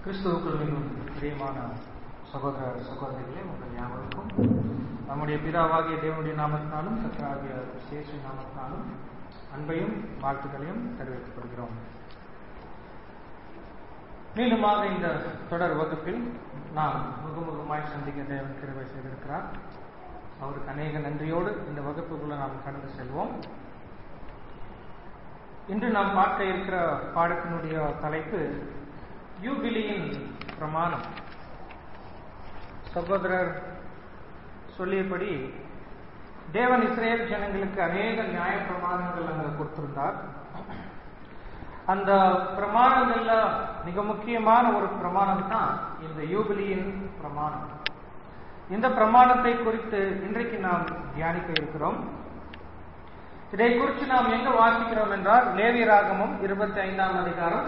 கிறிஸ்துவுக்குள் மிகவும் பிரியமான சகோதர சகோதரிகளே உங்கள் யாவருக்கும் நம்முடைய பிதாவாகிய தேவனுடைய நாமத்தினாலும் கர்த்தராகிய சேஷு நாமத்தினாலும் அன்பையும் வாழ்த்துக்களையும் தெரிவித்துக் கொள்கிறோம் மீண்டுமாக இந்த தொடர் வகுப்பில் நாம் முகமுகமாய் சந்திக்க தேவன் கிருபை செய்திருக்கிறார் அவருக்கு அநேக நன்றியோடு இந்த வகுப்புக்குள்ள நாம் கடந்து செல்வோம் இன்று நாம் பார்க்க இருக்கிற பாடத்தினுடைய தலைப்பு யூபிலியின் பிரமாணம் சகோதரர் சொல்லியபடி தேவன் இஸ்ரேல் ஜனங்களுக்கு அநேக நியாய பிரமாணங்கள் அங்க கொடுத்திருந்தார் அந்த பிரமாணங்கள்ல மிக முக்கியமான ஒரு பிரமாணம் தான் இந்த யூபிலியின் பிரமாணம் இந்த பிரமாணத்தை குறித்து இன்றைக்கு நாம் தியானிக்க இருக்கிறோம் இதை குறித்து நாம் எங்க வாசிக்கிறோம் என்றால் லேவியராகமும் இருபத்தி ஐந்தாம் அதிகாரம்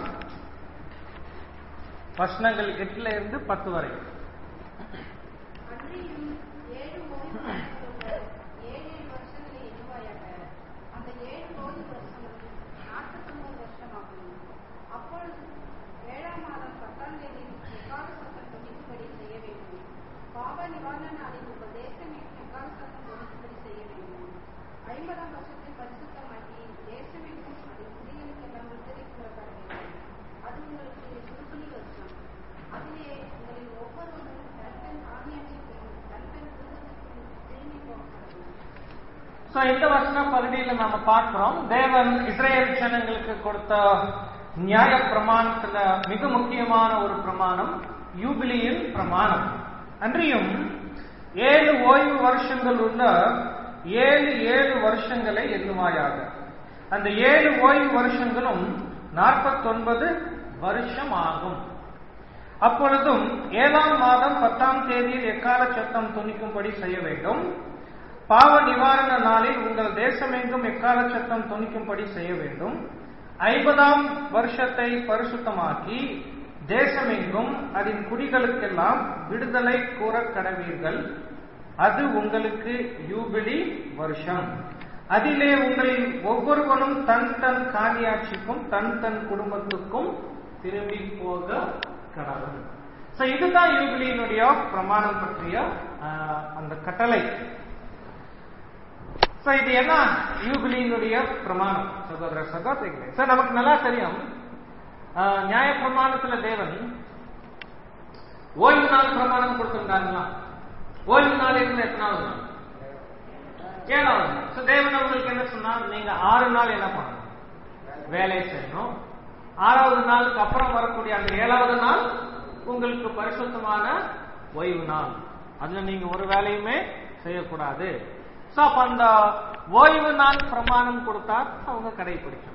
வசனங்கள் எட்டுல இருந்து பத்து வரை அன்றியும் ஏழு ஓய்வு நாட்களுள்ள ஏழு வருஷங்களை எண்ணுவாயாக. அந்த ஏழு ஓய்வு வருஷங்கள் நாற்பத்தொன்பது வருஷமாகும். அப்பொழுது ஏழாம் மாதம் பத்தாம் தேதி எக்கால சத்தம் தொனிக்கும்படி செய்ய வேண்டும். பாவ நிவாரண நாளில் உங்கள் தேசமே எக்கால சத்தம் தொனிக்கும்படி செய்ய வேண்டும். ஐம்பதாம் வருஷத்தில் பரிசுத்தமாக்கி தேசமெங்கும் அதன் குடிகளுக்கெல்லாம் விடுதலை கூறப்பட வேண்டும். அது உங்களுக்கு சுருக்குனி வருஷம். அதிலே உங்களில் ஒவ்வொருவரும் தன் தன் ஆணியடிக்கும் தன் தன் குடும்பத்துக்கும் திரும்பி போகப்படும் சோ இந்த வசன பகுதியில நாம பார்க்கிறோம் தேவன் இஸ்ரேல் ஜனங்களுக்கு கொடுத்த நியாய பிரமாணத்துல மிக முக்கியமான ஒரு பிரமாணம் யூபிலியின் பிரமாணம் அன்றியும் ஏழு ஓய்வு வருஷங்கள் உள்ள ஏழு ஏழு வருஷங்களை எண்ணுவாயாக அந்த ஏழு ஓய்வு வருஷங்களும் நாற்பத்தொன்பது வருஷம் ஆகும் அப்பொழுதும் ஏழாம் மாதம் பத்தாம் தேதியில் எக்கால சத்தம் துணிக்கும்படி செய்ய வேண்டும் பாவ நிவாரண நாளில் உங்கள் தேசமெங்கும் எக்கால சத்தம் துணிக்கும்படி செய்ய வேண்டும் ஐம்பதாம் வருஷத்தை பரிசுத்தமாக்கி தேசமெங்கும் அதன் குடிகளுக்கெல்லாம் விடுதலை கூற கடவீர்கள் அது உங்களுக்கு யூபிலி வருஷம் அதிலே உங்களில் ஒவ்வொருவனும் தன் தன் காணியாட்சிக்கும் தன் தன் குடும்பத்துக்கும் திரும்பி போக கடவுள் சோ இதுதான் யூபிலியினுடைய பிரமாணம் பற்றிய ஆஹ், அந்த கட்டளை சோ இது என்ன யூபிலியினுடைய பிரமாணம் சகோதர சகோதரிகளே சார் நமக்கு நல்லா தெரியும் ஆஹ், நியாய பிரமாணத்துல தேவன் ஓய்வு நாள் பிரமாணம் கொடுத்திருந்தாங்களா ஓய்வு நாள் இருந்து எத்தனாவது நாள் ஏழாவது நாள் So, தேவன் அவங்களுக்கு என்ன சொன்னார் நீங்க ஆறு நாள் என்ன பண்ணணும் வேலை செய்யணும் ஆறாவது நாளுக்கு அப்புறம் வரக்கூடிய அந்த ஏழாவது நாள் உங்களுக்கு பரிசுத்தமான ஓய்வு நாள் அதுல நீங்க ஒரு வேலையுமே செய்யக்கூடாது சோ அப்ப அந்த ஓய்வு நாள் பிரமாணம் கொடுத்தா அவங்க கடைபிடிக்கணும்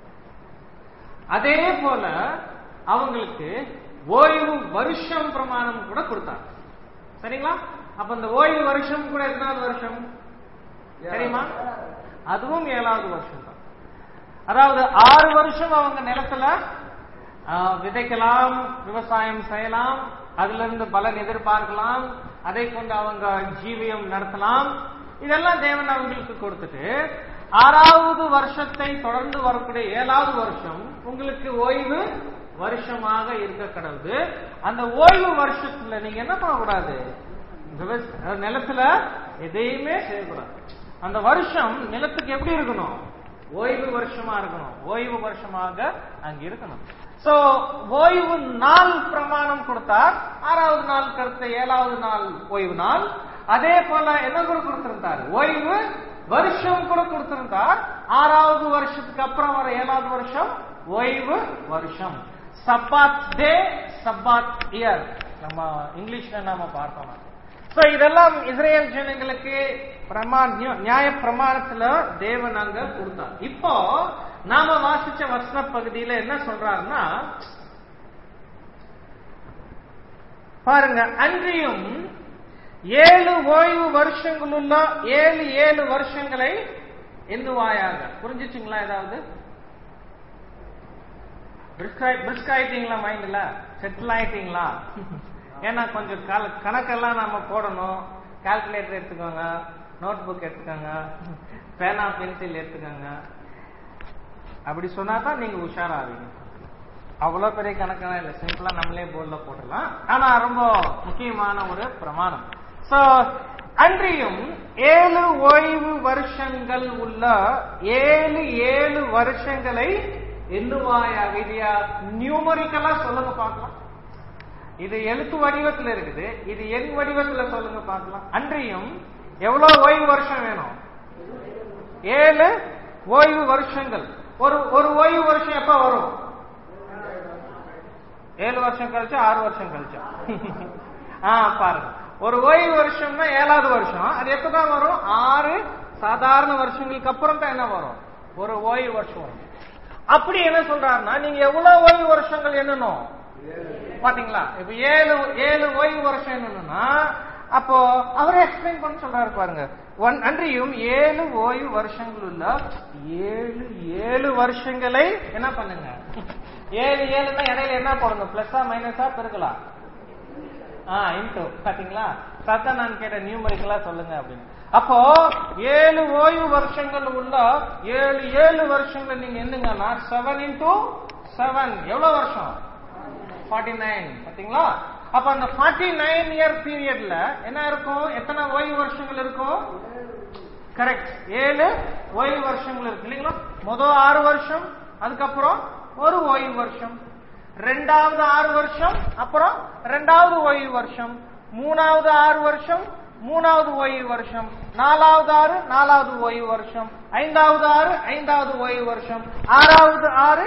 அதே போல அவங்களுக்கு ஓய்வு வருஷம் பிரமாணம் கூட கொடுத்தார் சரிங்களா அப்ப அந்த ஓய்வு வருஷம் கூட எத்தனாவது வருஷம் தெரியுமா அதுவும் ஏழாவது வருஷம் தான் அதாவது ஆறு வருஷம் அவங்க நிலத்துல ஆ, விதைக்கலாம் விவசாயம் செய்யலாம் அதுல இருந்து பலன் எதிர்பார்க்கலாம் அதை கொண்டு அவங்க ஜீவியம் நடத்தலாம் இதெல்லாம் தேவன் அவங்களுக்கு கொடுத்துட்டு ஆறாவது வருஷத்தை தொடர்ந்து வரக்கூடிய ஏழாவது வருஷம் உங்களுக்கு ஓய்வு வருஷமாக இருக்க கடவுது அந்த ஓய்வு வருஷத்துல நீங்க என்ன பண்ணக்கூடாது விவச- நிலத்துல எதையுமே செய்யக்கூடாது அந்த வருஷம் நிலத்துக்கு எப்படி இருக்கணும் ஓய்வு வருஷமா இருக்கணும் ஓய்வு வருஷமாக அங்க இருக்கணும் சோ ஓய்வு நாள் பிரமாணம் கொடுத்தார் ஆறாவது நாள் கருத்த ஏழாவது நாள் ஓய்வு நாள் அதே போல என்ன கூட கொடுத்திருந்தார் ஓய்வு வருஷம் கூட கொடுத்திருந்தார் ஆறாவது வருஷத்துக்கு அப்புறம் வர ஏழாவது வருஷம் ஓய்வு வருஷம் சப்பாத் டே சப்பாத் இயர் நம்ம இங்கிலீஷ்ல நாம பார்த்தோம் சோ இதெல்லாம் இஸ்ரேல் ஜனங்களுக்கு பிரமா நியாய பிரமாணத்துல தேவன் அங்க கொடுத்தார் இப்போ நாம வாசிச்ச வசன பகுதியில என்ன சொல்றாருன்னா பாருங்க அன்றியும் ஏழு ஓய்வு வருஷங்களுள்ள ஏழு ஏழு வருஷங்களை எண்ணுவாயாக புரிஞ்சுச்சுங்களா ஏதாவது பிரிஸ்க் ஆயிட்டீங்களா மைண்ட்ல செட்டில் ஆயிட்டீங்களா ஏன்னா கொஞ்சம் கல- கணக்கெல்லாம் நாம போடணும் கால்குலேட்டர் எடுத்துக்கோங்க நோட் புக் எடுத்துக்கோங்க பேனா பென்சில் எடுத்துக்கோங்க அப்படி சொன்னா தான் நீங்க உஷாராவீங்க அவ்வளவு பெரிய கணக்கெல்லாம் இல்ல சிம்பிளா நம்மளே போர்ட்ல போட்டுடலாம் ஆனா ரொம்ப முக்கியமான ஒரு பிரமாணம் சோ அன்றியும் ஏழு ஓய்வு வருஷங்கள் உள்ள ஏழு ஏழு வருஷங்களை எண்ணுவாயாக இதையா நியூமரிக்கலா சொல்லுங்க பார்க்கலாம் இது எழுத்து வடிவத்துல இருக்குது இது எண் வடிவத்துல சொல்லுங்க பார்க்கலாம் அன்றியும் எவ்வளவு ஓய்வு வருஷம் வேணும் ஏழு ஓய்வு வருஷங்கள் ஒரு ஒரு ஓய்வு வருஷம் எப்ப வரும் ஏழு வருஷம் கழிச்சா ஆறு வருஷம் கழிச்சா ஆ பாருங்க ஒரு ஓய்வு வருஷம்னா ஏழாவது வருஷம் அது எப்பதான் வரும் ஆறு சாதாரண வருஷங்களுக்கு அப்புறம் தான் என்ன வரும் ஒரு ஓய்வு வருஷம் வரும் அப்படி என்ன சொல்றாருன்னா நீங்க எவ்வளவு ஓய்வு வருஷங்கள் எண்ணணும் பாத்தீங்களா இப்ப ஏழு ஏழு ஓய்வு வருஷம் என்னன்னா அப்போ அவரே எக்ஸ்பிளைன் பண்ண சொல்றாரு பாருங்க ஒன் அன்றியும் ஏழு ஓய்வு வருஷங்கள் உள்ள ஏழு ஏழு வருஷங்களை என்ன பண்ணுங்க ஏழு ஏழுன்னா இடையில என்ன போடணும் பிளஸ்ஸா மைனஸா பெருக்கலாம் ஆ இன்டூ பாத்தீங்களா சத்தம் நான் கேட்ட நியூமரிக்கலா சொல்லுங்க அப்படின்னு அப்போ ஏழு ஓய்வு வருஷங்கள் உள்ள ஏழு ஏழு வருஷங்கள் நீங்க என்னங்கன்னா செவன் இன்டூ செவன் எவ்வளவு வருஷம் ஃபார்ட்டி நைன் பாத்தீங்களா அப்ப அந்த ஃபார்ட்டி நைன் இயர் பீரியட்ல என்ன இருக்கும் எத்தனை ஓய்வு வருஷங்கள் இருக்கும் கரெக்ட் ஏழு ஓய்வு வருஷங்கள் இருக்கு இல்லைங்களா முதல் ஆறு வருஷம் அதுக்கப்புறம் ஒரு ஓய்வு வருஷம் ரெண்டாவது ஆறு வருஷம் அப்புறம் ரெண்டாவது ஓய்வு வருஷம் மூணாவது ஆறு வருஷம் மூணாவது ஓய்வு வருஷம் நாலாவது ஆறு நாலாவது ஓய்வு வருஷம் ஐந்தாவது ஆறு ஐந்தாவது ஓய்வு வருஷம் ஆறாவது ஆறு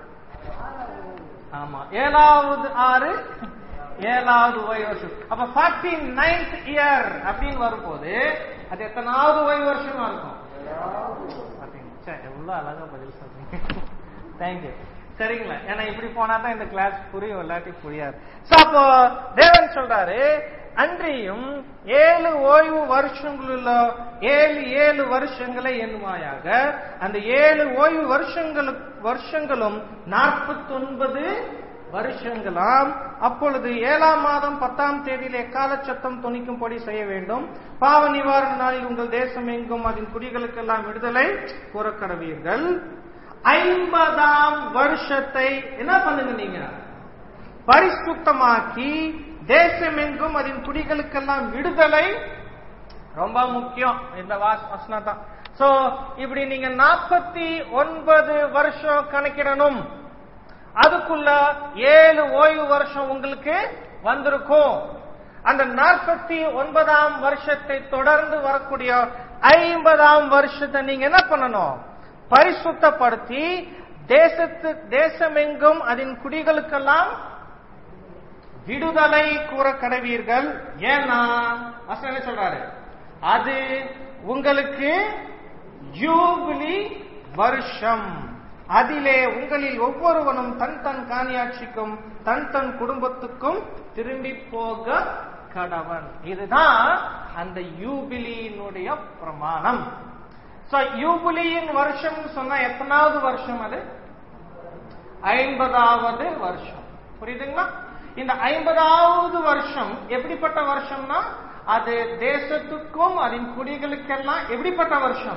ஆமா ஏழாவது ஆறு ஏழாவது ஓய்வு வருஷம் அப்ப ஃபார்ட்டி நைன்த் இயர் அப்படின்னு வரும்போது அது எத்தனாவது ஓய்வு வருஷமா இருக்கும் பாத்தீங்களா? ச்சே, எவ்வளவு அழகா பதில் சொல்றீங்க தேங்க்யூ சரிங்களா ஏன்னா இப்படி போனா தான் இந்த கிளாஸ் புரியும் இல்லாட்டி புரியாது So, அப்போ தேவன் சொல்றாரு அன்றியும் ஏழு ஓய்வு வருஷங்களுள்ள ஏழு ஏழு வருஷங்களை எண்ணுமாயாக அந்த ஏழு ஓய்வு வருஷங்களுக்கு வருஷங்களும் நாற்பத்தொன்பது வருஷங்களாம் அப்பொழுது ஏழாம் மாதம் பத்தாம் தேதியிலே எக்கால சத்தம் துணிக்கும்படி செய்ய வேண்டும் பாவ நிவாரண நாளில் உங்கள் தேசம் எங்கும் அதன் குடிகளுக்கெல்லாம் விடுதலை கூறக்கடவீர்கள் ஐம்பதாம் வருஷத்தை என்ன பண்ணுங்க நீங்க பரிசுத்தமாக்கி தேசமெங்கும் அதன் குடிகளுக்கெல்லாம் விடுதலை ரொம்ப முக்கியம் இந்த வாஸ் வசனம் தான் சோ இப்படி நீங்க நாற்பத்தி ஒன்பது வருஷம் கணக்கிடணும் அதுக்குள்ள ஏழு ஓய்வு வருஷம் உங்களுக்கு வந்திருக்கும் அந்த நாற்பத்தி ஒன்பதாம் வருஷத்தை தொடர்ந்து வரக்கூடிய ஐம்பதாம் வருஷத்தை நீங்க என்ன பண்ணணும் பரிசுத்தப்படுத்தி தேசத்து தேசமெங்கும் அதன் குடிகளுக்கெல்லாம் விடுதலை கூற கடவீர்கள் ஏன்னா வசனம் என்ன சொல்றாரு அது உங்களுக்கு ஜூபிலி வருஷம் அதிலே உங்களில் ஒவ்வொருவனும் தன் தன் காணியாட்சிக்கும் தன் தன் குடும்பத்துக்கும் திரும்பி போக கடவன் இதுதான் அந்த யூபிலியினுடைய பிரமாணம் சோ யூபிலியின் வருஷம் சொன்னா எத்தனாவது வருஷம் அது ஐம்பதாவது வருஷம் புரியுதுங்களா இந்த ஐம்பதாவது வருஷம் எப்படிப்பட்ட வருஷம்னா அது தேசத்துக்கும் அதன் குடிகளுக்கெல்லாம் எப்படிப்பட்ட வருஷம்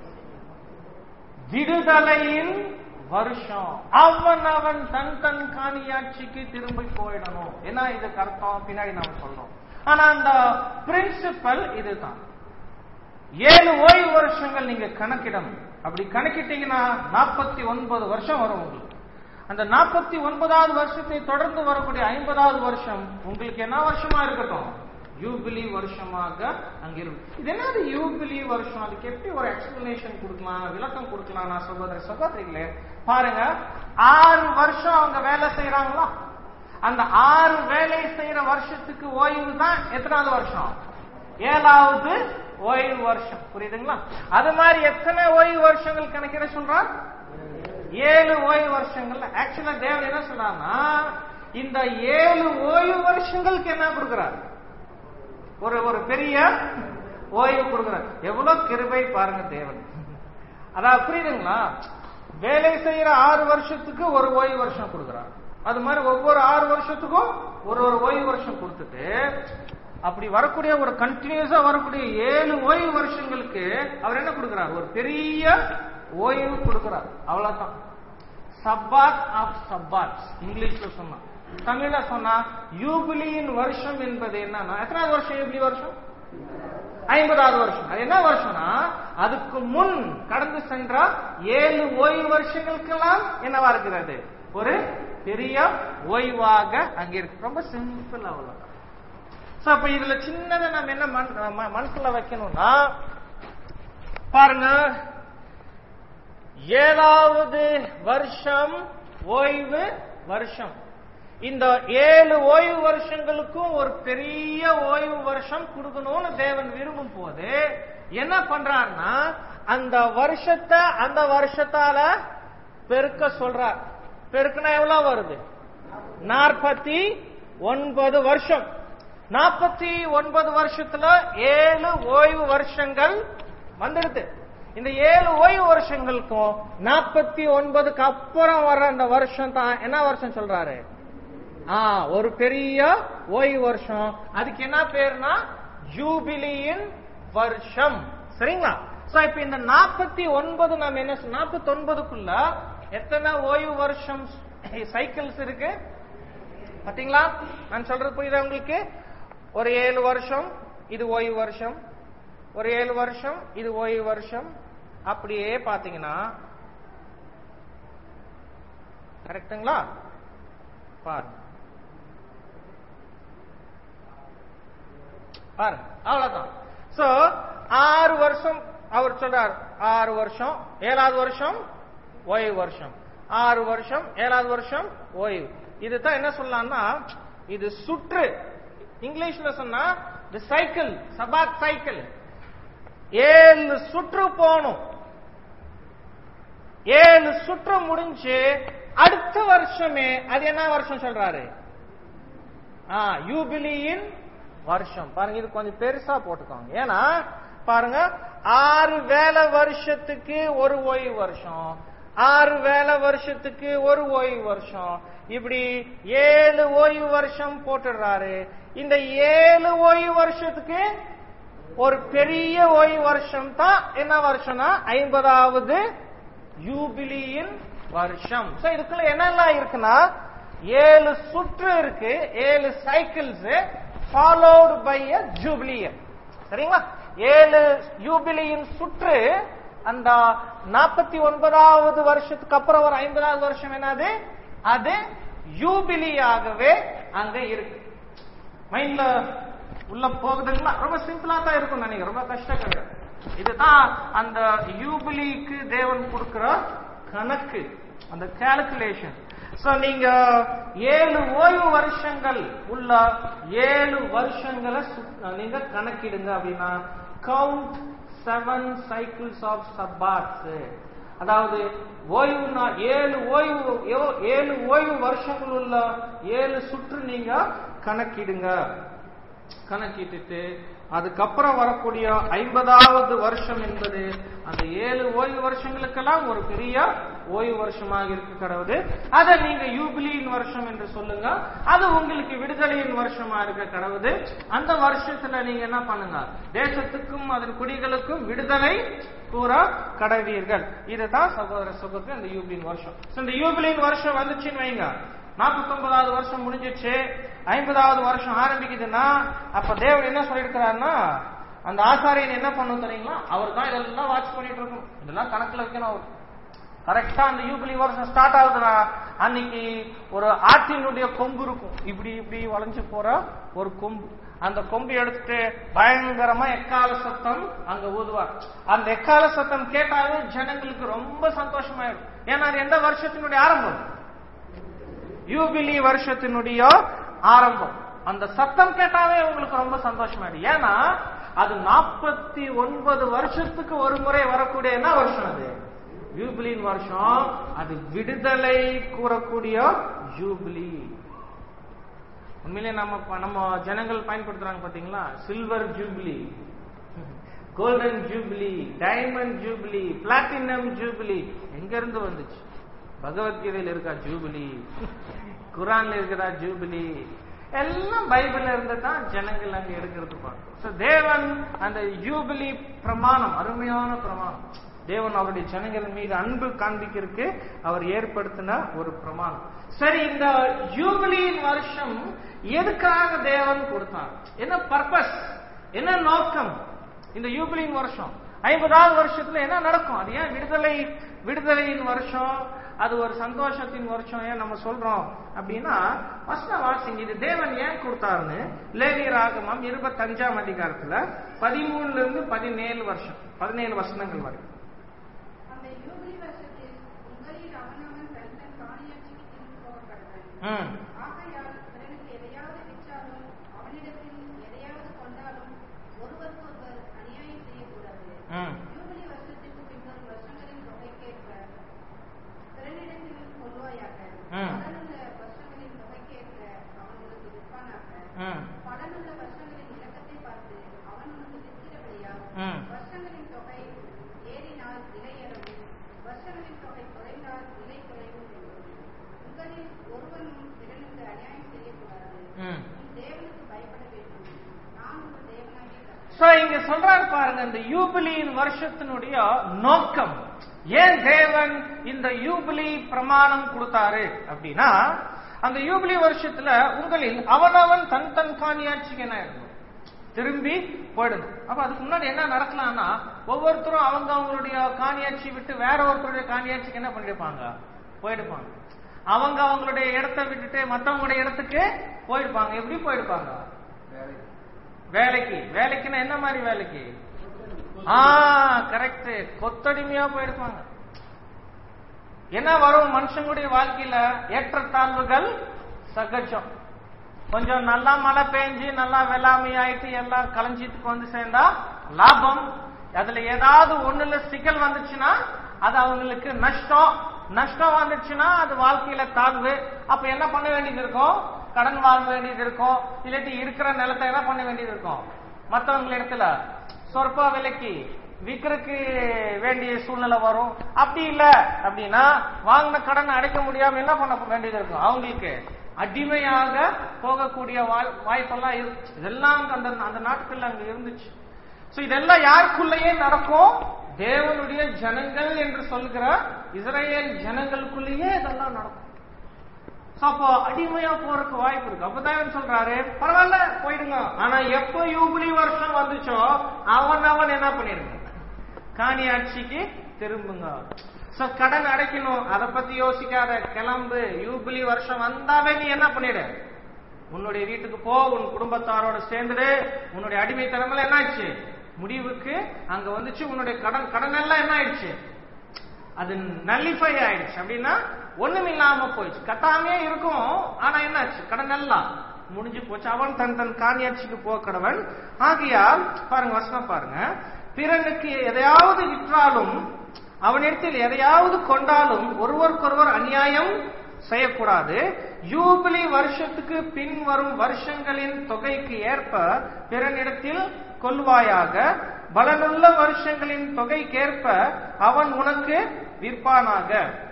விடுதலையின் வருஷம் அவன் அவன் தன் தன் காணியாட்சிக்கு திரும்பி போயிடணும் ஏன்னா இதுக்கு அர்த்தம் பின்னாடி நாம சொல்றோம் ஆனா அந்த பிரின்சிபல் இதுதான் ஏழு ஓய்வு வருஷங்கள் நீங்க கணக்கிடணும் அப்படி கணக்கிட்டீங்கன்னா நாற்பத்தி ஒன்பது வருஷம் வரும் உங்களுக்கு அந்த நாற்பத்தி ஒன்பதாவது வருஷத்தை தொடர்ந்து வரக்கூடிய ஐம்பதாவது வருஷம் உங்களுக்கு என்ன வருஷமா இருக்கட்டும் யூபிலி வருஷமாக அங்கிருக்கும் இது என்னது யூபிலி வருஷம் அதுக்கு எப்படி ஒரு எக்ஸ்பிளனேஷன் கொடுக்கலாம் விளக்கம் கொடுக்கலாம் நான் சகோதர சகோதரிகளே பாருங்க ஆறு வருஷம் அவங்க வேலை செய்யறாங்களா அந்த ஆறு வேலை செய்யற வருஷத்துக்கு ஓய்வு தான் எத்தனாவது வருஷம் ஏழாவது ஓய்வு வருஷம் புரியுதுங்களா அது மாதிரி எத்தனை ஓய்வு வருஷங்கள் கணக்கிட சொல்றார் ஏழு ஓய்வு வருஷங்கள்ல ஆக்சுவலா தேவன் என்ன சொல்றாருன்னா இந்த ஏழு ஓய்வு வருஷங்களுக்கு என்ன கொடுக்கிறார் ஒரு ஒரு பெரிய ஓய்வு கொடுக்கிறார் எவ்வளவு கிருபை பாருங்க தேவன் அதாவது புரியுதுங்களா வேலை செய்யற ஆறு வருஷத்துக்கு ஒரு ஓய்வு வருஷம் கொடுக்கிறார் அது மாதிரி ஒவ்வொரு ஆறு வருஷத்துக்கும் ஒரு ஒரு ஓய்வு வருஷம் கொடுத்துட்டு அப்படி வரக்கூடிய ஒரு கண்டினியூஸா வரக்கூடிய ஏழு ஓய்வு வருஷங்களுக்கு அவர் என்ன கொடுக்கிறார் ஒரு பெரிய ஓய்வு கொடுக்கிறார் அவ்வளவுதான் சப்பாத் ஆஃப் சப்பாத்ஸ் இங்கிலீஷ்ல சொன்னா தமிழ்ல சொன்னா யூபிலியின் வருஷம் என்பது என்னன்னா எத்தனாவது வருஷம் யூபிலி வருஷம் ஐம்பதாவது வருஷம் அது என்ன வருஷம்னா அதுக்கு முன் கடந்து சென்ற ஏழு ஓய்வு வருஷங்களுக்கெல்லாம் என்னவா இருக்கிறது ஒரு பெரிய ஓய்வாக அங்க இருக்கு ரொம்ப சிம்பிள் அவ்வளவு சோ அப்ப இதுல சின்னதை நம்ம என்ன மன- ம- மனசுல வைக்கணும்னா பாருங்க ஏழாவது வருஷம் ஓய்வு வருஷம் இந்த ஏழு ஓய்வு வருஷங்களுக்கும் ஒரு பெரிய ஓய்வு வருஷம் கொடுக்கணும்னு தேவன் விரும்பும் போது என்ன பண்றாருன்னா அந்த வருஷத்தை அந்த வருஷத்தால பெருக்க சொல்றார் பெருக்குனா எவ்வளவு வருது நாற்பத்தி ஒன்பது வருஷம் நாற்பத்தி ஒன்பது வருஷத்துல ஏழு ஓய்வு வருஷங்கள் வந்துடுது இந்த ஏழு ஓய்வு வருஷங்களுக்கும் நாற்பத்தி ஒன்பதுக்கு அப்புறம் வர்ற அந்த வருஷம் தான் என்ன வருஷம் சொல்றாரு ஆ ஒரு பெரிய ஓய்வு வருஷம் அதுக்கு என்ன பேருனா ஜூபிலியின் வருஷம் சரிங்களா சோ இப்ப இந்த நாற்பத்தி ஒன்பது நாம என்ன நாற்பத்தி ஒன்பதுக்குள்ள எத்தனை ஓய்வு வருஷம் சைக்கிள்ஸ் இருக்கு பாத்தீங்களா நான் சொல்றது புரியுதா உங்களுக்கு ஒரு ஏழு வருஷம் இது ஓய்வு வருஷம் ஒரு ஏழு வருஷம் இது ஓய்வு வருஷம் அப்படியே பாத்தீங்கன்னா கரெக்டுங்களா பாருங்க பாருங்க அவ்வளவுதான் சோ ஆறு வருஷம் அவர் சொல்றார் ஆறு வருஷம் ஏழாவது வருஷம் ஓய்வு வருஷம் ஆறு வருஷம் ஏழாவது வருஷம் ஓய்வு இதுதான் என்ன சொல்லலாம்னா இது சுற்று இங்கிலீஷ்ல சொன்னா தி சைக்கிள் சபாத் சைக்கிள் ஏழு சுற்று போகணும் ஏழு சுற்று முடிஞ்சு அடுத்த வருஷமே அது என்ன வருஷம் சொல்றாரு ஆ யூபிலியின் வருஷம் பாருங்க இது கொஞ்சம் பெருசா போட்டுக்கோங்க ஏன்னா பாருங்க ஆறு வேலை வருஷத்துக்கு ஒரு ஓய்வு வருஷம் ஆறு வேலை வருஷத்துக்கு ஒரு ஓய்வு வருஷம் இப்படி ஏழு ஓய்வு வருஷம் போட்டுடுறாரு இந்த ஏழு ஓய்வு வருஷத்துக்கு ஒரு பெரிய ஓய்வு வருஷம் தான் என்ன வருஷம்னா ஐம்பதாவது யூபிலியின் வருஷம் சோ இதுக்குள்ள என்னெல்லாம் இருக்குன்னா ஏழு சுற்று இருக்கு ஏழு cycles followed by a jubilean சரிங்களா ஏழு யூபிலியின் சுற்று அந்த நாற்பத்தி ஒன்பதாவது வருஷத்துக்கு அப்புறம் ஒரு ஐம்பதாவது வருஷம் என்னது அது யூபிலியாகவே அங்க இருக்கு மைண்ட்ல உள்ள போகுதுங்களா ரொம்ப சிம்பிளா தான் இருக்கும் நினைக்கிறேன் ரொம்ப கஷ்டம் கிடையாது இதுதான் அந்த யூபிலிக்கு தேவன் கொடுக்கிற கணக்கு அந்த கால்குலேஷன் சோ நீங்க ஏழு ஓய்வு வருஷங்கள் உள்ள ஏழு வருஷங்களை சு- நீங்க கணக்கிடுங்க அப்படின்னா count seven cycles of sabbaths அதாவது ஓய்வு நா- ஏழு ஓய்வு ஏ- ஏழு ஓய்வு வருஷங்கள் உள்ள ஏழு சுற்று நீங்க கணக்கிடுங்க கணக்கிட்டுட்டு அதுக்கப்புறம் வரக்கூடிய ஐம்பதாவது வருஷம் என்பது அந்த ஏழு ஓய்வு வருஷங்களுக்கெல்லாம் ஒரு பெரிய ஓய்வு வருஷமாக இருக்க கடவுது அதை நீங்க யூபிலியின் வருஷம் என்று சொல்லுங்க அது உங்களுக்கு விடுதலையின் வருஷமா இருக்க கடவுது அந்த வருஷத்துல நீங்க என்ன பண்ணுங்க தேசத்துக்கும் அதன் குடிகளுக்கும் விடுதலை கூற கடவீர்கள் இதுதான் சகோதர சகோதரி அந்த யூபிலியின் வருஷம் So, இந்த யூபிலியின் வருஷம் வந்துச்சுன்னு வைங்க நாற்பத்தொன்பதாவது வருஷம் முடிஞ்சிச்சு ஐம்பதாவது வருஷம் ஆரம்பிக்குதுன்னா அப்ப தேவன் என்ன சொல்லியிருக்கிறாருன்னா அந்த ஆசாரியன் என்ன பண்ணும் தெரியுங்களா அவர் தான் இதெல்லாம் வாட்ச் பண்ணிட்டு இருக்கும் இதெல்லாம் கணக்குல வைக்கணும் அவர் கரெக்டா அந்த யூபிலி வருஷம் ஸ்டார்ட் ஆகுதுன்னா அன்னைக்கு ஒரு ஆட்டினுடைய கொம்பு இருக்கும் இப்படி இப்படி வளைஞ்சு போற ஒரு கொம்பு அந்த கொம்பு எடுத்துட்டு பயங்கரமா எக்கால சத்தம் அங்க ஊதுவார் அந்த எக்கால சத்தம் கேட்டாலே ஜனங்களுக்கு ரொம்ப சந்தோஷமாயிடும் ஏன்னா அது எந்த வருஷத்தினுடைய ஆரம்பம் யூபிலி வருஷத்தினுடைய ஆரம்பம் அந்த சத்தம் கேட்டாவே உங்களுக்கு ரொம்ப சந்தோஷமாயிடும் ஏன்னா அது நாற்பத்தி ஒன்பது வருஷத்துக்கு ஒரு முறை வரக்கூடிய என்ன வருஷம் அது யூபிலின் வருஷம் அது விடுதலை கூறக்கூடிய ஜூபிலி உண்மையிலே நம்ம ப- நம்ம ஜனங்கள் பயன்படுத்துறாங்க பாத்தீங்களா silver jubilee golden jubilee diamond jubilee platinum jubilee எங்க இருந்து வந்துச்சு பகவத்கீதையில இருக்கா ஜூபிலி குரான்ல இருக்கிறா ஜூபிலி எல்லாம் பைபிள்ல இருந்து தான் ஜனங்கள் அங்க எடுக்கிறது பார்க்கும் So, தேவன் அந்த ஜூபிலி பிரமாணம் அருமையான பிரமாணம் தேவன் அவருடைய ஜனங்கள் மீது அன்பு காண்பிக்கிறதுக்கு அவர் ஏற்படுத்தின ஒரு பிரமாணம் சரி இந்த யூபிலியின் வருஷம் எதுக்காக தேவன் கொடுத்தார் என்ன பர்பஸ் என்ன நோக்கம் இந்த யூபிலியின் வருஷம் ஐம்பதாவது வருஷத்துல என்ன நடக்கும் அது ஏன் விடுதலை விடுதலையின் வருஷம் அது ஒரு சந்தோஷத்தின் வருஷம் ஏன் நம்ம சொல்றோம் அப்படின்னா வசன வாசிங்க இது தேவன் ஏன் கொடுத்தாருன்னு லேவி ராகமம் இருபத்தஞ்சாம் அதிகாரத்துல பதிமூணுல இருந்து பதினேழு வருஷம் பதினேழு வசனங்கள் வரை அந்த யூபிலி வருஷத்தில் உங்களில் அவனவன் தன் தன் காணியாட்சிக்கு திரும்பி போகப்படுவன் ம் ஆகையால் பிறனுக்கு எதையாவது விற்றாலும் அவனிடத்தில் எதையாவது கொண்டாலும் ஒருவருக்கொருவர் அநியாயம் செய்யக்கூடாது ம் யூபிலி வருஷத்திற்கு பின்வரும் வருஷங்களின் தொகைக்கேற்ப பிறனிடத்தில் கொள்வாயாக ம். பலனுள்ள வருஷங்களின் தொகைக்கேற்ப அவன் உனக்கு விற்பானாக ம் பலனுள்ள வருஷங்களின் இலக்கத்தை பார்த்து அவன் உனக்கு விற்கிறபடியால் ம் வருஷங்களின் தொகை ஏறினால் விலை ஏறவும் வருஷங்களின் தொகை குறைந்தால் விலை குறைவும் வேண்டும் உங்களில் ஒருவனும் பிறனுக்கு அநியாயம் செய்யக்கூடாது ம் நீ தேவனுக்கு பயப்பட வேண்டும் நான் உங்கள் தேவனாகிய கர்த்தர். சோ இங்க சொல்றாரு பாருங்க இந்த யூபிலியின் வருஷத்தினுடைய நோக்கம் ஏன் தேவன் இந்த யூபிலி பிரமாணம் கொடுத்தாரு அப்படின்னா அந்த யூபிலி வருஷத்துல உங்களில் அவனவன் தன் தன் காணியாட்சிக்கு என்ன இருக்கும் திரும்பி போயிடணும் அப்ப அதுக்கு முன்னாடி என்ன நடக்கலாம்னா ஒவ்வொருத்தரும் அவங்க அவங்களுடைய காணியாட்சி விட்டு வேற ஒருத்தருடைய காணியாட்சிக்கு என்ன பண்ணிருப்பாங்க போயிடுப்பாங்க அவங்க அவங்களுடைய இடத்தை விட்டுட்டு மத்தவங்களுடைய இடத்துக்கு போயிருப்பாங்க எப்படி போயிருப்பாங்க வேலைக்கு வேலைக்குன்னா என்ன மாதிரி வேலைக்கு ஆ கரெக்ட் கொத்தடிமையா போயிருப்பாங்க என்ன வரும் மனுஷங்களுடைய வாழ்க்கையில ஏற்றத்தாழ்வுகள் சகஜம் கொஞ்சம் நல்லா மழை பெஞ்சு நல்லா வெள்ளாமை ஆயிட்டு எல்லாம் களஞ்சியத்துக்கு வந்து சேர்ந்தா லாபம் அதுல ஏதாவது ஒண்ணுல சிக்கல் வந்துச்சுன்னா அது அவங்களுக்கு நஷ்டம் நஷ்டம் வந்துச்சுன்னா அது வாழ்க்கையில தாழ்வு அப்ப என்ன பண்ண வேண்டியது இருக்கும் கடன் வாங்க வேண்டியது இருக்கும் இல்லாட்டி இருக்கிற நிலத்தை என்ன பண்ண வேண்டியது இருக்கும் மத்தவங்க இடத்துல சொற்ப விலைக்கு விற்கிறதுக்கு வேண்டிய சூழ்நிலை வரும் அப்படி இல்ல அப்படின்னா வாங்கின கடனை அடைக்க முடியாம என்ன பண்ண வேண்டியது இருக்கும் அவங்களுக்கு அடிமையாக போகக்கூடிய வாய்- வாய்ப்பெல்லாம் இருக்கு இதெல்லாம் அங்க அந்த அந்த நாட்கள்ல அங்க இருந்துச்சு சோ இதெல்லாம் யாருக்குள்ளேயே நடக்கும் தேவனுடைய ஜனங்கள் என்று சொல்கிற இஸ்ரேல் ஜனங்களுக்குள்ளேயே இதெல்லாம் நடக்கும் So, அப்போ அடிமையா போறதுக்கு வாய்ப்பு இருக்கு அப்பதான் இவன் சொல்றாரு பரவாயில்ல போயிடுங்க ஆனா எப்போ யூபிலி வருஷம் வந்துச்சோ அவன் அவன் என்ன பண்ணிருங்க காணி ஆட்சிக்கு திரும்புங்க சோ கடன் அடைக்கணும் அதை பத்தி யோசிக்காத கிளம்பு யூபிலி வருஷம் வந்தாவே நீ என்ன பண்ணிடு உன்னுடைய வீட்டுக்கு போ உன் குடும்பத்தாரோட சேர்ந்துடு உன்னுடைய அடிமைத்தனமெல்லாம் என்ன ஆயிடுச்சு முடிவுக்கு அங்க வந்துச்சு உன்னுடைய கடன் கடன் எல்லாம் என்ன ஆயிடுச்சு அது நல்லிஃபை ஆயிடுச்சு அப்படின்னா ஒண்ணும் இல்லாம போயிடுச்சு கட்டாமே இருக்கும் ஆனா என்னாச்சு கடன் எல்லாம் முடிஞ்சு போச்சு அவன் தன் தன் காணியாட்சிக்கு போக்கடவன் ஆகையால் பாருங்க வசனம் பாருங்க பிறனுக்கு எதையாவது விற்றாலும் அவனிடத்தில் எதையாவது கொண்டாலும் ஒருவருக்கொருவர் அநியாயம் செய்யக்கூடாது யூபிலி வருஷத்துக்கு பின் வரும் வருஷங்களின் தொகைக்கு ஏற்ப பிறனிடத்தில் கொள்வாயாக பலனுள்ள வருஷங்களின் தொகைக்கேற்ப அவன் உனக்கு விற்பானாக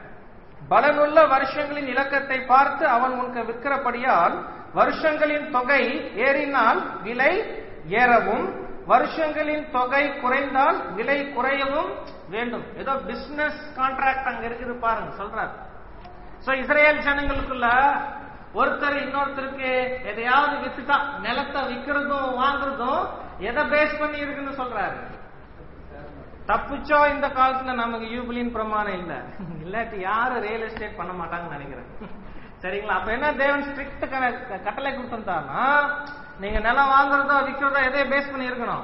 பலனுள்ள வருஷங்களின் இலக்கத்தை பார்த்து அவன் உனக்கு விற்கிறபடியால் வருஷங்களின் தொகை ஏறினால் விலை ஏறவும் வருஷங்களின் தொகை குறைந்தால் விலை குறையவும் வேண்டும் ஏதோ பிசினஸ் கான்ட்ராக்ட் அங்க இருக்குது பாருங்க சொல்றாரு சோ இஸ்ரேல் ஜனங்களுக்குள்ள ஒருத்தர் இன்னொருத்தருக்கு எதையாவது வித்துட்டா நிலத்தை விக்கிறதும் வாங்குறதும் எதை பேஸ் பண்ணி இருக்குன்னு சொல்றாரு தப்பிச்சோ இந்த காலத்துல நமக்கு யூபிலின் பிரமாணம் இல்ல இல்லாட்டி யாரும் ரியல் எஸ்டேட் பண்ண மாட்டாங்கன்னு நினைக்கிறேன் சரிங்களா அப்ப என்ன தேவன் ஸ்ட்ரிக்ட் கட்டளை கொடுத்திருந்தாருன்னா நீங்க நிலம் வாங்குறதோ விற்கிறதோ எதை பேஸ் பண்ணி இருக்கணும்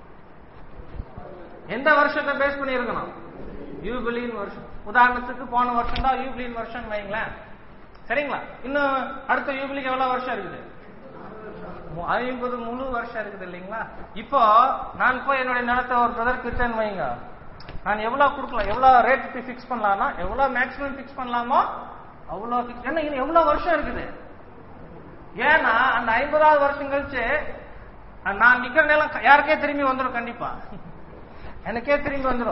எந்த வருஷத்தை பேஸ் பண்ணி இருக்கணும் யூபிலின் வருஷம் உதாரணத்துக்கு போன வருஷம் தான் யூபிலின் வருஷம் வைங்களேன் சரிங்களா இன்னும் அடுத்த யூபிலிக்கு எவ்வளவு வருஷம் இருக்குது மு- ஐம்பது முழு வருஷம் இருக்குது இல்லைங்களா இப்போ நான் போய் என்னுடைய நிலத்தை ஒரு பிரதர் கிட்டேன்னு வைங்க நான் எவ்வளவு கொடுக்கலாம் எவ்வளவு ரேட் ஃபிக்ஸ் பண்ணலாம்னா எவ்வளவு மேக்ஸிமம் ஃபிக்ஸ் பண்ணலாமோ அவ்வளவு fix- ஏன்னா இன்னும் எவ்வளவு வருஷம் இருக்குது ஏன்னா அந்த ஐம்பதாவது வருஷம் கழிச்சு அஹ், நான் நிக்கிற நிலம் யாருக்கே திரும்பி வந்துடும் கண்டிப்பா எனக்கே திரும்பி வந்துடும்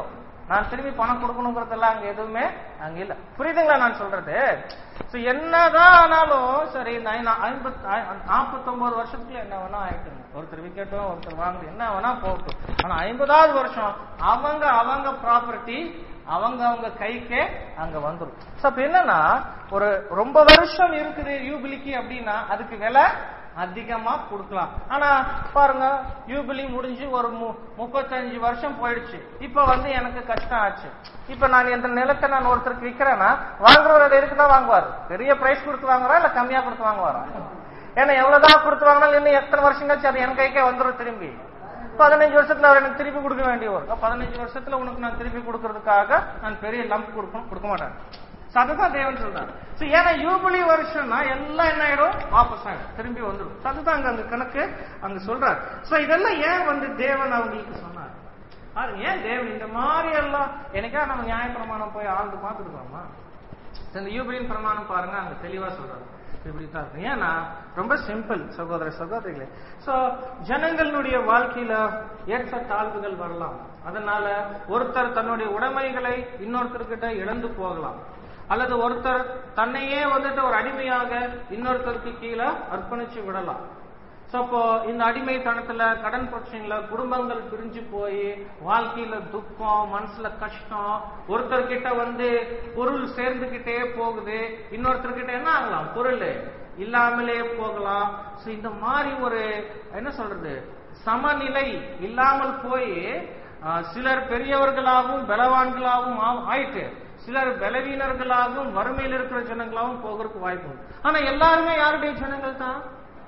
நான் திரும்பி பணம் கொடுக்கணுங்கிறதெல்லாம் அங்க எதுவுமே அங்க இல்ல புரியுதுங்களா நான் சொல்றது So, என்னதான் ஆனாலும் சரி ஐம்பத்தி நாற்பத்தொன்பது வருஷத்துல என்ன வேணா ஆயிட்டுங்க ஒருத்தர் விக்கெட்டும் ஒருத்தர் வாங்குது என்ன வேணா போகட்டும் ஆனா ஐம்பதாவது வருஷம் அவங்க அவங்க ப்ராப்பர்ட்டி அவங்க அவங்க கைக்கே அங்க வந்துரும் சோ அப்ப என்னன்னா ஒரு ரொம்ப வருஷம் இருக்குது யூபிலிக்கு அப்படின்னா அதுக்கு விலை அதிகமா கொடுக்கலாம் ஆனா பாருங்க யூபிலி முடிஞ்சு ஒரு மு- முப்பத்தஞ்சு வருஷம் போயிடுச்சு இப்ப வந்து எனக்கு கஷ்டம் ஆச்சு இப்ப நான் இந்த நிலத்தை நான் ஒருத்தருக்கு விக்கிறேன்னா வாங்குறவர் அதை இருக்குதான் வாங்குவார் பெரிய பிரைஸ் கொடுத்து வாங்குறா இல்ல கம்மியா கொடுத்து வாங்குவாரா ஏன்னா எவ்வளவுதான் கொடுத்து வாங்கினாலும் இன்னும் எத்தனை வருஷம் கழிச்சு அது என் கைக்கே வந்துடும் திரும்பி பதினஞ்சு வருஷத்துல அவர் எனக்கு திருப்பி கொடுக்க வேண்டிய வரும் பதினஞ்சு வருஷத்துல உனக்கு நான் திருப்பி கொடுக்கறதுக்காக நான் பெரிய லம்ப் கொடுக்கணும் கொடுக்க மாட்டேன் So அதுதான் தேவன் சொல்றாரு So ஏன்னா யூபிலி வருஷம்னா எல்லாம் என்ன ஆயிடும் வாபஸ் ஆயிடும் திரும்பி வந்துடும் So அதுதான் அங்க அந்த கணக்கு அங்க சொல்றாரு சோ இதெல்லாம் ஏன் வந்து தேவன் அவங்களுக்கு சொன்னார் பாருங்க ஏன் தேவன் இந்த மாதிரி எல்லாம் எனக்கா நம்ம நியாயப்பிரமாணம் போய் ஆழ்ந்து பார்த்துருக்கோமா இந்த யூபிலின் பிரமாணம் பாருங்க அங்க தெளிவா சொல்றாரு இப்படித்தான் இருக்கு. ஏன்னா ரொம்ப சிம்பிள் சகோதர சகோதரிகளே சோ ஜனங்களுடைய வாழ்க்கையில ஏற்ற தாழ்வுகள் வரலாம் அதனால ஒருத்தர் தன்னுடைய உடைமைகளை இன்னொருத்தர்கிட்ட இழந்து போகலாம் அல்லது ஒருத்தர் தன்னையே வந்துட்டு ஒரு அடிமையாக இன்னொருத்தருக்கு கீழே அர்ப்பணிச்சு விடலாம் சோ அப்போ இந்த அடிமைத்தனத்துல கடன் பிரச்சனைல குடும்பங்கள் பிரிஞ்சு போய் வாழ்க்கையில துக்கம் மனசுல கஷ்டம் ஒருத்தர்கிட்ட வந்து பொருள் சேர்ந்துகிட்டே போகுது இன்னொருத்தர்கிட்ட என்ன ஆகலாம் பொருள் இல்லாமலே போகலாம் சோ இந்த மாதிரி ஒரு என்ன சொல்றது சமநிலை இல்லாமல் போய் ஆஹ், சிலர் பெரியவர்களாகவும் பலவான்களாகவும் ஆ- ஆயிட்டு சிலர் பலவீனர்களாகவும் வறுமையில் இருக்கிற ஜனங்களாகவும் போகிறதுக்கு வாய்ப்பு உண்டு. ஆனா எல்லாருமே யாருடைய ஜனங்கள் தான்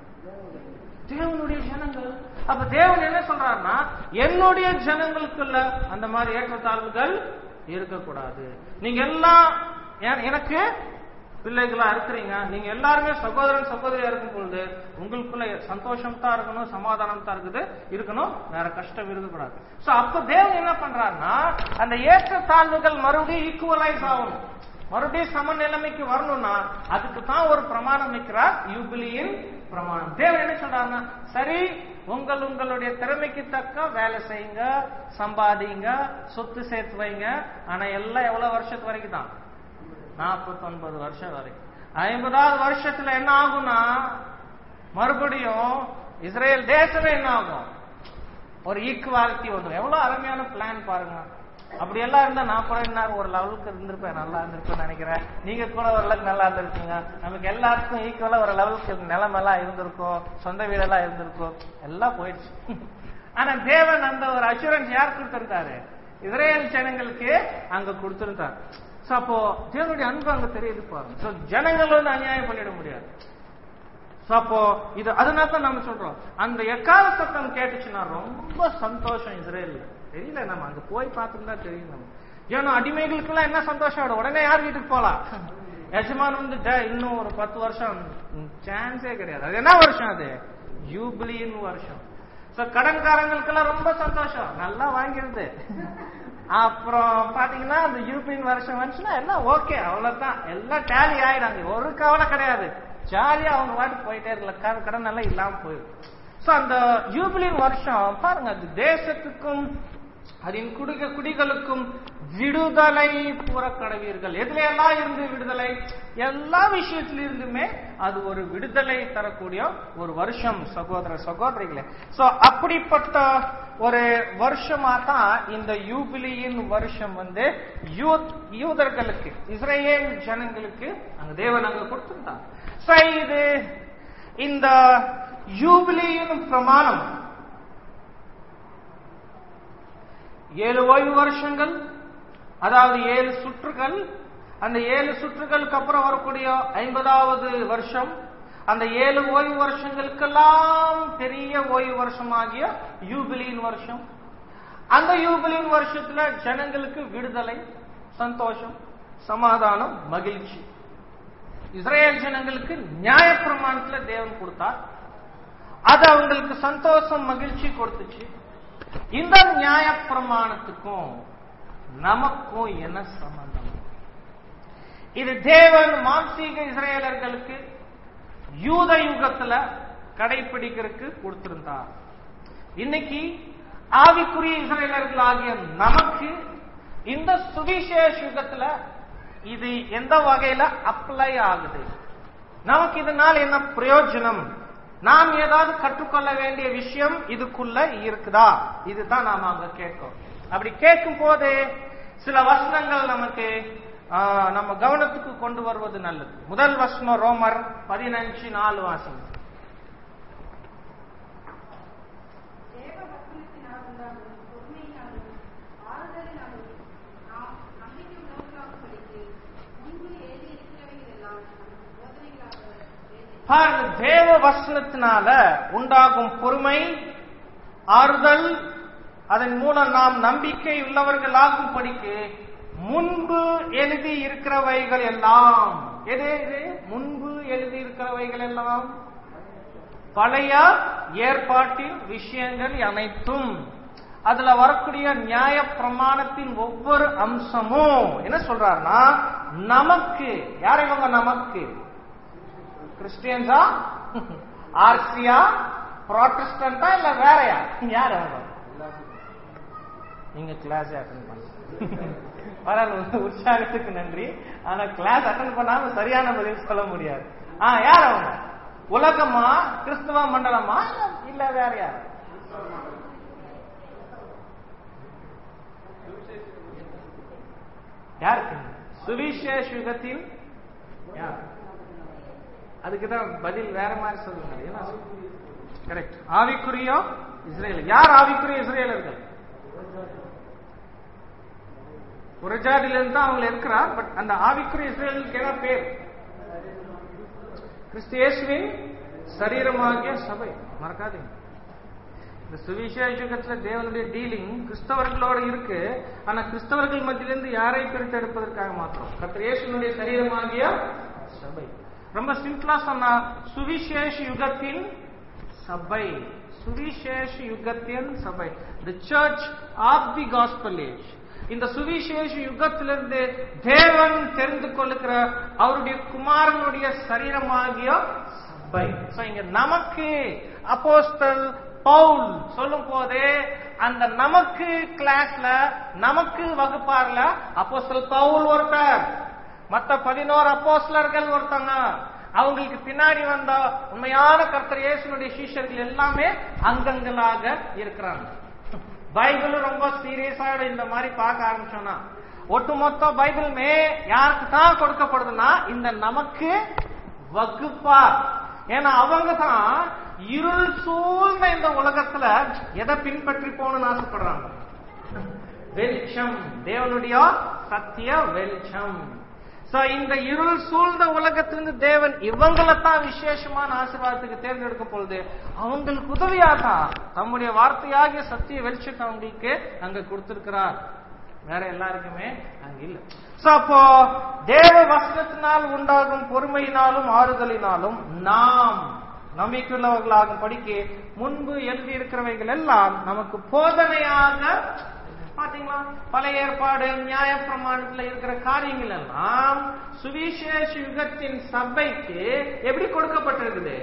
தேவனுடைய ஜனங்கள் அப்ப தேவன் என்ன சொல்றாருன்னா என்னுடைய ஜனங்களுக்குள்ள அந்த மாதிரி ஏற்றத்தாழ்வுகள் இருக்கக்கூடாது நீங்க எல்லாம் எ- எனக்கு பிள்ளைகளா இருக்கிறீங்க நீங்க எல்லாருமே சகோதரன் சகோதரியா இருக்கும் பொழுது உங்களுக்குள்ள சந்தோஷம் தான் இருக்கணும் சமாதானம் தான் இருக்குது இருக்கணும் வேற கஷ்டம் இருக்கக்கூடாது சோ அப்ப தேவன் என்ன பண்றாருன்னா அந்த ஏற்றத்தாழ்வுகள் மறுபடியும் ஈக்குவலைஸ் ஆகணும் மறுபடியும் சம நிலைமைக்கு வரணும்னா அதுக்கு தான் ஒரு பிரமாணம் வைக்கிறார் யூபிலியின் பிரமாணம் தேவன் என்ன சொல்றாருன்னா சரி உங்கள் உங்களுடைய திறமைக்கு தக்க வேலை செய்யுங்க சம்பாதிங்க சொத்து சேர்த்து வைங்க ஆனா எல்லாம் எவ்வளவு வருஷத்து வரைக்கும் தான் நாற்பத்தொன்பது வருஷம் வரைக்கும் ஐம்பதாவது வருஷத்துல என்ன ஆகும்னா மறுபடியும் இஸ்ரேல் தேசமே என்ன ஆகும் ஒரு ஈக்குவாலிட்டி வந்துடும் எவ்வளவு அருமையான பிளான் பாருங்க அப்படி எல்லாம் இருந்தா நான் கூட என்ன ஒரு லெவலுக்கு இருந்திருப்பேன் நல்லா இருந்திருப்பேன் நினைக்கிறேன் நீங்க கூட ஒரு அளவுக்கு நல்லா இருந்திருக்கீங்க நமக்கு எல்லாருக்கும் ஈக்குவலா ஒரு லெவலுக்கு நிலமெல்லாம் இருந்திருக்கும் சொந்த வீடெல்லாம் இருந்திருக்கும் எல்லாம் போயிடுச்சு ஆனா தேவன் அந்த ஒரு அஷூரன்ஸ் யார் கொடுத்திருந்தாரு இஸ்ரேல் ஜனங்களுக்கு அங்க கொடுத்திருந்தார் சோ அப்போ தேவனுடைய அன்பு அங்க தெரியுது பாருங்க சோ ஜனங்கள் வந்து அநியாயம் பண்ணிட முடியாது So, அப்போ இது அதனால தான் நம்ம சொல்றோம் அந்த எக்கால சத்தம் கேட்டுச்சுன்னா ரொம்ப சந்தோஷம் இஸ்ரேல்ல தெரியல நம்ம அங்க போய் பார்த்துருந்தா தெரியும் நம்ம ஏன்னா அடிமைகளுக்கெல்லாம் என்ன சந்தோஷம் ஆயிடும் உடனே யார் வீட்டுக்கு போலாம் எஜமான் வந்து "டேய், இன்னும் ஒரு பத்து வருஷம் சான்ஸே கிடையாது அது என்ன வருஷம் அது யூபிலியின் வருஷம் சோ கடன்காரங்களுக்கெல்லாம் ரொம்ப சந்தோஷம் நல்லா வாங்கிருது அப்புறம் பாத்தீங்கன்னா அந்த யூபியின் வருஷம் வந்துச்சுன்னா எல்லாம் ஓகே அவ்வளவுதான் எல்லாம் டேலி ஆயிடாங்க ஒரு கவலை கிடையாது ஜாலியா அவங்க வாட்டுக்கு போயிட்டே இருக்கல கடன் கடன் எல்லாம் இல்லாம போயிடும் சோ அந்த யூபிலின் வருஷம் பாருங்க அது தேசத்துக்கும் அதன் குடிக குடிகளுக்கும் விடுதலை புறக்கடவீர்கள் எதுல எல்லாம் இருந்து விடுதலை எல்லா விஷயத்தில இருந்துமே அது ஒரு விடுதலை தரக்கூடிய ஒரு வருஷம் சகோதர சகோதரிகளே சோ அப்படிப்பட்ட ஒரு வருஷமா தான் இந்த யூபிலியின் வருஷம் வந்து யூத் யூதர்களுக்கு இஸ்ரேல் ஜனங்களுக்கு அங்க தேவன் அங்க கொடுத்திருந்தார் சோ இது இந்த யூபிலியின் பிரமாணம் ஏழு ஓய்வு வருஷங்கள் அதாவது ஏழு சுற்றுகள் அந்த ஏழு சுற்றுகளுக்கு அப்புறம் வரக்கூடிய ஐம்பதாவது வருஷம் அந்த ஏழு ஓய்வு வருஷங்களுக்கெல்லாம் பெரிய ஓய்வு வருஷமாகிய யூபிலியின் வருஷம் அந்த யூபிலியின் வருஷத்துல ஜனங்களுக்கு விடுதலை சந்தோஷம் சமாதானம் மகிழ்ச்சி இஸ்ரேல் ஜனங்களுக்கு நியாயப்பிரமாணத்துல தேவன் கொடுத்தார் அது அவங்களுக்கு சந்தோஷம் மகிழ்ச்சி கொடுத்துச்சு இந்த நியாயப்பிரமாணத்துக்கும் நமக்கும் என்ன சம்பந்தம் இது தேவன் மாம்சீக இஸ்ரேலர்களுக்கு யூத யுகத்துல கடைபிடிக்கிறதுக்கு கொடுத்திருந்தார் இன்னைக்கு ஆவிக்குரிய இஸ்ரேலர்கள் ஆகிய நமக்கு இந்த சுவிசேஷ யுகத்துல இது எந்த வகையில அப்ளை ஆகுது நமக்கு இதனால் என்ன பிரயோஜனம் நாம் ஏதாவது கற்றுக்கொள்ள வேண்டிய விஷயம் இதுக்குள்ள இருக்குதா இதுதான் நாம அங்க கேட்கும் அப்படி கேட்கும் போது சில வசனங்கள் நமக்கு ஆ, நம்ம கவனத்துக்கு கொண்டு வருவது நல்லது முதல் வசனம் ரோமர் பதினஞ்சு நாலு வாசனம் தேவ வசனத்தினால் உண்டாகும் பொறுமையினாலும் ஆறுதலினாலும் நாம் நம்பிக்கை உள்ளவர்களாகும்படிக்கு முன்பு எழுதியிருக்கிறவைகளெல்லாம் நமக்கு போதனைகளாக எழுதி பாருங்க தேவ வசனத்தினால உண்டாகும் பொறுமை ஆறுதல் அதன் மூலம் நாம் நம்பிக்கை உள்ளவர்களாகும்படிக்கு முன்பு எழுதி இருக்கிறவைகள் எல்லாம் எது இது முன்பு எழுதி இருக்கிறவைகள் எல்லாம் பழைய ஏற்பாட்டின் விஷயங்கள் அனைத்தும் அதுல வரக்கூடிய நியாய பிரமாணத்தின் ஒவ்வொரு அம்சமும் என்ன சொல்றாருன்னா நமக்கு யார் இவங்க நமக்கு கிறிஸ்டியன்ஸா ஆர்சியா ப்ராட்டஸ்டன்டா இல்ல வேறயா யார் அவங்க நீங்க கிளாஸ் அட்டன் பண்ண பரவாயில்ல உற்சாகத்துக்கு நன்றி ஆனா கிளாஸ் அட்டன் பண்ணாம சரியான பதில் சொல்ல முடியாது ஆ யார் அவங்க உலகமா கிறிஸ்துவ மண்டலமா இல்ல- இல்ல வேற யார் யாருக்கு சுவிசேஷ யுகத்தில் யார் அதுக்கு தான் பதில் வேற மாதிரி சொல்லுங்க என்ன கரெக்ட் ஆவிக்குரியோ இஸ்ரேல் யார் ஆவிக்குரிய இஸ்ரேலர்கள் புறஜாதியிலிருந்து தான் அவங்க இருக்கிறார் பட் அந்த ஆவிக்குரிய இஸ்ரேலுக்கு என்ன பேர் கிறிஸ்து இயேசுவின் சரீரமாகிய சபை மறக்காதீங்க இந்த சுவிசேஷ யுகத்துல தேவனுடைய டீலிங் கிறிஸ்தவர்களோட இருக்கு ஆனா கிறிஸ்தவர்கள் மத்தியிலிருந்து யாரை பிரித்தெடுப்பதற்காக மாத்திரம் கர்த்தர் இயேசுனுடைய சரீரமாகிய சபை ரொம்ப சிம்பிளா சொன்னா சுவிசேஷ யுகத்தின் சபை சுவிசேஷ யுகத்தின் சபை the church of the gospel age இந்த சுவிசேஷ யுகத்திலிருந்து தேவன் தெரிந்து கொள்ளுகிற அவருடைய குமாரனுடைய சரீரமாகிய சபை So, இங்க நமக்கு அப்போஸ்தல் பவுல் சொல்லும் போதே அந்த நமக்கு கிளாஸ்ல நமக்கு வகுப்பார்ல அப்போஸ்தல் பவுல் ஒருத்தர் மத்த பதினோரு அப்போஸ்தலர்கள் ஒருத்தங்க அவங்களுக்கு பின்னாடி வந்த உண்மையான கர்த்தர் இயேசுனுடைய சீஷர்கள் எல்லாமே அங்கங்களாக இருக்கிறாங்க பைபிள் ரொம்ப சீரியஸா இந்த மாதிரி பார்க்க ஆரம்பிச்சோம்னா ஒட்டுமொத்த பைபிளுமே யாருக்கு தான் கொடுக்கப்படுதுன்னா இந்த நமக்கு வகுப்பா ஏன்னா அவங்க தான் இருள் சூழ்ந்த இந்த உலகத்துல எதை பின்பற்றி போகணும்னு ஆசைப்படுறாங்க வெளிச்சம் தேவனுடைய சத்திய வெளிச்சம் சோ இந்த இருள் சூழ்ந்த உலகத்திலிருந்து தேவன் இவங்களை தான் விசேஷமான ஆசீர்வாதத்துக்கு தேர்ந்தெடுக்க பொழுது அவங்களுக்கு உதவியாக தம்முடைய வார்த்தையாகிய சத்திய வெளிச்சத்தை அவங்களுக்கு அங்க கொடுத்திருக்கிறார் வேற எல்லாருக்குமே அங்க இல்ல சோ அப்போ தேவ வசனத்தினால் உண்டாகும் பொறுமையினாலும் ஆறுதலினாலும் நாம் நம்பிக்கையுள்ளவர்களாகும் படிக்க முன்பு எழுதி இருக்கிறவைகள் எல்லாம் நமக்கு போதனையாக பாத்தீங்களா பழைய ஏற்பாடு நியாய பிரமாணத்துல இருக்கிற காரியங்கள் எல்லாம் சுவிசேஷ யுகத்தின் சபைக்கு எப்படி கொடுக்கப்பட்டிருக்குது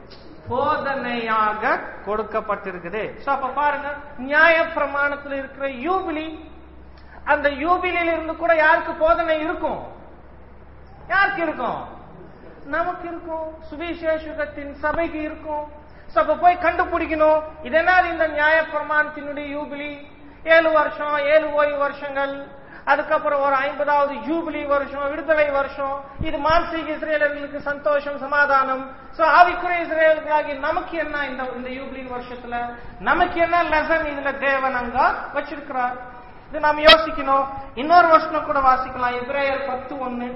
போதனையாக கொடுக்கப்பட்டிருக்குது சோ அப்ப பாருங்க நியாய பிரமாணத்துல இருக்கிற யூபிலி அந்த யூபிலியில இருந்து கூட யாருக்கு போதனை இருக்கும் யாருக்கு இருக்கும் நமக்கு இருக்கும் சுவிசேஷ யுகத்தின் சபைக்கு இருக்கும் சோ அப்ப போய் கண்டுபிடிக்கணும் இது என்ன இந்த நியாய பிரமாணத்தினுடைய யூபிலி ஏழு வருஷம் ஏழு ஓய்வு வருஷங்கள் அதுக்கப்புறம் ஒரு ஐம்பதாவது ஜூபிலி வருஷம் விடுதலை வருஷம் இது மானசீக இஸ்ரேலர்களுக்கு சந்தோஷம் சமாதானம் சோ ஆவிக்குரிய இஸ்ரேலர்களாகி நமக்கு என்ன இந்த இந்த யூபிலி வருஷத்துல நமக்கு என்ன லெசன் இதுல தேவன் அங்க வச்சிருக்கிறார் இது நாம் யோசிக்கணும் இன்னொரு வருஷம் கூட வாசிக்கலாம் எப்ரேயர் பத்து ஒண்ணு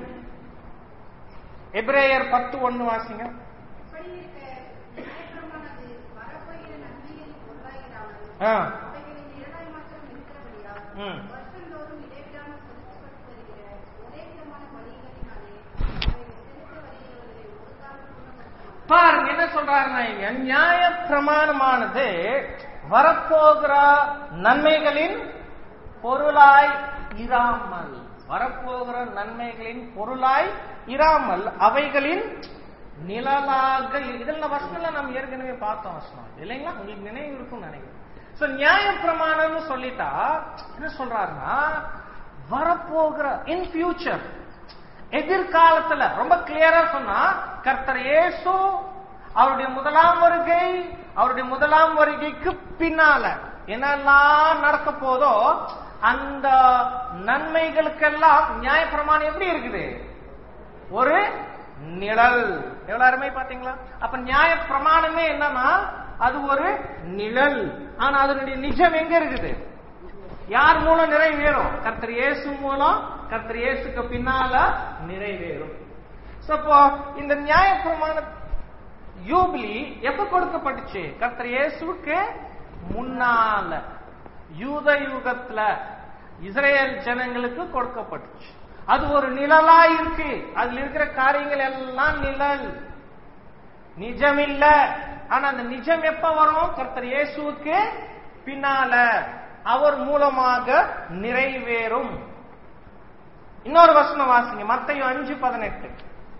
எப்ரேயர் பத்து ஒண்ணு வாசிங்க இப்படி இருக்க நியாயப்பிரமாணது வரப்போகிற நன்மைகளின் பொருளாகிறாமல் ஆ, அவைகளின் நிழலாய் மாத்திரம் இருக்கிறபடியால் ம். வருஷந்தோறும் இடைவிடாமல் செலுத்தப்பட்டு வருகிற ஒரே விதமான பலிகளினாலே அவைகள் செலுத்த வருகிறவர்களை ஒரு காலம் குணப்படுத்த பாருங்க என்ன சொல்றாருன்னா இங்க நியாய பிரமாணமானது வரப்போகிற நன்மைகளின் பொருளாய் இராமல் வரப்போகிற நன்மைகளின் பொருளாய் இராமல் அவைகளின் நிழலாக இரு- இதெல்லாம் வசனம்ல நம்ம ஏற்கனவே பார்த்தோம் வசனம் இல்லைங்களா உங்களுக்கு நினைவு இருக்கும்னு நினைக்கிறேன் சோ நியாய பிரமாணம்னு சொல்லிட்டா என்ன சொல்றாருன்னா வரப்போகிற இன் ஃபியூச்சர் எதிர்காலத்துல ரொம்ப கிளியரா சொன்னா கர்த்தர் இயேசு அவருடைய முதலாம் வருகை அவருடைய முதலாம் வருகைக்கு பின்னால என்னெல்லாம் நடக்க போதோ அந்த நன்மைகளுக்கெல்லாம் நியாயப்பிரமாணம் எப்படி இருக்குது ஒரு நிழல் எவ்வளவு அருமை பாத்தீங்களா அப்ப நியாய பிரமாணமே என்னன்னா அது ஒரு நிழல் ஆனா அதனுடைய நிஜம் எங்க இருக்குது யார் மூலம் நிறைவேறும் கர்த்தர் இயேசு மூலம் கர்த்தர் இயேசுக்கு பின்னால நிறைவேறும் So, அப்போ இந்த நியாய பிரமாண யூபிலி எப்ப கொடுக்கப்பட்டுச்சு கர்த்தர் இயேசுக்கு முன்னால யூத யுகத்துல இஸ்ரேல் ஜனங்களுக்கு கொடுக்கப்பட்டுச்சு அது ஒரு நிழலா இருக்கு அதுல இருக்கிற காரியங்கள் எல்லாம் நிழல் நிஜம் இல்ல ஆனா அந்த நிஜம் எப்ப வரும் கர்த்தர் இயேசுவுக்கு பின்னால அவர் மூலமாக நிறைவேறும் இன்னொரு வசனம் வாசிங்க மத்தையும் அஞ்சு பதினெட்டு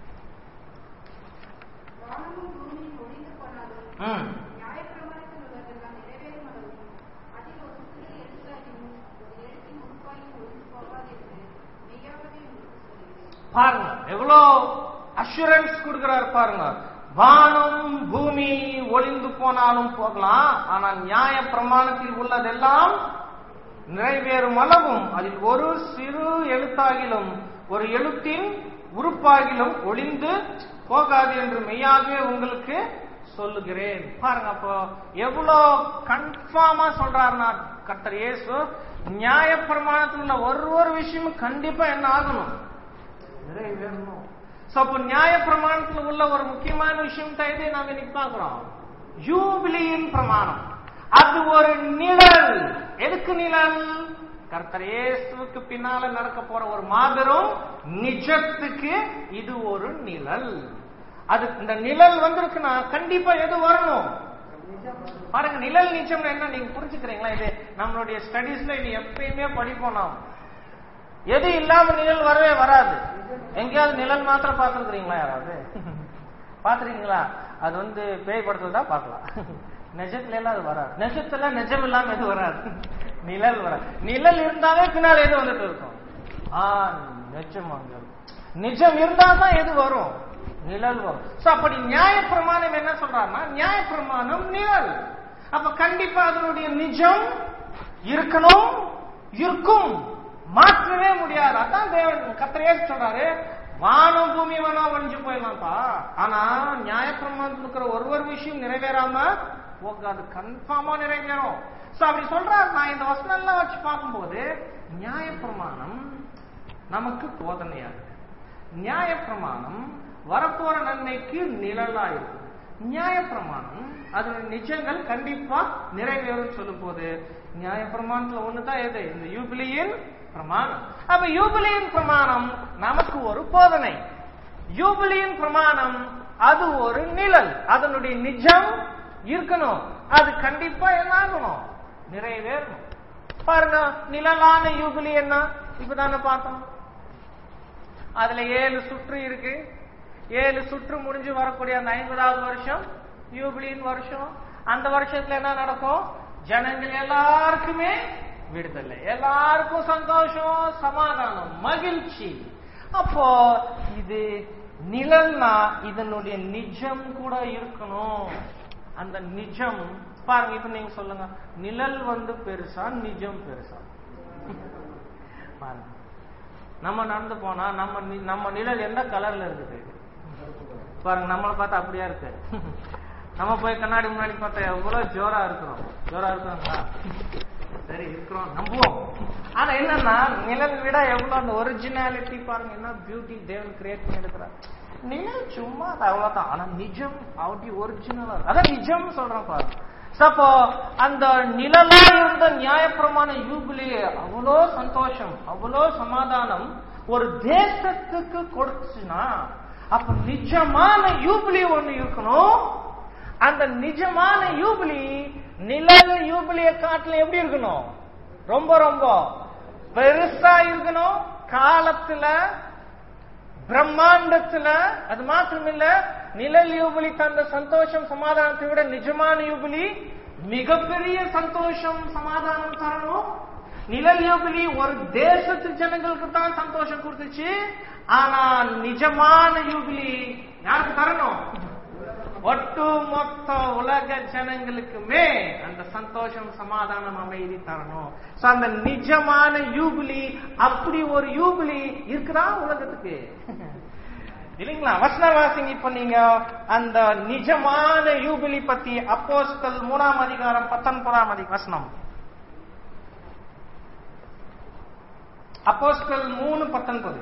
வானமும் பூமியும் ஒழிந்து போனாலும் ம். நியாயப்பிரமாணத்தில் உள்ளதெல்லாம் நிறைவேறும் அளவும் அதில் ஒரு சிறு எழுத்தாயும் ஒரு எழுத்தின் உறுப்பாயும் ஒழிந்து போகாது என்று மெய்யாகவே உங்களுக்கு சொல்கிறேன் பாருங்க எவ்வளோ அஷூரன்ஸ் கொடுக்கிறார் பாருங்க வானம் பூமி ஒளிந்து போனாலும் போகலாம் ஆனால் நியாய பிரமாணத்தில் உள்ளதெல்லாம் நிறைவேறும் அளவும் அதில் ஒரு சிறு எழுத்தாகிலும் ஒரு எழுத்தின் உறுப்பாகிலும் ஒளிந்து போகாது என்று மெய்யாகவே உங்களுக்கு சொல்லுகிறேன் பாருங்க அப்போ எவ்வளோ கன்ஃபார்மா சொல்றாருன்னா கர்த்தர் இயேசு நியாய பிரமாணத்தில் உள்ள ஒரு ஒரு விஷயமும் கண்டிப்பா என்ன ஆகணும் நிறைவேறணும் சோ அப்போ நியாய பிரமாணத்துல உள்ள ஒரு முக்கியமான விஷயம் தான் எது நாங்க இன்னைக்கு பார்க்கிறோம் யூபிலியின் பிரமாணம் அது ஒரு நிழல் எதுக்கு நிழல் கர்த்தர் இயேசுவுக்கு பின்னால நடக்க போற ஒரு மாபெரும் நிஜத்துக்கு இது ஒரு நிழல் அது இந்த நிழல் வந்திருக்குன்னா கண்டிப்பா எது வரணும் பாருங்க நிழல் நிஜம் என்ன நீங்க புரிஞ்சுக்கிறீங்களா இது நம்மளுடைய ஸ்டடீஸ்ல இது எப்பயுமே படிப்போம் நாம் எது இல்லாம நிழல் வரவே வராது எங்கேயாவது நிழல் மாத்திரம் பார்த்துருக்கீங்களா யாராவது பாத்துருக்கீங்களா அது வந்து பேய் படத்துல தான் பார்க்கலாம் நிஜத்துல எல்லாம் அது வராது நிஜத்துல நிஜம் இல்லாம எது வராது நிழல் வராது நிழல் இருந்தாலே பின்னால் எது வந்துட்டு இருக்கும் ஆ நிஜம் அங்க இருக்கு. நிஜம் இருந்தா தான் எது வரும் நிழல் வரும் சோ அப்படி நியாய பிரமாணம் என்ன சொல்றாருன்னா நியாய பிரமாணம் நிழல் அப்ப கண்டிப்பா அதனுடைய நிஜம் இருக்கணும் இருக்கும் மாற்றவே முடியாது அதான் தேவன் கத்திரையே சொல்றாரு வானம் பூமி வேணா ஒழிஞ்சு போயிடலாம்ப்பா ஆனா நியாயப்பிரமாணத்தில் இருக்கிற ஒரு ஒரு விஷயம் நிறைவேறாம போகாது கன்ஃபார்மா நிறைவேறும் சோ அப்படி சொல்றாரு நான் இந்த வசனம் எல்லாம் வச்சு பார்க்கும்போது நியாயப்பிரமாணம் நமக்கு போதனையா இருக்கு நியாயப்பிரமாணம் வரப்போற நன்மைக்கு நிழலா இருக்கும் நியாயப்பிரமாணம் அதோட நிஜங்கள் கண்டிப்பா நிறைவேறும் சொல்லும் போது நியாயப்பிரமாணத்துல ஒண்ணுதான் எது இந்த யூபிலியின் பிரமாணம் அப்ப யூபிலியின் பிரமாணம் நமக்கு ஒரு போதனை யூபிலியின் பிரமாணம் அது ஒரு நிழல் அதனுடைய நிஜம் இருக்கணும் அது கண்டிப்பா என்ன ஆகணும் நிறைவேறணும் பாருங்க நிழலான யூபிலி என்ன இப்பதானே பார்த்தோம் அதுல ஏழு சுற்று இருக்கு ஏழு சுற்று முடிஞ்சு வரக்கூடிய அந்த ஐம்பதாவது வருஷம் யூபிலியின் வருஷம் அந்த வருஷத்துல என்ன நடக்கும் ஜனங்கள் எல்லாருக்குமே விடுதலை எல்லாருக்கும் சந்தோஷம் சமாதானம் மகிழ்ச்சி அப்போ இது நிழல்னா இதனுடைய நிஜம் கூட இருக்கணும் அந்த நிஜம் பாருங்க இப்ப நீங்க சொல்லுங்க நிழல் வந்து பெருசா நிஜம் பெருசா பாருங்க நம்ம நடந்து போனா நம்ம நி- நம்ம நிழல் எந்த கலர்ல இருக்குது பாருங்க நம்மளை பார்த்தா அப்படியா இருக்கு நம்ம போய் கண்ணாடி முன்னாடி பார்த்தா எவ்வளவு ஜோரா இருக்கிறோம் ஜோரா இருக்கிறோங்களா சரி இருக்கிறோம் நம்புவோம் ஆனா என்னன்னா நிழல் விட எவ்வளவு அந்த ஒரிஜினாலிட்டி பாருங்க என்ன பியூட்டி தேவன் கிரியேட் பண்ணி இருக்கிறார் நிழல் சும்மா அது அவ்வளவுதான் ஆனா நிஜம் அப்படி ஒரிஜினலா இருக்கு அதான் நிஜம் சொல்றேன் பாருங்க So, அப்போ அந்த நிழலா இருந்த நியாயப்பிரமாண யூபிலி அவ்வளோ சந்தோஷம் அவ்வளோ சமாதானம் ஒரு தேசத்துக்கு கொடுத்துச்சுன்னா அப்ப நிஜமான யூபிலி ஒண்ணு இருக்கணும் அந்த நிஜமான யூபிலி நிழல் யூபிலிய காட்டுல எப்படி இருக்கணும் ரொம்ப ரொம்ப பெருசா இருக்கணும் காலத்துல பிரம்மாண்டத்துல அது மாத்திரம் இல்ல நிழல் யூபிலி தந்த சந்தோஷம் சமாதானத்தை விட நிஜமான யூபிலி மிகப்பெரிய சந்தோஷம் சமாதானம் தரணும் நிழல் யூபிலி ஒரு தேசத்து ஜனங்களுக்கு தான் சந்தோஷம் கொடுத்துச்சு ஆனா நிஜமான யூபிலி யாருக்கு தரணும் ஒட்டு மொத்த உலக ஜனங்களுக்குமே அந்த சந்தோஷம் சமாதானம் அமைதி தரணும் So, அந்த நிஜமான யூபிலி அப்படி ஒரு யூபிலி இருக்குதா உலகத்துக்கு இல்லைங்களா வசனவாசிங்க இப்ப நீங்க அந்த நிஜமான யூபிலி பத்தி அப்போஸ்தல் மூணாம் அதிகாரம் பத்தொன்பதாம் அதி வசனம் அப்போஸ்தல் மூணு பத்தொன்பது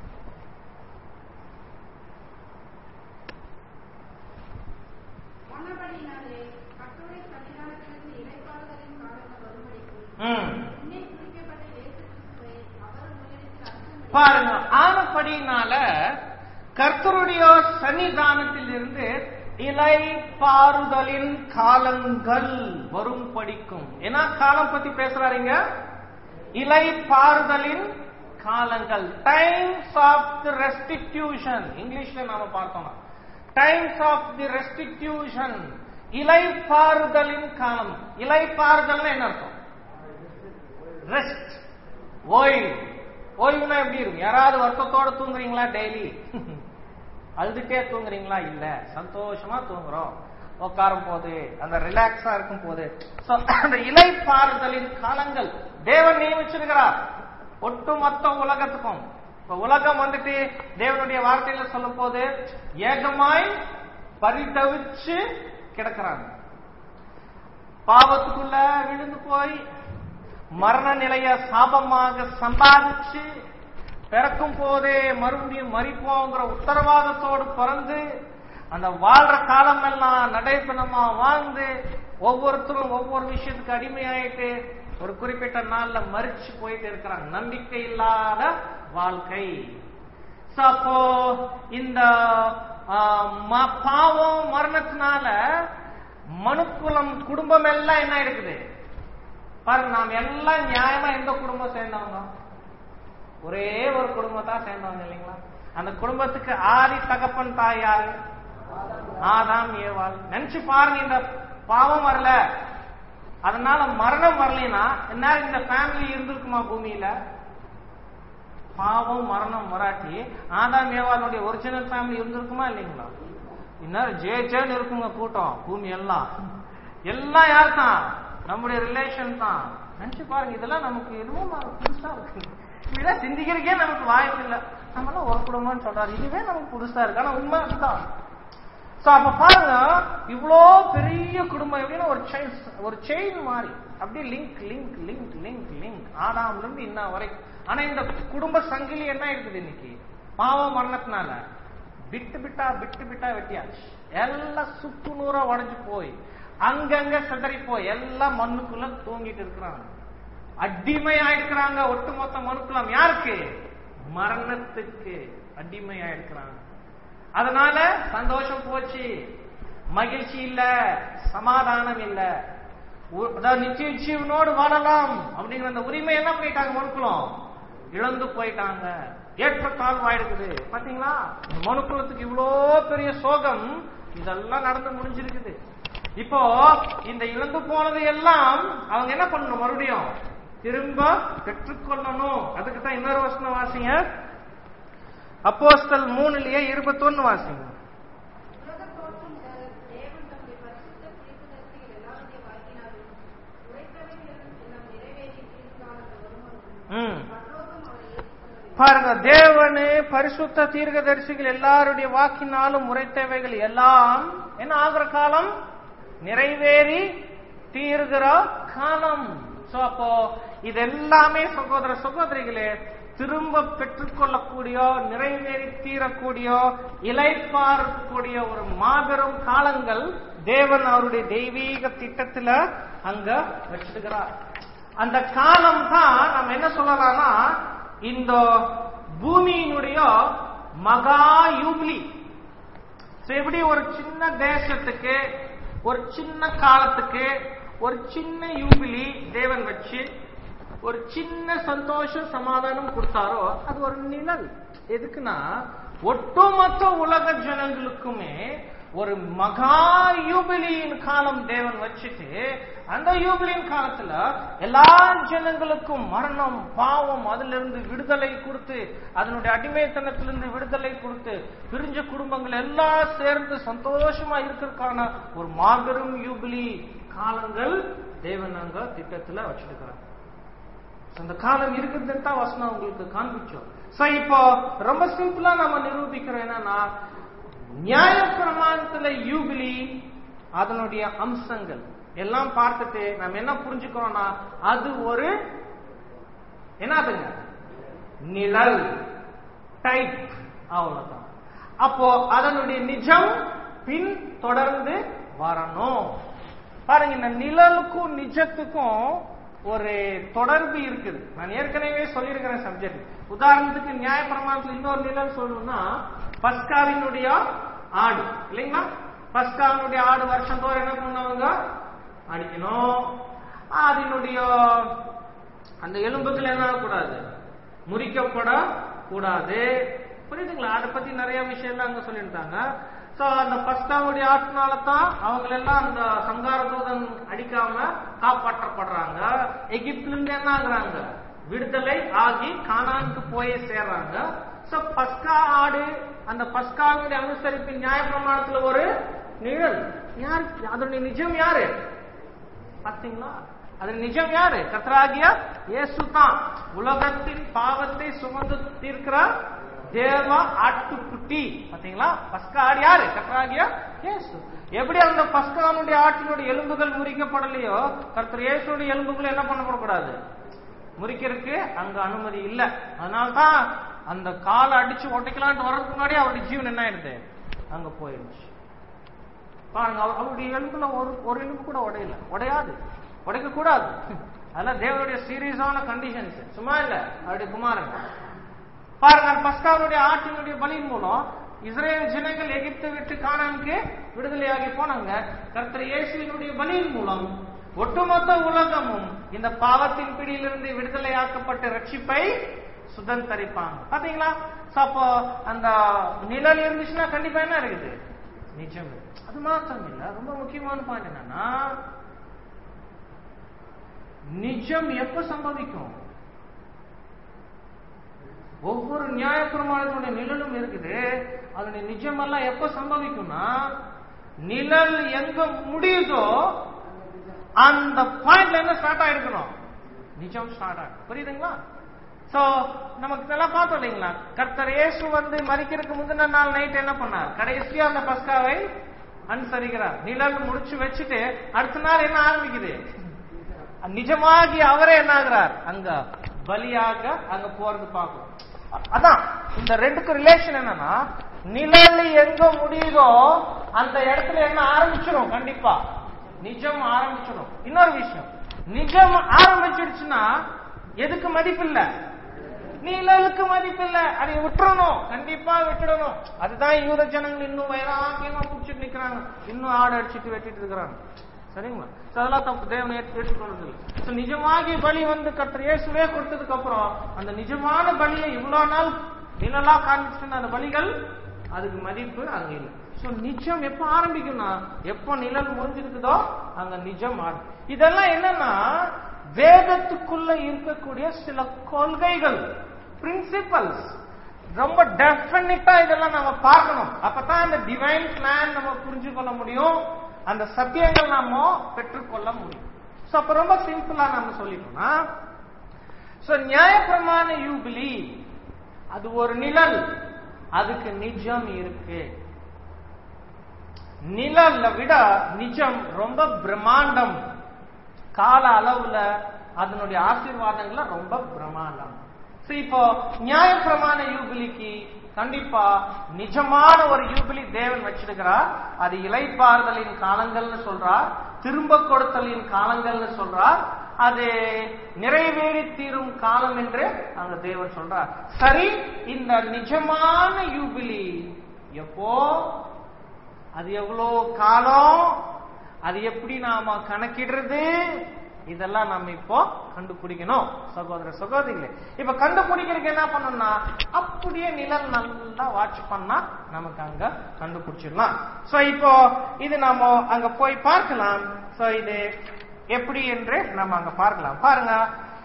மன்னபடியினாலே கட்டுரை சன்னிதானத்திலிருந்து இடைப்பாடுதலின் காலங்கள் வரும்படிக்கு ம். முன்னே குறிக்கப்பட்ட இயேசு கிறிஸ்துவை அவர் உங்களிடத்தில் அனுப்பும்படி பாருங்க ஆனப்படினால கர்த்தருடைய சன்னிதானத்தில் இருந்து இலை பாறுதலின் காலங்கள் வரும் படிக்கும் என்ன காலம் பத்தி பேசுறாருங்க இலை பாறுதலின் காலங்கள் டைம்ஸ் ஆஃப் தி ரெஸ்டிடியூஷன் இங்கிலீஷ்ல நாம பார்த்தோம் டைம்ஸ் ஆஃப் தி ரெஸ்டிடியூஷன் இலை பாறுதலின் காலம் இலை பாறுதல்னா என்ன அர்த்தம் ரெஸ்ட் ஓய்வு ஓய்வுனா எப்படி இருக்கும் யாராவது வருத்தத்தோட தூங்குறீங்களா டெய்லி அழுதுட்டே தூங்குறீங்களா இல்ல சந்தோஷமா தூங்குறோம் உட்காரும் போது அந்த ரிலாக்ஸா இருக்கும் போது So, அந்த இலை பாறுதலின் காலங்கள் தேவன் நியமிச்சிருக்கிறார் ஒட்டுமொத்த உலகத்துக்கும் இப்ப உலகம் வந்துட்டு தேவனுடைய வார்த்தையில சொல்லும் போது ஏகமாய் பரிதவிச்சு கிடக்கிறாங்க பாவத்துக்குள்ள விழுந்து போய் மரண நிலைய சாபமாக சம்பாதிச்சு பிறக்கும் போதே மறுபடியும் மறிப்போங்கிற உத்தரவாதத்தோடு பிறந்து அந்த வாழ்ற காலம் எல்லாம் நடைபெணமா வாழ்ந்து ஒவ்வொருத்தரும் ஒவ்வொரு விஷயத்துக்கு அடிமையாயிட்டு ஒரு குறிப்பிட்ட நாள்ல மறிச்சு போயிட்டு இருக்கிறாங்க நம்பிக்கை இல்லாத வாழ்க்கை So, அப்போ இந்த ஆ, ம- பாவம் மரணத்தினால மனுக்குலம் குடும்பம் எல்லாம் என்ன இருக்குது பாருங்க நாம் எல்லாம் நியாயமா எந்த குடும்பம் சேர்ந்தவங்க ஒரே ஒரு குடும்பத்தா சேர்ந்தவங்க இல்லைங்களா அந்த குடும்பத்துக்கு ஆதி தகப்பன் தாய் யாரு ஆதாம் ஏவாள் நினைச்சு பாருங்க இந்த பாவம் வரல அதனால மரணம் வரலைன்னா என்ன இந்த ஃபேமிலி இருந்திருக்குமா பூமியில பாவம் மரணம் வராட்டி ஆதாம் ஏவாளுடைய ஒரிஜினல் ஃபேமிலி இருந்திருக்குமா இல்லைங்களா இன்னும் ஜே ஜேன்னு இருக்குங்க கூட்டம் பூமி எல்லாம் எல்லாம் யார் தான் நம்முடைய ரிலேஷன் தான் நினைச்சு பாருங்க இதெல்லாம் நமக்கு எதுவும் புதுசா இருக்கு இப்படிலாம் சிந்திக்கிறதுக்கே நமக்கு வாய்ப்பு இல்லை நம்மளாம் ஒரு குடும்பம்னு சொல்றாரு இதுவே நமக்கு புதுசா இருக்கு ஆனா உண்மை அதுதான் சோ அப்ப பாருங்க இவ்வளோ பெரிய குடும்பம் எப்படின்னா ஒரு செயின் ஒரு செயின் மாதிரி அப்படியே link link link link link ஆதாம்ல இருந்து இன்ன வரைக்கும் ஆனா இந்த குடும்ப சங்கிலி என்ன இருக்குது இன்னைக்கு பாவம் மரணத்தினால பிட்டு பிட்டா பிட்டு பிட்டா வெட்டியாச்சு எல்லாம் சுக்கு நூறா உடைஞ்சு போய் அங்கங்க சிதறி போய் எல்லாம் மண்ணுக்குள்ள தூங்கிட்டு இருக்கிறாங்க அடிமையாயிருக்கிறாங்க ஒட்டுமொத்த மனுக்குலாம் யாருக்கு மரணத்துக்கு அடிமையாயிருக்கிறாங்க அதனால சந்தோஷம் போச்சு மகிழ்ச்சி இல்ல சமாதானம் இல்ல உ- அதாவது நிச்சய ஜீவனோடு வாழலாம் அப்படிங்கிற அந்த உரிமை என்ன பண்ணிட்டாங்க மனுக்குலம் இழந்து போயிட்டாங்க ஏற்றத்தாழ்வாயிருக்குது பாத்தீங்களா இந்த மனுக்குலத்துக்கு இவ்வளோ பெரிய சோகம் இதெல்லாம் நடந்து முடிஞ்சிருக்குது இப்போ இந்த இழந்து போனது எல்லாம் அவங்க என்ன பண்ணணும் மறுபடியும் திரும்ப பெற்றுக்கொள்ளணும் அதுக்கு தான் இன்னொரு வசனம் வாசிங்க அப்போஸ்தல் மூணுலயே இருபத்தொன்னு வாசிங்க உலக தோற்றம் முதல் தேவன் தம்முடைய பரிசுத்த தீர்க்கதரிசிகள் எல்லாருடைய வாழ்க்கையினாலும் உரைத்தவைகள் எல்லாம் நிறைவேறி தீர்க்காலங்கள் வரும்போது ம் பரலோகம் அவரை ஏற்றுக்கொள்ளவில்லை பாருங்க தேவனு பரிசுத்த தீர்க்கதரிசிகள் எல்லாருடைய வாக்கினாலும் உரைத்தவைகள் எல்லாம் என்ன ஆகுற காலம் நிறைவேறி தீர்கிற காலம் சோ அப்போ இது எல்லாமே சகோதர சகோதரிகளே திரும்ப பெற்றுக்கொள்ளக்கூடிய நிறைவேறி தீரக்கூடிய இலைப்பாறக்கூடிய ஒரு மாபெரும் காலங்கள் தேவன் அவருடைய தெய்வீக திட்டத்துல அங்க வச்சிருக்கிறார் அந்த காலம் தான் நம்ம என்ன சொல்லலாம்னா இந்த பூமியினுடைய மகா யூபிலி So, எப்படி ஒரு சின்ன தேசத்துக்கு ஒரு சின்ன காலத்துக்கு ஒரு சின்ன யூபிலி தேவன் வச்சு ஒரு சின்ன சந்தோஷம் சமாதானம் கொடுத்தாரோ அது ஒரு நிழல் எதுக்குன்னா ஒட்டுமொத்த உலக ஜனங்களுக்குமே ஒரு மகா யூபிலியின் காலம் தேவன் வச்சுட்டு அந்த யூபிலியின் காலத்துல எல்லா ஜனங்களுக்கும் மரணம் பாவம் அதுல இருந்து விடுதலை கொடுத்து அதனுடைய அடிமைத்தனத்திலிருந்து விடுதலை கொடுத்து பிரிஞ்ச குடும்பங்கள் எல்லாம் சேர்ந்து சந்தோஷமா இருக்கிறதுக்கான ஒரு மாபெரும் யூபிலி காலங்கள் தேவன் அங்க திட்டத்துல வச்சிருக்கிறார் அந்த காலம் இருக்கிறது தான் வசனம் உங்களுக்கு காண்பிச்சோம் சோ இப்போ ரொம்ப சிம்பிளா நம்ம நிரூபிக்கிறோம் என்னன்னா நியாய பிரமாணத்துல யூபிலி அதனுடைய அம்சங்கள் எல்லாம் பார்த்துட்டு நம்ம என்ன புரிஞ்சுக்கிறோம்னா அது ஒரு என்னதுங்க நிழல் டைப் அவ்வளவுதான் அப்போ அதனுடைய நிஜம் பின் தொடர்ந்து வரணும் பாருங்க இந்த நிழலுக்கும் நிஜத்துக்கும் ஒரு தொடர்பு இருக்குது நான் ஏற்கனவே சொல்லியிருக்கிறேன் சப்ஜெக்ட் உதாரணத்துக்கு நியாய பிரமாணத்துல இன்னொரு நிழல் சொல்லணும்னா பஸ்காவினுடைய ஆடு இல்லைங்களா பஸ்காவினுடைய ஆடு வருஷம் தோறும் என்ன பண்ணுவாங்க அடிக்கணும் அதனுடைய அந்த எலும்புகள் என்ன ஆகக்கூடாது முறிக்கப்பட கூடாது புரியுதுங்களா அதை பத்தி நிறைய விஷயம்லாம் அங்க சொல்லியிருந்தாங்க சோ அந்த பஸ்காவுடைய ஆட்டினால தான் அவங்க எல்லாம் அந்த சங்கார தூதன் அடிக்காம காப்பாற்றப்படுறாங்க எகிப்துல இருந்து என்ன ஆகுறாங்க விடுதலை ஆகி கானானுக்கு போய் சேர்றாங்க சோ பஸ்கா ஆடு அந்த பஸ்காவுடைய அனுசரிப்பின் நியாயப்பிரமாணத்துல ஒரு நிழல் யார் அதனுடைய நிஜம் யாரு பாத்தீங்களா அது நிஜம் யாரு கத்ராகியா இயேசு தான் உலகத்தின் பாவத்தை சுமந்து தீர்க்கிற தேவ ஆட்டுக்குட்டி பாத்தீங்களா பஸ்கா ஆடு யாரு கத்ராகியா இயேசு எப்படி அந்த பஸ்கானுடைய ஆட்டினுடைய எலும்புகள் முறிக்கப்படலையோ கர்த்தர் இயேசுடைய எலும்புகள் என்ன பண்ணப்படக்கூடாது முறிக்கிறதுக்கு அங்க அனுமதி இல்ல அதனால்தான் அந்த காலை அடிச்சு உடைக்கலான்ட்டு வர்றதுக்கு முன்னாடி அவருடைய ஜீவன் என்ன ஆயிடுது அங்க போயிடுச்சு பாருங்க அவர் அவருடைய எலும்புல ஒரு ஒரு எலும்பு கூட உடையல உடையாது உடைக்க கூடாது அதெல்லாம் தேவனுடைய சீரியஸான கண்டிஷன்ஸ் சும்மா இல்ல அவருடைய குமாரன் பாருங்க பஸ்காவுடைய ஆட்டினுடைய பலியின் மூலம் இஸ்ரேல் ஜனங்கள் எகிப்து விட்டு காணானுக்கு விடுதலையாகி போனாங்க கர்த்தர் இயேசுவினுடைய பலியின் மூலம் ஒட்டுமொத்த உலகமும் இந்த பாவத்தின் பிடியிலிருந்து விடுதலையாக்கப்பட்ட ரட்சிப்பை சுதந்தரிப்பாங்க பாத்தீங்களா அப்போ அந்த நிழல் இருந்துச்சுன்னா கண்டிப்பா என்ன இருக்குது நிஜம் அது மாத்திரம் இல்ல ரொம்ப முக்கியமான பாயிண்ட் என்னன்னா நிஜம் எப்ப சம்பவிக்கும் ஒவ்வொரு நியாய பிரமாணத்துடைய நிழலும் இருக்குது அதனுடைய நிஜம் எல்லாம் எப்ப சம்பவிக்கும்னா நிழல் எங்க முடியுதோ அந்த பாயிண்ட்ல என்ன ஸ்டார்ட் ஆயிருக்கணும் நிஜம் ஸ்டார்ட் ஆகும் புரியுதுங்களா சோ நமக்கு இதெல்லாம் பார்த்தோம் இல்லைங்களா கர்த்தர் இயேசு வந்து மறிக்கிறதுக்கு முந்தின நாள் நைட் என்ன பண்ணார் கடைசியா அந்த பஸ்காவை அனுசரிக்கிறார் நிழல் முடிச்சு வச்சுட்டு அடுத்த நாள் என்ன ஆரம்பிக்குது நிஜமாகி அவரே என்ன ஆகுறார் அங்க பலியாக அங்க போறது பார்க்கும் அதான் இந்த ரெண்டுக்கு ரிலேஷன் என்னன்னா நிழல் எங்க முடியுதோ அந்த இடத்துல என்ன ஆரம்பிச்சிடும் கண்டிப்பா நிஜம் ஆரம்பிச்சிடும் இன்னொரு விஷயம் நிஜம் ஆரம்பிச்சிடுச்சுன்னா எதுக்கு மதிப்பில்ல நிழலுக்கு மதிப்பில்ல அதை விட்டுறணும் கண்டிப்பா விட்டுடணும் அதுதான் யூத ஜனங்கள் இன்னும் வைராக்கியமா பிடிச்சிட்டு நிக்கிறாங்க இன்னும் ஆடு அடிச்சிட்டு வெட்டிட்டு இருக்கிறாங்க சரிங்களா அதெல்லாம் தப்பு தேவனை ஏற்றுக்கொள்றது இல்லை நிஜமாகி பலி வந்து கர்த்தர் இயேசுவே கொடுத்ததுக்கு அப்புறம் அந்த நிஜமான பலியை இவ்வளவு நாள் நிழலா காண்பிச்சிருந்த அந்த பலிகள் அதுக்கு மதிப்பு அங்க இல்லை சோ நிஜம் எப்ப ஆரம்பிக்கும்னா எப்ப நிழல் முடிஞ்சிருக்குதோ அங்க நிஜம் ஆடும் இதெல்லாம் என்னன்னா வேதத்துக்குள்ள இருக்கக்கூடிய சில கொள்கைகள் பிரின்சிபல்ஸ் ரொம்ப டெஃபினட்டா இதெல்லாம் நம்ம பார்க்கணும் அப்பதான் அந்த டிவைன் பிளான் நம்ம புரிஞ்சு கொள்ள முடியும் அந்த சத்தியங்கள் நாம பெற்றுக்கொள்ள முடியும் சோ அப்ப ரொம்ப சிம்பிளா நம்ம சொல்லிட்டோம்னா சோ நியாயப்பிரமாண யூபிலி அது ஒரு நிழல் அதுக்கு நிஜம் இருக்கு நிழல்ல விட நிஜம் ரொம்ப பிரம்மாண்டம் கால அளவுல அதனுடைய ஆசீர்வாதங்கள்ல ரொம்ப பிரம்மாண்டம் இப்போ நியாயப்பிரமாண யூபிலிக்கு கண்டிப்பா நிஜமான ஒரு யூபிலி தேவன் வச்சிருக்கிறார் அது இலைப்பாறுதலின் காலங்கள்னு சொல்றார் திரும்ப கொடுத்தலின் காலங்கள்னு சொல்றார் அது நிறைவேறி தீரும் காலம் என்று அங்க தேவன் சொல்றார் சரி இந்த நிஜமான யூபிலி எப்போ அது எவ்வளோ காலம் அது எப்படி நாம கணக்கிடுறது இதெல்லாம் நம்ம இப்போ கண்டுபிடிக்கணும் சகோதர சகோதரிகளே இப்ப கண்டுபிடிக்கிறதுக்கு என்ன பண்ணணும்னா அப்படியே நிழல் நல்லா வாட்ச் பண்ணா நமக்கு அங்க கண்டுபிடிச்சிடலாம் சோ இப்போ இது நாம அங்க போய் பார்க்கலாம் சோ இது எப்படி என்று நம்ம அங்க பார்க்கலாம் பாருங்க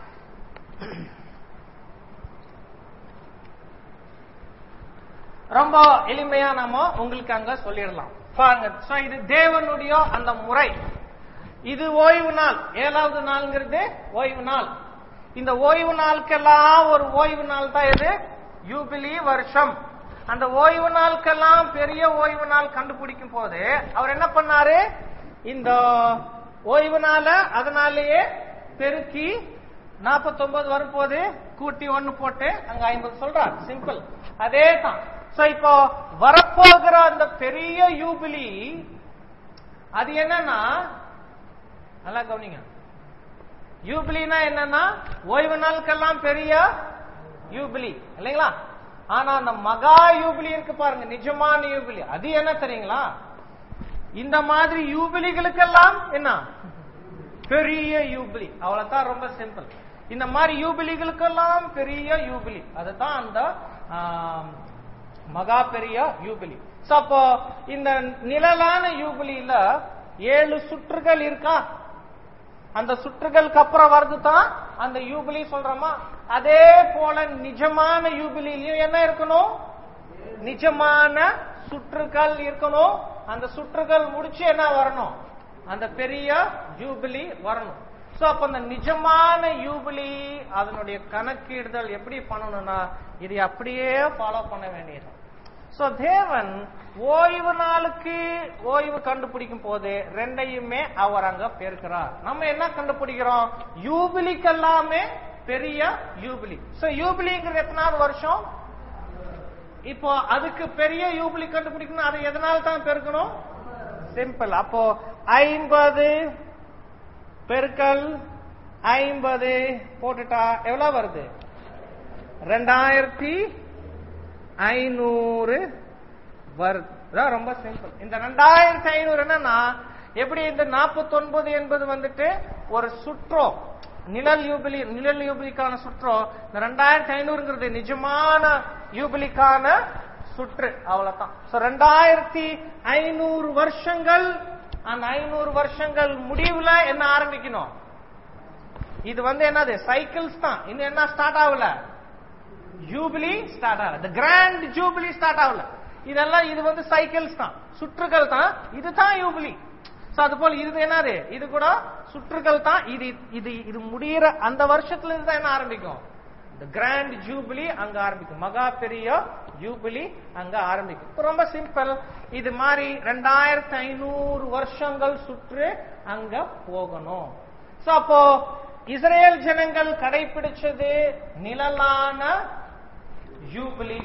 ரொம்ப எளிமையா நாம உங்களுக்கு அங்க சொல்லிடலாம் பாருங்க சோ இது தேவனுடைய அந்த முறை இது ஓய்வு நாள் ஏழாவது நாள்ங்கிறது ஓய்வு நாள் இந்த ஓய்வு நாளுக்கெல்லாம் ஒரு ஓய்வு நாள் தான் இது யூபிலி வருஷம் அந்த ஓய்வு நாளுக்கெல்லாம் பெரிய ஓய்வு நாள் கண்டுபிடிக்கும் போது அவர் என்ன பண்ணாரு இந்த ஓய்வு நாள அதனாலேயே பெருக்கி 49 வரும்போது கூட்டி ஒண்ணு போட்டு அங்க ஐம்பது சொல்றார் சிம்பிள் அதே தான் சோ இப்போ வரப்போகிற அந்த பெரிய யூபிலி அது என்னன்னா நல்லா கவனிங்க யூபிலினா என்னன்னா ஓய்வு நாளுக்கெல்லாம் பெரிய யூபிலி இல்லைங்களா ஆனா அந்த மகா யூபிலி இருக்கு பாருங்க நிஜமான யூபிலி அது என்ன தெரியுங்களா இந்த மாதிரி யூபிலிகளுக்கெல்லாம் என்ன பெரிய யூபிலி அவ்வளவுதான் ரொம்ப சிம்பிள் இந்த மாதிரி யூபிலிகளுக்கெல்லாம் பெரிய யூபிலி அதுதான் அந்த ஆம், மகா பெரிய யூபிலி சோ அப்போ இந்த நிழலான யூபிலியில ஏழு சுற்றுகள் இருக்கா அந்த சுற்றுகளுக்கு அப்புறம் வருது தான் அந்த யூபிலி சொல்றோமா அதே போல நிஜமான யூபிலிலையும் என்ன இருக்கணும் நிஜமான சுற்றுகள் இருக்கணும் அந்த சுற்றுகள் முடிச்சு என்ன வரணும் அந்த பெரிய யூபிலி வரணும் சோ அப்ப அந்த நிஜமான யூபிலி அதனுடைய கணக்கிடுதல் எப்படி பண்ணணும்னா இதை அப்படியே ஃபாலோ பண்ண வேண்டியது சோ தேவன் ஓய்வு நாளுக்கு ஓய்வு கண்டுபிடிக்கும் போது ரெண்டையுமே அவர் அங்க பெருக்கிறார் நம்ம என்ன கண்டுபிடிக்கிறோம் யூபிலிக்கு எல்லாமே பெரிய யூபிலி சோ யூபிலிங்கிறது எத்தனாவது வருஷம் இப்போ அதுக்கு பெரிய யூபிலி கண்டுபிடிக்கணும் அதை எதனால தான் பெருக்கணும் சிம்பிள் அப்போ ஐம்பது பெருக்கல் ஐம்பது போட்டுட்டா எவ்வளவு வருது ரெண்டாயிரத்தி ஐநூறு வருது இதான் ரொம்ப சிம்பிள் இந்த ரெண்டாயிரத்தி ஐநூறு என்னன்னா எப்படி இந்த 49 என்பது வந்துட்டு ஒரு சுற்றம் நிழல் யூபிலி நிழல் யூபிலிக்கான சுற்றம் இந்த ரெண்டாயிரத்தி ஐநூறுங்கிறது நிஜமான யூபிலிக்கான சுற்று அவ்வளவுதான் சோ ரெண்டாயிரத்தி ஐநூறு வருஷங்கள் அந்த ஐநூறு வருஷங்கள் முடிவுல என்ன ஆரம்பிக்கணும் இது வந்து என்னது சைக்கிள்ஸ் தான் இன்னும் என்ன ஸ்டார்ட் ஆகல ஜூபிலி ஸ்டார்ட் ஆகல the கிராண்ட் ஜூபிலி ஸ்டார்ட் ஆகல இதெல்லாம் இது வந்து சைக்கிள்ஸ் தான் சுற்றுகள் தான் இதுதான் யூபிலி சோ அது போல இது என்னது இது கூட சுற்றுகள் தான் இது இது இது முடியிற அந்த வருஷத்துல இருந்து தான் என்ன ஆரம்பிக்கும் இந்த கிராண்ட் ஜூபிலி அங்க ஆரம்பிக்கும் மகா பெரிய ஜூபிலி அங்க ஆரம்பிக்கும் இப்ப ரொம்ப சிம்பிள் இது மாதிரி ரெண்டாயிரத்தி ஐநூறு வருஷங்கள் சுற்று அங்க போகணும் சோ அப்போ இஸ்ரேல் ஜனங்கள் கடைபிடிச்சது நிழலான யூபிலி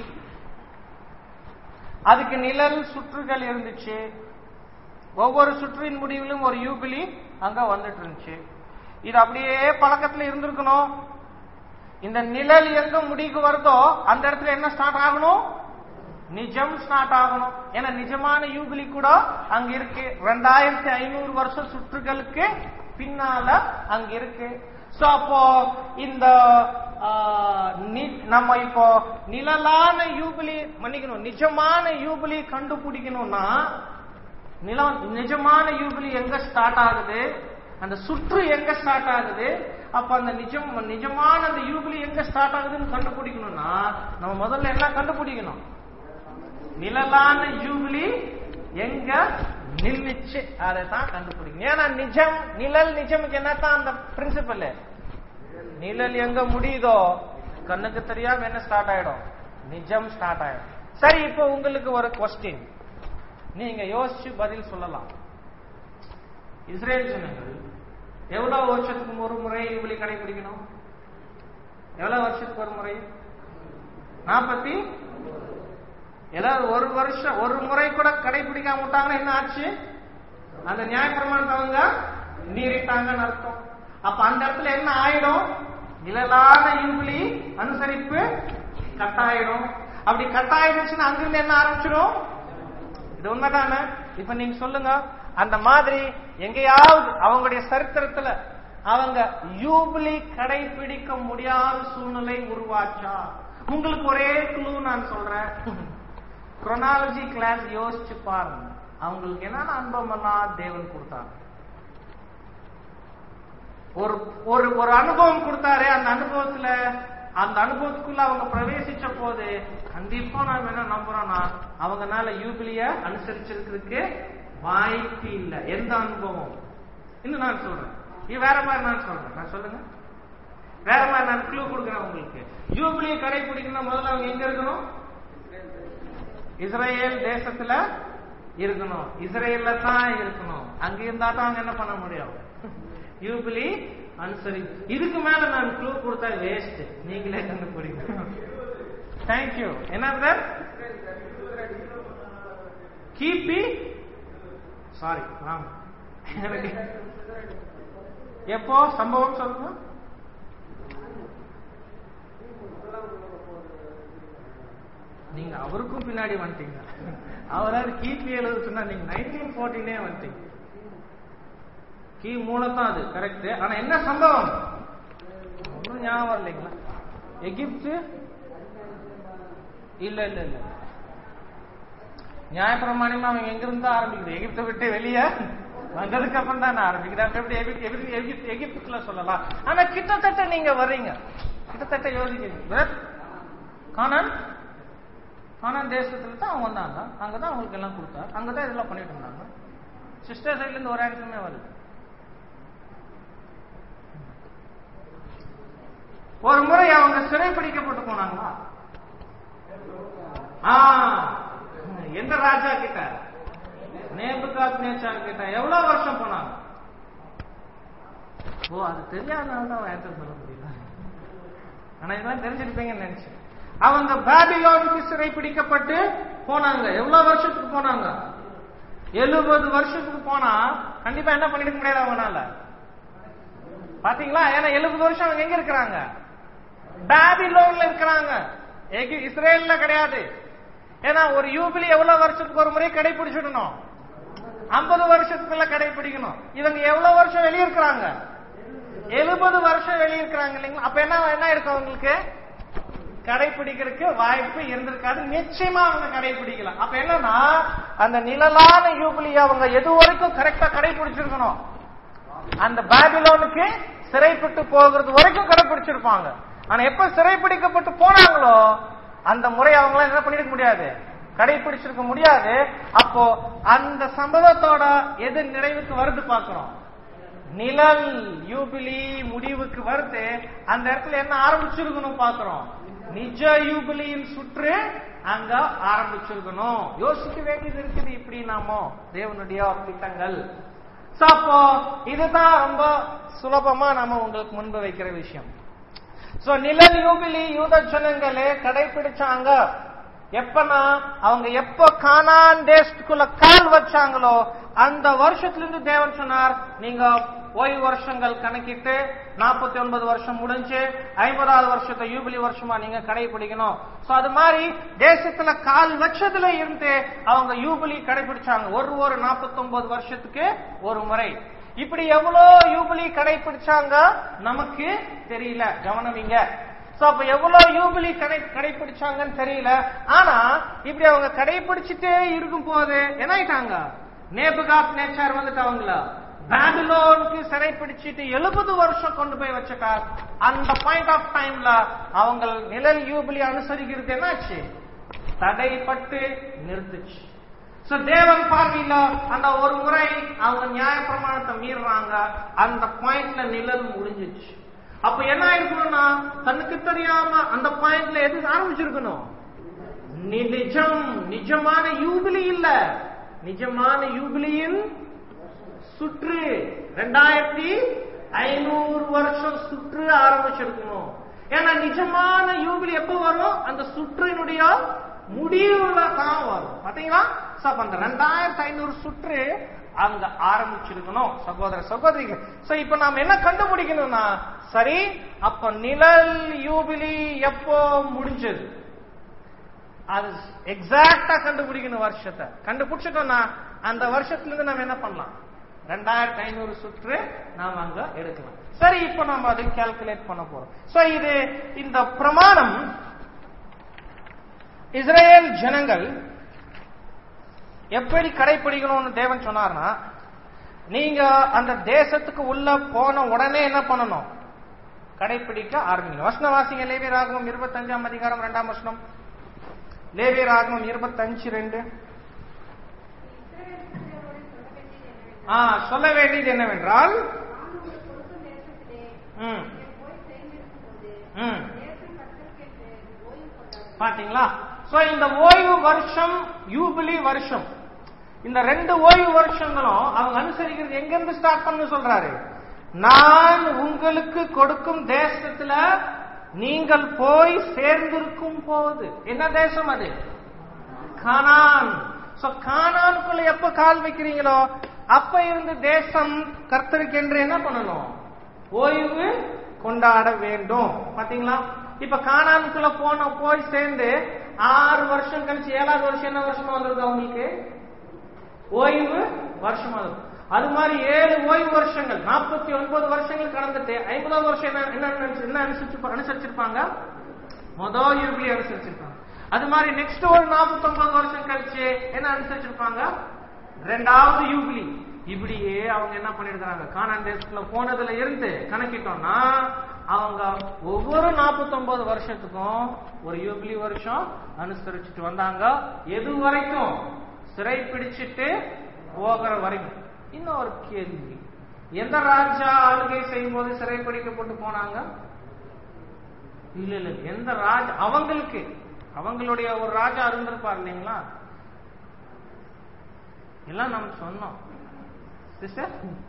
அதுக்கு நிழல் சுற்றுகள் இருந்துச்சு ஒவ்வொரு சுற்றின் முடிவிலும் ஒரு யூபிலி அங்க வந்துட்டு இருந்துச்சு இது அப்படியே பழக்கத்துல இருந்திருக்கணும் இந்த நிழல் எங்க முடிக்கு வருதோ அந்த இடத்துல என்ன ஸ்டார்ட் ஆகணும் நிஜம் ஸ்டார்ட் ஆகணும் ஏன்னா நிஜமான யூபிலி கூட அங்க இருக்கு ரெண்டாயிரத்தி ஐநூறு வருஷம் சுற்றுகளுக்கு பின்னால அங்க இருக்கு சோ அப்போ இந்த ஆ, நி- நம்ம இப்போ நிழலான யூபிலி மன்னிக்கணும் நிஜமான யூபிலி கண்டுபிடிக்கணும்னா நிலம் நிஜமான யூபிலி எங்க ஸ்டார்ட் ஆகுது அந்த சுற்று எங்க ஸ்டார்ட் ஆகுது அப்ப அந்த நிஜம் நிஜமான அந்த யூபிலி எங்க ஸ்டார்ட் ஆகுதுன்னு கண்டுபிடிக்கணும்னா நம்ம முதல்ல என்ன கண்டுபிடிக்கணும் நிழலான ஜூபிலி எங்க நில்லுச்சு அதை தான் கண்டுபிடிக்கணும் ஏன்னா நிஜம் நிழல் நிஜமுக்கு என்னத்தான் அந்த பிரின்சிபல் நிழல் எங்க முடியுதோ கண்ணுக்கு தெரியாம என்ன ஸ்டார்ட் ஆயிடும் நிஜம் ஸ்டார்ட் ஆயிடும் சரி இப்போ உங்களுக்கு ஒரு கொஸ்டின் நீங்க யோசிச்சு பதில் சொல்லலாம் இஸ்ரேல் ஜனங்கள் எவ்வளவு வருஷத்துக்கு ஒரு முறை இப்படி கடைபிடிக்கணும் எவ்வளவு வருஷத்துக்கு ஒரு முறை நாற்பத்தி எல்லாரும் ஒரு வருஷம் ஒரு முறை கூட கடைபிடிக்காம விட்டாங்கன்னா என்ன ஆச்சு அந்த நியாயப்பிரமாணத்தை அவங்க மீறிட்டாங்கன்னு அர்த்தம் அப்ப அந்த இடத்துல என்ன ஆயிடும் நிழலான யூபிலி அனுசரிப்பு கட்டாயிடும் அப்படி கட்டாயிடுச்சுன்னா அங்கிருந்து என்ன ஆரம்பிச்சிடும் இது உண்மைதானே இப்ப நீங்க சொல்லுங்க அந்த மாதிரி எங்கேயாவது அவங்களுடைய சரித்திரத்துல அவங்க யூபிலி கடைபிடிக்க முடியாத சூழ்நிலை உருவாச்சா உங்களுக்கு ஒரே குழு நான் சொல்றேன் குரோனாலஜி கிளாஸ் யோசிச்சு பாருங்க அவங்களுக்கு என்னென்ன அனுபவம் எல்லாம் தேவன் கொடுத்தாங்க ஒரு ஒரு ஒரு அனுபவம் கொடுத்தாரு அந்த அனுபவத்துல அந்த அனுபவத்துக்குள்ள அவங்க பிரவேசிச்ச போது கண்டிப்பா நாம என்ன நம்புறோம்னா அவங்கனால யூபிலிய அனுசரிச்சிருக்கிறதுக்கு வாய்ப்பு இல்லை எந்த அனுபவம் இன்னும் நான் சொல்றேன் இது வேற மாதிரி நான் சொல்றேன் நான் சொல்லுங்க வேற மாதிரி நான் க்ளூ கொடுக்குறேன் உங்களுக்கு யூபிலியை கடைபிடிக்கணும் முதல்ல அவங்க எங்க இருக்கணும் இஸ்ரேல் தேசத்துல இருக்கணும் இஸ்ரேல்ல தான் இருக்கணும் அங்க இருந்தா தான் அவங்க என்ன பண்ண முடியும் யூபிலி அனுசரி இதுக்கு மேல நான் க்ளூ கொடுத்தா வேஸ்ட் நீங்களே கண்டுபிடிங்க தேங்க்யூ என்ன சார் கிபி சாரி ராங் எனக்கு எப்போ சம்பவம் சொல்லுங்க நீங்க அவருக்கும் பின்னாடி வந்துட்டீங்க அவரால் கிபி எழுத சொன்னா நீங்க நைன்டீன் போர்டீனே வந்துட்டீங்க கி மூலத்தான் அது கரெக்ட் ஆனா என்ன சம்பவம் ஒன்றும் ஞாபகம் இல்லைங்களா எகிப்து இல்ல இல்ல இல்ல நியாயப்பிரமாணமா அவங்க எங்க இருந்து ஆரம்பிக்குது எகிப்தை விட்டு வெளியே வந்ததுக்கு அப்புறம் தான் ஆரம்பிக்குது அப்ப எப்படி எகிப்து எகிப்து எகிப்து எகிப்துக்குள்ள சொல்லலாம் ஆனா கிட்டத்தட்ட நீங்க வர்றீங்க கிட்டத்தட்ட யோசிக்கிறீங்க காணான் காணான் தேசத்துல தான் அவங்க வந்தாங்க அங்கதான் அவங்களுக்கு எல்லாம் கொடுத்தாரு அங்கதான் இதெல்லாம் பண்ணிட்டு இருந்தாங்க சிஸ்டர் சைட்ல இருந்து ஒரு ஆன்சருமே வருது ஒரு முறை அவங்க சிறைப்பிடிக்கப்பட்டு போனாங்களா ஆ, எந்த ராஜா கிட்ட நேபுகாத் நேச்சார் கிட்ட எவ்வளவு வருஷம் போனாங்க ஓ அது தெரியாதனால தான் ஆன்சர் சொல்ல முடியல ஆனா இதெல்லாம் தெரிஞ்சிருப்பீங்கன்னு நினைச்சேன் அவங்க பாபிலோனுக்கு சிறைப்பிடிக்கப்பட்டு போனாங்க எவ்வளவு வருஷத்துக்கு போனாங்க எழுபது வருஷத்துக்கு போனா கண்டிப்பா என்ன பண்ணிருக்க முடியாது அவங்கனால பாத்தீங்களா ஏன்னா எழுபது வருஷம் அவங்க எங்க இருக்கிறாங்க பாபிலோன்ல இருக்கிறாங்க எகி- இஸ்ரேல்ல கிடையாது ஏன்னா ஒரு யூபிலி எவ்வளவு வருஷத்துக்கு ஒரு முறை கடைபிடிச்சிடணும் ஐம்பது வருஷத்துக்குள்ள கடைபிடிக்கணும் இவங்க எவ்வளவு வருஷம் வெளியே இருக்கிறாங்க எழுபது வருஷம் வெளியே இருக்கிறாங்க இல்லைங்களா அப்ப என்ன என்ன இருக்கும் அவங்களுக்கு கடைபிடிக்கிறதுக்கு வாய்ப்பு இருந்திருக்காது நிச்சயமா அவங்க கடைபிடிக்கலாம் அப்ப என்னன்னா அந்த நிழலான யூபிலி அவங்க எது வரைக்கும் கரெக்டா கடைபிடிச்சிருக்கணும் அந்த பாபிலோனுக்கு சிறைப்பட்டு போகிறது வரைக்கும் கடைபிடிச்சிருப்பாங்க ஆனா எப்ப சிறைப்பிடிக்கப்பட்டு போனாங்களோ அந்த முறை அவங்களால என்ன பண்ணிருக்க முடியாது கடைபிடிச்சிருக்க முடியாது அப்போ அந்த சம்பவத்தோட எது நிறைவுக்கு வருது பாக்குறோம் நிழல் யூபிலி முடிவுக்கு வருது அந்த இடத்துல என்ன ஆரம்பிச்சிருக்கணும் பாக்குறோம் நிஜ யூபிலியின் சுற்று அங்க ஆரம்பிச்சிருக்கணும் யோசிக்க வேண்டியது இருக்குது இப்படி நாமோ தேவனுடைய திட்டங்கள் So, அப்போ இதுதான் ரொம்ப சுலபமா நாம உங்களுக்கு முன்பு வைக்கிற விஷயம் சோ நிழல் யூபிலி யூத ஜனங்களே கடைபிடிச்சாங்க எப்பனா அவங்க எப்ப கானான் தேசத்துக்குள்ள கால் வச்சாங்களோ அந்த வருஷத்துல இருந்து தேவன் சொன்னார் நீங்க ஓய்வு வருஷங்கள் கணக்கிட்டு நாற்பத்தி ஒன்பது வருஷம் முடிஞ்சு ஐம்பதாவது வருஷத்தை யூபிலி வருஷமா நீங்க கடைபிடிக்கணும் சோ அது மாதிரி தேசத்துல கால் வச்சதுல இருந்து அவங்க யூபிலி கடைபிடிச்சாங்க ஒரு ஒரு நாற்பத்தி ஒன்பது வருஷத்துக்கு ஒரு முறை இப்படி எவ்வளவு யூபிலி கடைபிடிச்சாங்க நமக்கு தெரியல கவனமிங்க சோ அப்ப எவ்வளவு யூபிலி கடை கடைபிடிச்சாங்கன்னு தெரியல ஆனா இப்படி அவங்க கடைபிடிச்சிட்டே இருக்கும் போது என்ன ஆயிட்டாங்க நேபுகாத் நேச்சார் வந்துட்டு அவங்கள பாபிலோனுக்கு சிறை பிடிச்சிட்டு எழுபது வருஷம் கொண்டு போய் வச்சுட்டார் அந்த பாயிண்ட் ஆஃப் டைம்ல அவங்க நிழல் யூபிலி அனுசரிக்கிறது என்னாச்சு தடைப்பட்டு நிறுத்துச்சு சோ தேவன் பார்வையில அந்த ஒரு முறை அவங்க நியாய பிரமாணத்தை மீறுறாங்க அந்த பாயிண்ட்ல நிழல் முடிஞ்சிச்சு அப்ப என்ன ஆயிருக்கணும்னா தனக்கு தெரியாம அந்த பாயிண்ட்ல எது ஆரம்பிச்சிருக்கணும் நி- நிஜம் நிஜமான யூபிலி இல்ல நிஜமான யூபிலியின் சுற்று ரெண்டாயிரத்தி ஐநூறு வருஷம் சுற்று ஆரம்பிச்சிருக்கணும் ஏன்னா நிஜமான யூபிலி எப்ப வரும் அந்த சுற்றினுடைய முடிவுல தான் வரும் பாத்தீங்களா So, அப்ப அந்த ரெண்டாயிரத்தி ஐநூறு சுற்று அங்க ஆரம்பிச்சிருக்கணும் சகோதர சகோதரிகள் சோ இப்ப நாம என்ன கண்டுபிடிக்கணும்னா சரி அப்ப நிழல் யூபிலி எப்போ முடிஞ்சது அது எக்ஸாக்டா கண்டுபிடிக்கணும் வருஷத்தை கண்டுபிடிச்சிட்டோம்னா அந்த வருஷத்துல இருந்து நம்ம என்ன பண்ணலாம் ரெண்டாயிரத்தி ஐநூறு சுற்று நாம அங்க எடுக்கலாம் சரி இப்ப நம்ம அதை கால்குலேட் பண்ண போறோம் சோ இது இந்த பிரமாணம் இஸ்ரேல் ஜனங்கள் எப்படி கடைபிடிக்கணும்னு தேவன் சொன்னார்னா நீங்க அந்த தேசத்துக்கு உள்ள போன உடனே என்ன பண்ணணும் கடைபிடிக்க ஆரம்பிக்கணும் வசன வாசிங்க லேவியர் ஆகமம் இருபத்தஞ்சாம் அதிகாரம் இரண்டாம் வசனம் லேவியர் ஆகமம் இருபத்தஞ்சு ரெண்டு இஸ்ரவேல் புத்திரரோடு சொல்ல வேண்டியது ஆ என்னவென்றால், சொல்ல வேண்டியது என்னவென்றால் நான் உங்களுக்கு கொடுக்கும் தேசத்திலே ம், நீங்கள் போய் சேர்ந்திருக்கும்போது, ம். தேசம் கர்த்தருக்கென்று ஓய்வு கொண்டாடுங்கள். பாத்தீங்களா சோ இந்த ஓய்வு வருஷம் யூபிலி வருஷம் இந்த ரெண்டு ஓய்வு வருஷங்களும் அவங்க அனுசரிக்கிறது எங்கிருந்து ஸ்டார்ட் பண்ண சொல்றாரு நான் உங்களுக்கு கொடுக்கும் தேசத்துல நீங்கள் போய் சேர்ந்திருக்கும் போது என்ன தேசம் அது கானான் சோ கானானுக்குள்ள எப்ப கால் வைக்கிறீங்களோ அப்ப இருந்து தேசம் கர்த்தருக்கு என்று என்ன பண்ணணும் ஓய்வு கொண்டாட வேண்டும் பாத்தீங்களா இப்ப கானானுக்குள்ள போன போய் சேர்ந்து ஆறு வருஷம் கழிச்சு ஏழாவது வருஷம் என்ன வருஷமா வந்திருக்கு அவங்களுக்கு ஓய்வு வருஷம் வரும் அது மாதிரி ஏழு ஓய்வு வருஷங்கள் நாற்பத்தி ஒன்பது வருஷங்கள் கடந்துட்டு ஐம்பதாவது வருஷம் என்ன என்ன அனுசரிச்சு- என்ன அனுசரிச்சு அனுசரிச்சிருப்பாங்க மொதல் யூபிலி அனுசரிச்சிருப்பாங்க அது மாதிரி நெக்ஸ்ட் ஒரு 49 வருஷம் கழிச்சு என்ன அனுசரிச்சிருப்பாங்க ரெண்டாவது யூபிலி இப்படியே அவங்க என்ன பண்ணிருக்காங்க கானான் தேசத்துல போனதுல இருந்து கணக்கிட்டோம்னா அவங்க ஒவ்வொரு 49 வருஷத்துக்கும் ஒரு யூபிலி வருஷம் அனுசரிச்சுட்டு வந்தாங்க எது வரைக்கும் சிறை பிடிச்சிட்டு போகிற வரைக்கும் இன்னொரு கேள்வி எந்த ராஜா ஆளுகை செய்யும் போது சிறை பிடிக்கப்பட்டு போனாங்க இல்ல இல்ல எந்த ராஜா அவங்களுக்கு அவங்களுடைய ஒரு ராஜா இருந்திருப்பார் இல்லைங்களா எல்லாம் நம்ம சொன்னோம் சிஸ்டர்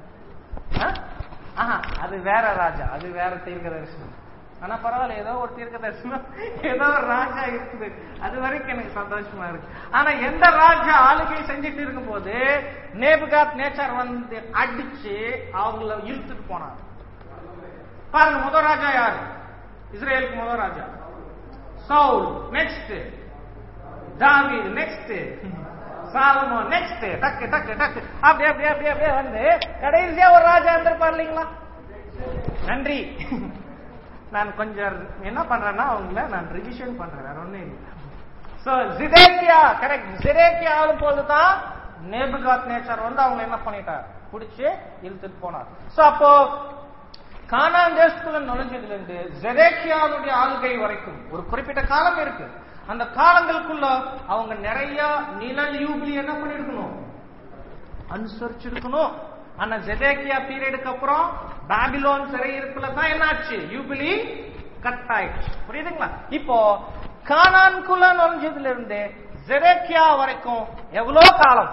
ஆஹா அது வேற ராஜா அது வேற தீர்க்க தரிசனம் ஆனா பரவாயில்ல ஏதோ ஒரு தீர்க்க தரிசனம் ஏதோ ஒரு ராஜா இருக்குது அது வரைக்கும் எனக்கு சந்தோஷமா இருக்கு ஆனா எந்த ராஜா ஆளுகை செஞ்சுட்டு இருக்கும் போது நேபுகாத் நேச்சர் வந்து அடிச்சு அவங்கள இழுத்துட்டு போனார் பாருங்க முதல் ராஜா யாரு இஸ்ரேலுக்கு முதல் ராஜா சவுல் நெக்ஸ்ட் தாவீது நெக்ஸ்ட் சாலமோ நெக்ஸ்ட் டக்கு டக்கு டக்கு அப்படியே அப்படியே அப்படியே அப்படியே வந்து கடைசியா ஒரு ராஜா இருந்திருப்பார் இல்லைங்களா நன்றி நான் கொஞ்சம் என்ன பண்றேன்னா அவங்கள நான் ரிவிஷன் பண்றேன் வேற ஒண்ணும் இல்லை சோ ஜிடேக்கியா கரெக்ட் ஜிடேக்கியா ஆளும் போதுதான் நேபுகாத் நேச்சர் வந்து அவங்க என்ன பண்ணிட்டார் புடிச்சு இழுத்துட்டு போனார் சோ அப்போ கானான் தேசத்துல நுழைஞ்சதுல இருந்து ஜெரேக்கியாவுடைய ஆளுகை வரைக்கும் ஒரு குறிப்பிட்ட காலம் இருக்கு அந்த காலங்களுக்குள்ள அவங்க நிறைய நிழல் யூபிலி என்ன பண்ணிருக்கணும் அனுசரிச்சிருக்கணும் ஆனா ஜெதேக்கியா பீரியடுக்கு அப்புறம் பாபிலோன் சிறையிருப்புல தான் என்னாச்சு யூபிலி கட் ஆயிடுச்சு புரியுதுங்களா இப்போ கானான்குள்ள நுழைஞ்சதுல இருந்து ஜெரேக்கியா வரைக்கும் எவ்வளவு காலம்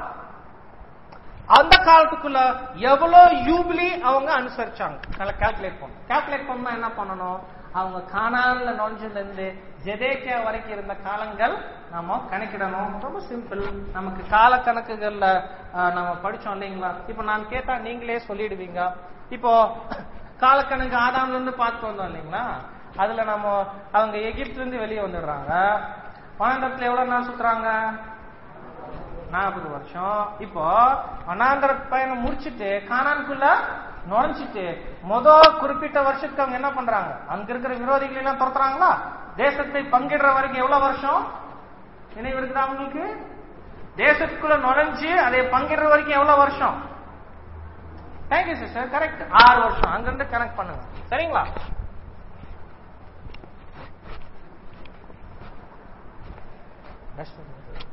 அந்த காலத்துக்குள்ள எவ்வளவு யூபிலி அவங்க அனுசரிச்சாங்க கால்குலேட் பண்ணணும் கால்குலேட் பண்ணா என்ன பண்ணணும் அவங்க கானான்ல நுழைஞ்சதுல இருந்து ஜெதேக்கியா வரைக்கும் இருந்த காலங்கள் நாம கணக்கிடணும் ரொம்ப சிம்பிள் நமக்கு கால கணக்குகள்ல ஆஹ், நம்ம படிச்சோம் இல்லைங்களா இப்ப நான் கேட்டா நீங்களே சொல்லிடுவீங்க இப்போ காலக்கணக்கு ஆதாம்ல இருந்து பார்த்து வந்தோம் இல்லைங்களா அதுல நம்ம அவங்க எகிப்துல இருந்து வெளியே வந்துடுறாங்க பன்னெண்டத்துல எவ்வளவு நாள் சுத்துறாங்க நாற்பது வருஷம் இப்போ வனாந்தர பயணம் முடிச்சிட்டு கானான்குள்ள நுழைஞ்சிட்டு முத குறிப்பிட்ட வருஷத்துக்கு அவங்க என்ன பண்றாங்க அங்க இருக்கிற விரோதிகளை எல்லாம் துரத்துறாங்களா தேசத்தை பங்கிடுற வரைக்கும் எவ்வளவு வருஷம் நினைவு இருக்குதா அவங்களுக்கு தேசத்துக்குள்ள நுழைஞ்சு அதை பங்கிடுற வரைக்கும் எவ்வளவு வருஷம் தேங்க்யூ சிஸ்டர் கரெக்ட் ஆறு வருஷம் அங்கிருந்து கனெக்ட் பண்ணுங்க சரிங்களா Best of luck.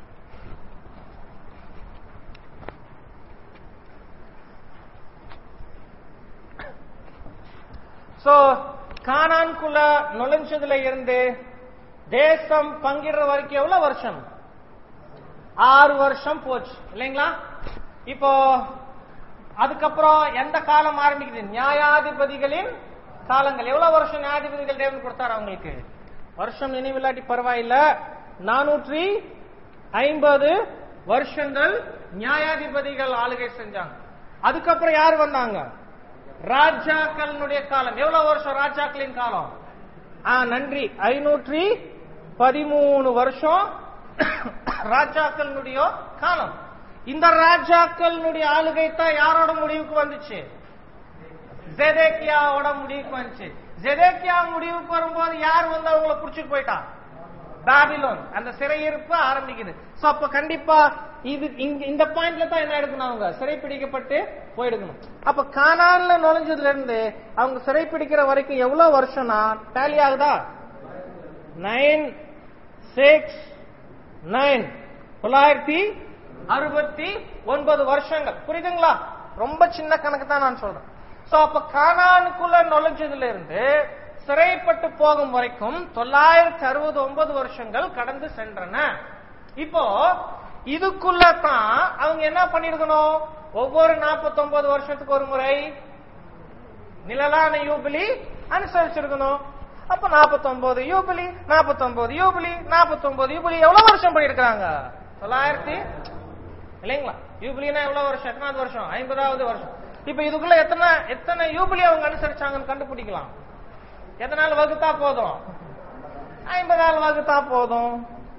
சோ கானான்குள்ள நுழைஞ்சதுல இருந்து தேசம் பங்கிடுற வரைக்கும் எவ்வளவு வருஷம் ஆறு வருஷம் போச்சு இல்லைங்களா இப்போ அதுக்கப்புறம் எந்த காலம் ஆரம்பிக்குது நியாயாதிபதிகளின் காலங்கள் எவ்வளவு வருஷம் நியாயாதிபதிகள் தேவன் கொடுத்தாரு அவங்களுக்கு வருஷம் நினைவில்லாட்டி பரவாயில்ல நானூற்றி ஐம்பது வருஷங்கள் நியாயாதிபதிகள் ஆளுகை செஞ்சாங்க அதுக்கப்புறம் யார் வந்தாங்க ராஜாக்களினுடைய காலம் எவ்வளவு வருஷம் ராஜாக்களின் காலம் ஆ நன்றி ஐநூற்றி பதிமூணு வருஷம் ராஜாக்களினுடைய காலம் இந்த ராஜாக்களுடைய ஆளுகை தான் யாரோட முடிவுக்கு வந்துச்சு ஜெதேக்கியாவோட முடிவுக்கு வந்துச்சு ஜெதேக்கியா முடிவுக்கு வரும்போது யார் வந்து அவங்கள புடிச்சிட்டு போயிட்டான் பாபிலோன் அந்த சிறையிருப்பு ஆரம்பிக்குது சோ அப்ப கண்டிப்பா இது இங்க இந்த பாயிண்ட்ல தான் என்ன எடுக்கணும் அவங்க சிறை பிடிக்கப்பட்டு போயிடுக்கணும் அப்ப கானான்ல நுழைஞ்சதுல இருந்து அவங்க சிறை பிடிக்கிற வரைக்கும் எவ்வளவு வருஷம்னா டேலி ஆகுதா நைன் சிக்ஸ் நைன் தொள்ளாயிரத்தி அறுபத்தி ஒன்பது வருஷங்கள் புரியுதுங்களா ரொம்ப சின்ன கணக்கு தான் நான் சொல்றேன் சோ அப்ப கானானுக்குள்ள நுழைஞ்சதுல இருந்து சிறைப்பட்டு போகும் வரைக்கும் தொள்ளாயிரத்தி அறுபது ஒன்பது வருஷங்கள் கடந்து சென்றன இப்போ இதுக்குள்ள தான் அவங்க என்ன பண்ணிருக்கணும் ஒவ்வொரு 49 வருஷத்துக்கு ஒரு முறை நிழலான யூபிலி அனுசரிச்சிருக்கணும் அப்ப 49 யூபிலி 49 யூபிலி 49 யூபிலி எவ்வளவு வருஷம் பண்ணிருக்காங்க தொள்ளாயிரத்தி இல்லைங்களா யூபிலினா எவ்வளவு வருஷம் எத்தனாவது வருஷம் ஐம்பதாவது வருஷம் இப்ப இதுக்குள்ள எத்தனை எத்தனை யூபிலி அவங்க அனுசரிச்சாங்கன்னு கண்டுபிடிக்கலாம் எத்தனை நாள் வகுத்தா போதும் ஐம்பது நாள் வகுத்தா போதும்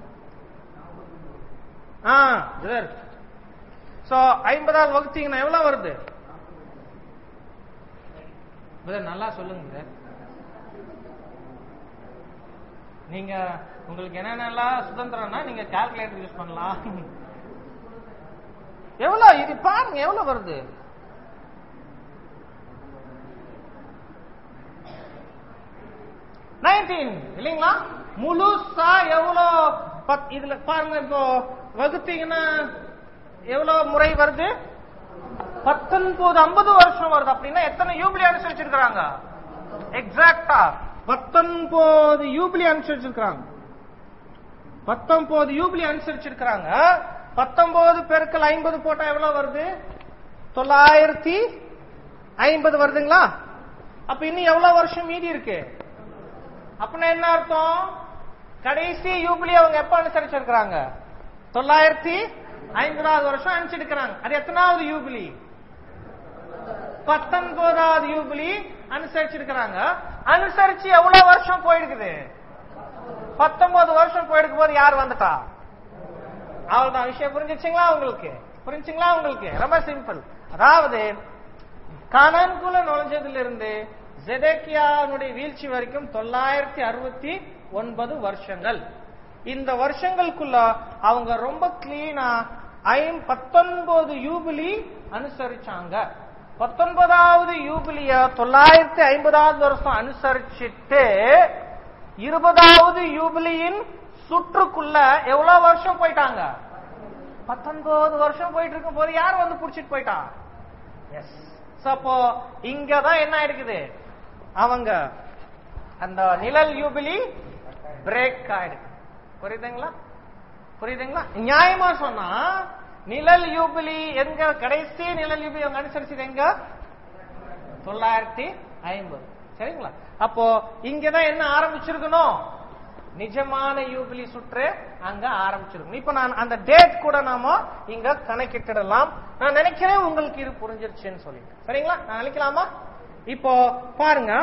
ஆ சார் சோ ஐம்பது நாள் வகுத்தீங்கன்னா எவ்வளவு வருது பிரதர் நல்லா சொல்லுங்க சார் நீங்க உங்களுக்கு என்னென்னலாம் சுதந்திரம்னா நீங்க கால்குலேட்டர் யூஸ் பண்ணலாம் எவ்வளவு இது பாருங்க எவ்வளவு வருது நைன்டீன் இல்லைங்களா முழுசா எவ்வளோ பத்- இதுல பாருங்க இப்போ வகுத்தீங்கன்னா எவ்வளவு முறை வருது பத்தொன்பது ஐம்பது வருஷம் வருது அப்படின்னா எத்தனை யூபிலி அனுசரிச்சிருக்கிறாங்க எக்ஸாக்டா பத்தொன்பது யூபிலி அனுசரிச்சிருக்கிறாங்க பத்தொன்பது யூபிலி அனுசரிச்சிருக்கிறாங்க பத்தொன்பது பெருக்கல் ஐம்பது போட்டா எவ்வளவு வருது தொள்ளாயிரத்தி ஐம்பது வருதுங்களா அப்ப இன்னும் எவ்வளவு வருஷம் மீதி இருக்கு அப்படின்னா என்ன அர்த்தம் கடைசி யூபிலி அவங்க எப்ப அனுசரிச்சிருக்கிறாங்க தொள்ளாயிரத்தி ஐம்பதாவது வருஷம் அனுசரிக்கிறாங்க அது எத்தனாவது யூபிலி பத்தொன்பதாவது யூபிலி அனுசரிச்சிருக்கிறாங்க அனுசரிச்சு எவ்வளவு வருஷம் போயிருக்குது பத்தொன்பது வருஷம் போயிருக்கும் போது யார் வந்துட்டா அவ்வளவுதான் விஷயம் புரிஞ்சிச்சுங்களா உங்களுக்கு புரிஞ்சுங்களா உங்களுக்கு ரொம்ப சிம்பிள் அதாவது கானான்குள்ள நுழைஞ்சதுல இருந்து ஜெதேக்கியானுடைய வீழ்ச்சி வரைக்கும் தொள்ளாயிரத்தி அறுபத்தி ஒன்பது வருஷங்கள் இந்த வருஷங்களுக்குள்ள அவங்க ரொம்ப கிளீனா ஐம் பத்தொன்பது யூபிலி அனுசரிச்சாங்க பத்தொன்பதாவது யூபிலிய தொள்ளாயிரத்தி ஐம்பதாவது வருஷம் அனுசரிச்சிட்டு இருபதாவது யூபிலியின் சுற்றுக்குள்ள எவ்வளவு வருஷம் போயிட்டாங்க பத்தொன்பது வருஷம் போயிட்டு இருக்கும் போது யார் வந்து புடிச்சிட்டு போயிட்டா எஸ் அப்போ இங்கதான் என்ன ஆயிடுக்குது அவங்க அந்த நிழல் யூபிலி பிரேக் ஆயிடுது புரியுதுங்களா புரியுதுங்களா நியாயமா சொன்னா நிழல் யூபிலி எங்க கடைசி நிழல் யூபிலி அவங்க அனுசரிச்சது எங்க தொள்ளாயிரத்தி ஐம்பது சரிங்களா அப்போ இங்கதான் என்ன ஆரம்பிச்சிருக்கணும் நிஜமான யூபிலி சுற்று அங்க ஆரம்பிச்சிருக்கணும் இப்ப நான் அந்த டேட் கூட நாம இங்க கணக்கிட்டுடலாம் நான் நினைக்கிறேன் உங்களுக்கு இது புரிஞ்சிருச்சுன்னு சொல்லிட்டு சரிங்களா நான் நினைக்கலாமா இப்போ பாருங்க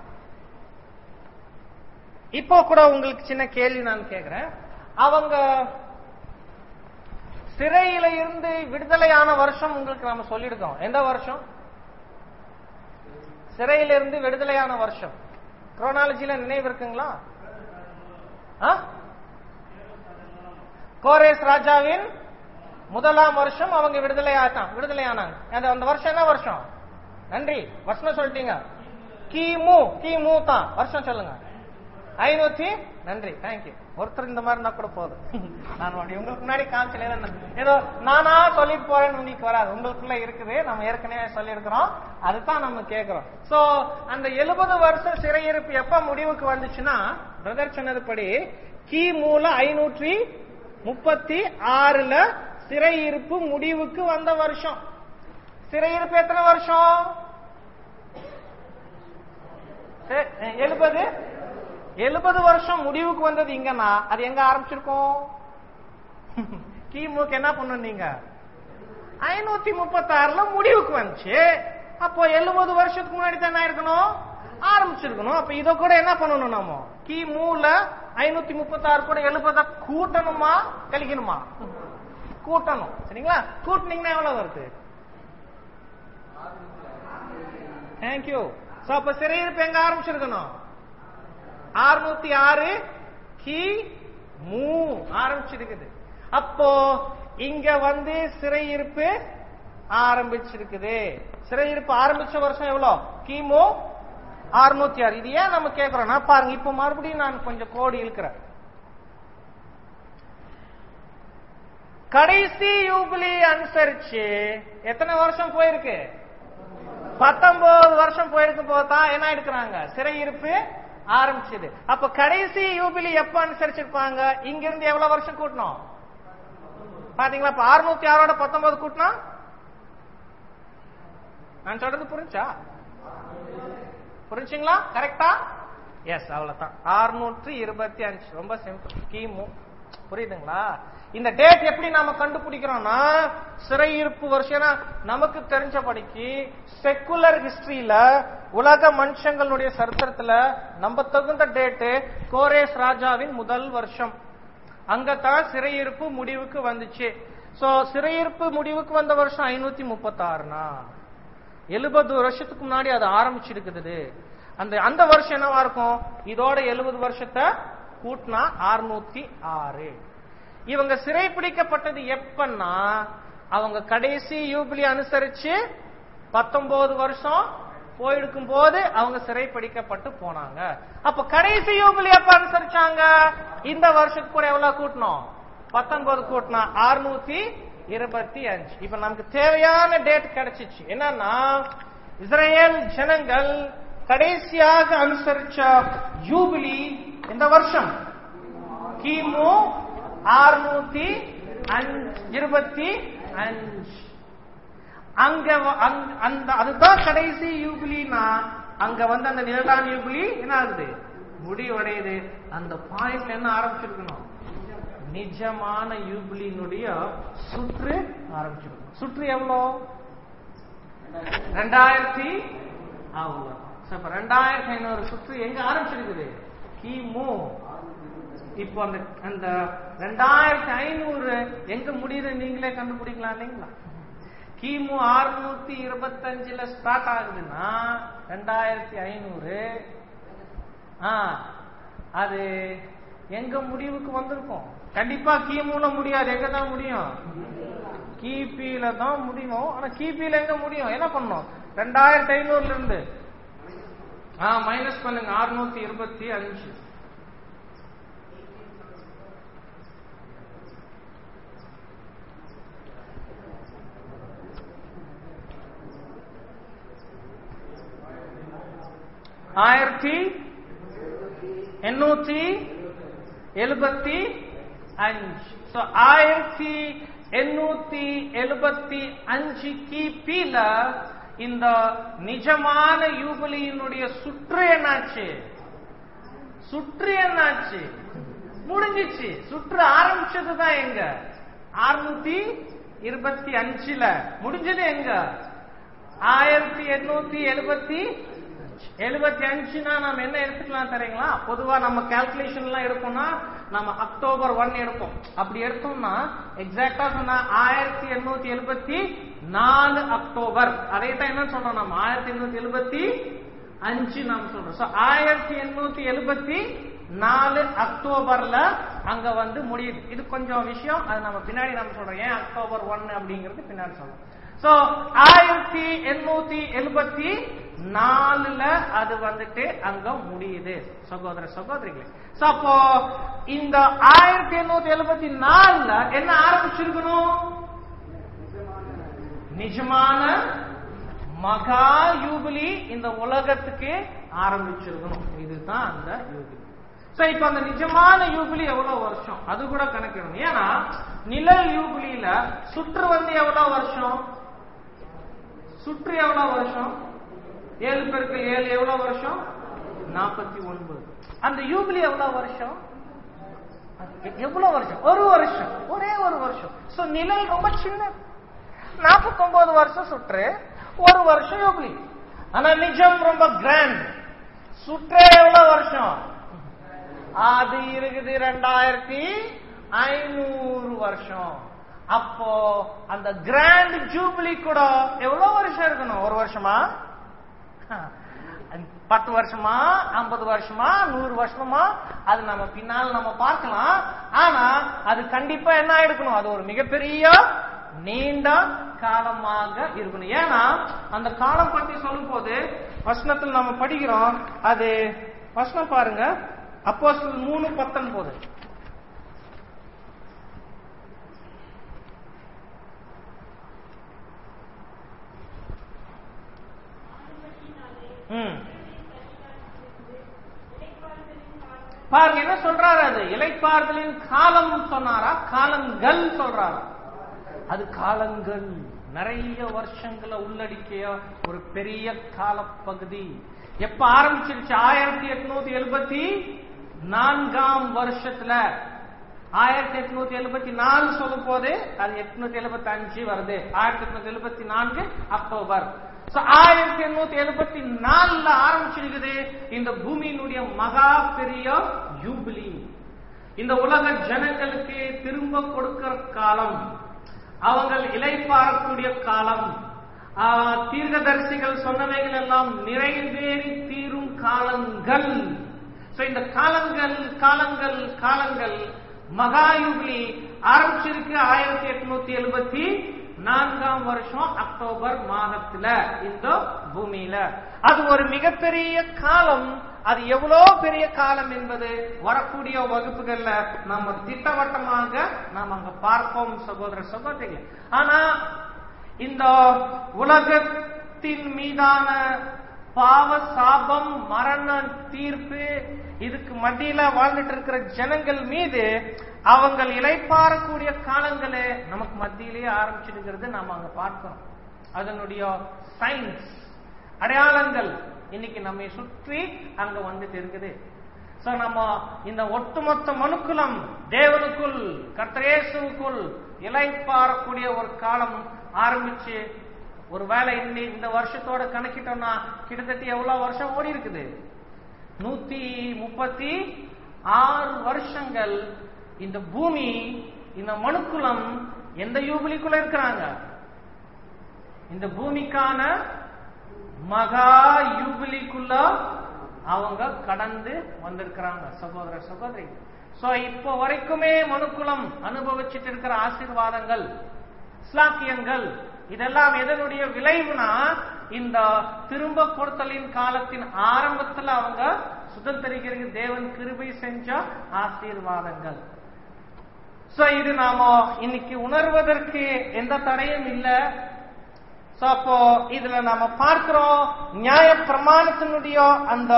இப்போ கூட உங்களுக்கு சின்ன கேள்வி நான் கேக்குறேன் அவங்க சிறையில இருந்து விடுதலையான வருஷம் உங்களுக்கு நாம சொல்லியிருக்கோம் எந்த வருஷம் சிறையில இருந்து விடுதலையான வருஷம் குரோனாலஜில நினைவு இருக்குங்களா ஆ? கோரேஸ் ராஜாவின் முதலாம் வருஷம் அவங்க விடுதலை ஆட்டான் விடுதலை ஆனாங்க அந்த அந்த வருஷம் என்ன வருஷம் நன்றி வருஷம் சொல்லிட்டீங்க கிமு கிமு தான் வருஷம் சொல்லுங்க ஐநூத்தி நன்றி தேங்க்யூ ஒருத்தர் இந்த மாதிரி இருந்தா கூட போதும் நான் அப்படி உங்களுக்கு முன்னாடி காமிச்சல ஏதோ நானா சொல்லிட்டு போறேன்னு உங்களுக்கு வராது உங்களுக்குள்ள இருக்குது நம்ம ஏற்கனவே சொல்லியிருக்கிறோம் அதுதான் நம்ம கேட்கிறோம் சோ அந்த எழுபது வருஷம் சிறையிருப்பு எப்ப முடிவுக்கு வந்துச்சுன்னா பிரதர் சொன்னதுபடி கிமுல ஐநூற்றி முப்பத்தி ஆறுல சிறையிருப்பு முடிவுக்கு வந்த வருஷம் சிறையிருப்பு எத்தனை வருஷம் எழுபது எழுபது வருஷம் முடிவுக்கு வந்தது இங்கன்னா அது எங்க ஆரம்பிச்சிருக்கோம் கிமுக்கு என்ன பண்ணும் நீங்க ஐநூத்தி முப்பத்தி ஆறுல முடிவுக்கு வந்துச்சு அப்போ எழுபது வருஷத்துக்கு முன்னாடி தான் என்ன இருக்கணும் ஆரம்பிச்சிருக்கணும் அப்ப இத கூட என்ன பண்ணணும் நாம கிமுல ஐநூத்தி முப்பத்தி ஆறு கூட எழுபத கூட்டணுமா கழிக்கணுமா கூட்டணும் சரிங்களா கூட்டினீங்கன்னா எவ்வளவு வருது தேங்க்யூ சோ அப்ப சிறையிருப்பு எங்க ஆரம்பிச்சிருக்கணும் அறுநூத்தி ஆறு கி மூ ஆரம்பிச்சிருக்குது அப்போ இங்க வந்து சிறையிருப்பு ஆரம்பிச்சிருக்குது சிறையிருப்பு ஆரம்பிச்ச வருஷம் எவ்வளவு கிமு அறுநூத்தி ஆறு இது ஏன் நம்ம கேக்குறோம்னா பாருங்க இப்ப மறுபடியும் நான் கொஞ்சம் கோடி இழுக்கிறேன் கடைசி யூபிலி அனுசரிச்சு எத்தனை வருஷம் போயிருக்கு பத்தொன்பது வருஷம் போயிருக்கும் போதுதான் என்ன எடுக்கிறாங்க சிறையிருப்பு ஆரம்பிச்சது அப்ப கடைசி யூபிலி எப்ப அனுசரிச்சிருப்பாங்க இங்க இருந்து எவ்வளவு வருஷம் கூட்டணும் பாத்தீங்களா இப்ப அறுநூத்தி ஆறோட பத்தொன்பது கூட்டினா நான் சொல்றது புரிஞ்சா புரிஞ்சுங்களா கரெக்டா எஸ் அவ்வளவுதான் அறுநூற்று இருபத்தி அஞ்சு ரொம்ப சிம்பிள் கிமு புரியுதுங்களா இந்த டேட் எப்படி நாம கண்டுபிடிக்கிறோம்னா சிறையிருப்பு வருஷம் ஏன்னா நமக்கு தெரிஞ்சபடிக்கு செக்குலர் ஹிஸ்டரியில உலக மனுஷங்களுடைய சரித்திரத்துல நம்ப தகுந்த டேட்டு கோரேஸ் ராஜாவின் முதல் வருஷம் அங்கதான் சிறையிருப்பு முடிவுக்கு வந்துச்சு சோ சிறையிருப்பு முடிவுக்கு வந்த வருஷம் ஐநூத்தி முப்பத்தாறுனா எழுபது வருஷத்துக்கு முன்னாடி அது ஆரம்பிச்சிருக்குது அந்த அந்த வருஷம் என்னவா இருக்கும் இதோட எழுபது வருஷத்தை கூட்டினா அறுநூத்தி ஆறு இவங்க சிறைப்பிடிக்கப்பட்டது எப்பன்னா அவங்க கடைசி யூபிலி அனுசரிச்சு பத்தொன்பது வருஷம் போயிருக்கும் போது அவங்க சிறைப்பிடிக்கப்பட்டு போனாங்க அப்ப கடைசி யூபிலி எப்ப அனுசரிச்சாங்க இந்த வருஷத்துக்கு கூட எவ்வளவு கூட்டணும் பத்தொன்பது கூட்டினா அறுநூத்தி இருபத்தி அஞ்சு இப்ப நமக்கு தேவையான டேட் கிடைச்சிச்சு என்னன்னா இஸ்ரேல் ஜனங்கள் கடைசியாக அனுசரிச்ச யூபிலி இந்த வருஷம் கிமு அறுநூத்தி இருபத்தி அஞ்சு அங்க வ- அங்க- அந்த அதுதான் கடைசி யூபிலினா அங்க வந்து அந்த நிலடான் யூபிலி என்ன ஆகுது முடிவடையுது அந்த பாயிண்ட்ல என்ன ஆரம்பிச்சிருக்கணும் நிஜமான யூபிலினுடைய சுற்று ஆரம்பிச்சிருக்கணும் சுற்று எவ்வளோ ரெண்டாயிரத்தி அவ்வளோ So, இப்ப ரெண்டாயிரத்தி ஐநூறு சுற்று எங்க ஆரம்பிச்சிருக்குது கிமு இப்போ அந்த அந்த ரெண்டாயிரத்தி ஐநூறு எங்க முடியுது நீங்களே கண்டுபிடிக்கலாம் இல்லைங்களா கிமு அறுநூத்தி இருபத்தஞ்சுல ஸ்டார்ட் ஆகுதுன்னா ரெண்டாயிரத்தி ஐநூறு ஆ அது எங்க முடிவுக்கு வந்திருக்கும் கண்டிப்பா கிமுல முடியாது எங்க தான் முடியும் கிபியில தான் முடியும் ஆனா கிபியில எங்க முடியும் என்ன பண்ணும் ரெண்டாயிரத்தி ஐநூறுல இருந்து ஆ மைனஸ் பண்ணுங்க அறுநூத்தி இருபத்தி அஞ்சு ஆயிரத்தி எண்ணூத்தி எழுபத்தி அஞ்சு So, ஆயிரத்தி எண்ணூத்தி எழுபத்தி அஞ்சு கிபில இந்த நிஜமான யூபிலியினுடைய சுற்று என்னாச்சு சுற்று என்னாச்சு முடிஞ்சிச்சு சுற்று ஆரம்பிச்சதுதான் எங்க அறுநூத்தி இருபத்தி அஞ்சுல முடிஞ்சது எங்க ஆயிரத்தி எண்ணூத்தி எழுபத்தி எழுபத்தி அஞ்சுனா நம்ம என்ன எடுத்துக்கலாம் தெரியுங்களா பொதுவா நம்ம கால்குலேஷன் எல்லாம் எடுப்போம்னா நம்ம அக்டோபர் ஒன் எடுப்போம் அப்படி எடுத்தோம்னா எக்ஸாக்டா சொன்னா ஆயிரத்தி எண்ணூத்தி எழுபத்தி நாலு அக்டோபர் அதே தான் என்ன சொல்றோம் நம்ம ஆயிரத்தி எண்ணூத்தி எழுபத்தி அஞ்சு நாம் சொல்றோம் So, ஆயிரத்தி எண்ணூத்தி எழுபத்தி நாலு அக்டோபர்ல அங்க வந்து முடியுது இது கொஞ்சம் விஷயம் அது நம்ம பின்னாடி நம்ம சொல்றோம் ஏன் அக்டோபர் ஒன்னு அப்படிங்கிறது பின்னாடி சொல்றோம் சோ ஆயிரத்தி எண்ணூத்தி எழுபத்தி நாலுல அது வந்துட்டு அங்க முடியுது சகோதர சகோதரிகளே சோ அப்போ இந்த ஆயிரத்தி எண்ணூத்தி எழுபத்தி நாலுல என்ன ஆரம்பிச்சிருக்கணும் நிஜமான மகா யூபிலி இந்த உலகத்துக்கு ஆரம்பிச்சிருக்கணும் இதுதான் அந்த யூபிலி சோ இப்ப அந்த நிஜமான யூபிலி எவ்வளவு வருஷம் அது கூட கணக்கிடணும் ஏன்னா நிழல் யூபிலியில சுற்று வந்து எவ்வளவு வருஷம் சுற்று எவ்வளவு வருஷம் ஏழு பெருக்கள் ஏழு எவ்வளவு வருஷம் நாற்பத்தி ஒன்பது அந்த யூபிலி எவ்வளவு வருஷம் எ- எவ்வளவு வருஷம் ஒரு வருஷம் ஒரே ஒரு வருஷம் சோ நிழல் ரொம்ப சின்னது நாற்பத்தொன்பது வருஷம் சுற்று ஒரு வருஷம் யூபிலி ஆனா நிஜம் ரொம்ப கிராண்ட் சுற்றே எவ்வளவு வருஷம் அது இருக்குது ரெண்டாயிரத்தி ஐநூறு வருஷம் அப்போ அந்த கிராண்ட் ஜூபிலி கூட எவ்வளவு வருஷம் இருக்கணும் ஒரு வருஷமா பத்து வருஷமா ஐம்பது வருஷமா நூறு வருஷமா அது நம்ம பின்னால் நம்ம பார்க்கலாம் ஆனா அது கண்டிப்பா என்ன ஆயிருக்கணும் அது ஒரு மிகப்பெரிய நீண்ட காலமாக இருக்கணும் ஏன்னா அந்த காலம் பத்தி சொல்லும் போது வசனத்தில் நம்ம படிக்கிறோம் அது வசனம் பாருங்க அப்போ மூணு பத்தொன்பது ம் பாருங்க என்ன சொல்றாரு அது இலைப்பாறுதலின் காலம் சொன்னாரா காலங்கள் சொல்றாரா அது காலங்கள் நிறைய வருஷங்களை உள்ளடக்கிய ஒரு பெரிய காலப்பகுதி எப்ப ஆரம்பிச்சிருச்சு ஆயிரத்தி எட்நூத்தி எழுபத்தி நான்காம் வருஷத்துல ஆயிரத்தி எட்நூத்தி எழுபத்தி நாலு சொல்லும் போது அது எட்நூத்தி எழுபத்தி அஞ்சு வருது ஆயிரத்தி எட்நூத்தி எழுபத்தி நான்கு அக்டோபர் So, ஆயிரத்தி எண்ணூத்தி எழுபத்தி நாலுல ஆரம்பிச்சிருக்குது இந்த பூமியினுடைய மகா பெரிய யூபிலி இந்த உலக ஜனங்களுக்கு திரும்ப கொடுக்கிற காலம் அவங்கள் இலைப்பாறக்கூடிய காலம் ஆஹ், தீர்க்கதரிசிகள் சொன்னவைகள் எல்லாம் நிறைவேறி தீரும் காலங்கள் So, இந்த காலங்கள் காலங்கள் காலங்கள் மகா யூபிலி ஆரம்பிச்சிருக்கு ஆயிரத்தி எட்நூத்தி எழுபத்தி நான்காம் வருஷம் அக்டோபர் மாதத்துல இந்த பூமியில அது ஒரு மிகப்பெரிய காலம் அது எவ்வளவு பெரிய காலம் என்பது வரக்கூடிய வகுப்புகள்ல நம்ம திட்டவட்டமாக நாம் அங்க பார்ப்போம் சகோதர சகோதரிகள் ஆனா இந்த உலகத்தின் மீதான பாவ சாபம் மரண தீர்ப்பு இதுக்கு மத்தியில வாழ்ந்துட்டு இருக்கிற ஜனங்கள் மீது அவங்கள் இலைப்பாறக்கூடிய காலங்களே நமக்கு மத்தியிலேயே ஆரம்பிச்சிருக்கிறது நாம அங்க பார்க்கிறோம் அதனுடைய சயின்ஸ் அடையாளங்கள் இன்னைக்கு நம்மை சுற்றி அங்க வந்துட்டு இருக்குது சோ நம்ம இந்த ஒட்டுமொத்த மனுக்குலம் தேவனுக்குள் கர்த்தரேசுவுக்குள் இலைப்பாறக்கூடிய ஒரு காலம் ஆரம்பிச்சு ஒருவேளை இன்னி இந்த வருஷத்தோட கணக்கிட்டோம்னா கிட்டத்தட்ட எவ்வளவு வருஷம் ஓடி இருக்குது நூத்தி முப்பத்தி ஆறு வருஷங்கள் இந்த பூமி இந்த மனுக்குலம் எந்த யூபிலிக்குள்ள இருக்கிறாங்க இந்த பூமிக்கான மகா யூபிலிக்குள்ள அவங்க கடந்து வந்திருக்கிறாங்க சகோதர சகோதரி சோ இப்போ வரைக்குமே மனுக்குலம் அனுபவிச்சுட்டு இருக்கிற ஆசீர்வாதங்கள் ஸ்லாக்கியங்கள் இதெல்லாம் எதனுடைய விளைவுனா இந்த திரும்ப கொடுத்தலின் காலத்தின் ஆரம்பத்துல அவங்க சுதந்திரிக்கிறது தேவன் கிருபை செஞ்ச ஆசீர்வாதங்கள் சோ இது நாம இன்னைக்கு உணர்வதற்கு எந்த தடையும் இல்ல சோ அப்போ இதுல நாம பார்க்கிறோம் நியாய பிரமாணத்தினுடைய அந்த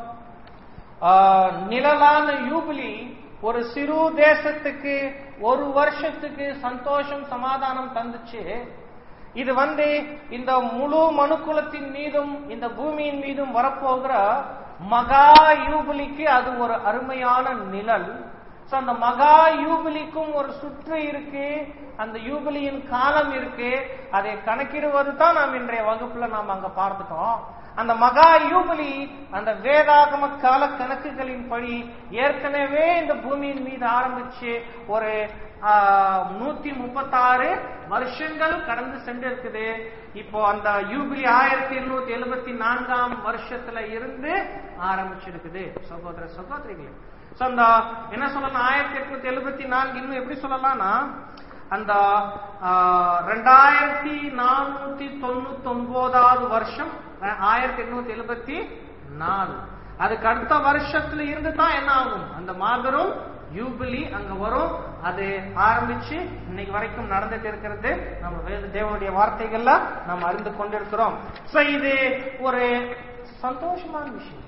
ஆ, நிழலான யூபிலி ஒரு சிறு தேசத்துக்கு ஒரு வருஷத்துக்கு சந்தோஷம் சமாதானம் தந்துச்சு இது வந்து இந்த முழு மனுக்குலத்தின் மீதும் இந்த பூமியின் மீதும் வரப்போகிற மகா யூபிலிக்கு அது ஒரு அருமையான நிழல் சோ அந்த மகா யூபிலிக்கும் ஒரு சுற்று இருக்கு அந்த யூபிலியின் காலம் இருக்கு அதை கணக்கிடுவது தான் நாம் இன்றைய வகுப்புல நாம் அங்க பார்த்துட்டோம் அந்த மகா யூபிலி அந்த வேதாகம கால கணக்குகளின்படி ஏற்கனவே இந்த பூமியின் மீது ஆரம்பிச்சு ஒரு நூத்தி முப்பத்தாறு வருஷங்கள் கடந்து சென்றிருக்குது இப்போ அந்த யூபிலி ஆயிரத்தி எண்ணூத்தி எழுபத்தி நான்காம் வருஷத்துல இருந்து ஆரம்பிச்சிருக்குது சகோதர சகோதரிகளே சோ அந்த என்ன சொல்லலாம் ஆயிரத்தி எட்நூத்தி எழுபத்தி நான்கு இன்னும் எப்படி சொல்லலாம்னா அந்த ரெண்டாயிரத்தி நானூத்தி தொண்ணூத்தி ஒன்பதாவது வருஷம் ஆயிரத்தி எண்ணூத்தி எழுபத்தி நாலு அதுக்கு அடுத்த வருஷத்துல இருந்து தான் என்ன ஆகும் அந்த மாபெரும் யூபிலி அங்க வரும் அது ஆரம்பிச்சு இன்னைக்கு வரைக்கும் நடந்துட்டு இருக்கிறது நம்ம வேத தேவனுடைய வார்த்தைகள்ல நம்ம அறிந்து கொண்டிருக்கிறோம் சோ இது ஒரு சந்தோஷமான விஷயம்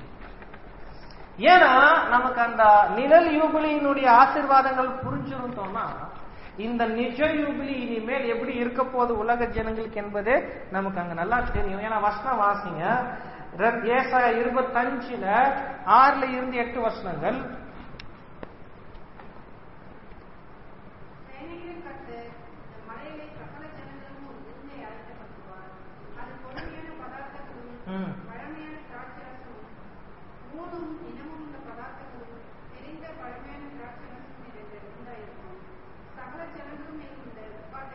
ஏன்னா நமக்கு அந்த நிழல் யூபிலியினுடைய ஆசீர்வாதங்கள் புரிஞ்சிருந்தோம்னா இந்த நிஜ யூபிலி இனிமேல் எப்படி இருக்க போகுது உலக ஜனங்களுக்கு என்பது நமக்கு அங்க நல்லா தெரியும் ஏன்னா வசனம் வாசிங்க ரெ- ஏசாயா இருபத்தஞ்சுல ஆறுல இருந்து எட்டு வசனங்கள் சேனைகளின் கர்த்தர் இந்த மலையிலே சகல ஜனங்களும் ஒரு விருந்தை அழைக்கப்பட்டுவார். அது கொழுமையான பதார்த்தங்களும், ம். பழமையான திராட்சரசமும், ஊனும் இனமும் உள்ள பதார்த்தங்களும், எரிந்த பழமையான திராட்சரசமும் நிறைந்த விருந்தாயிருக்கும். சகல ஜனங்களும் இந்த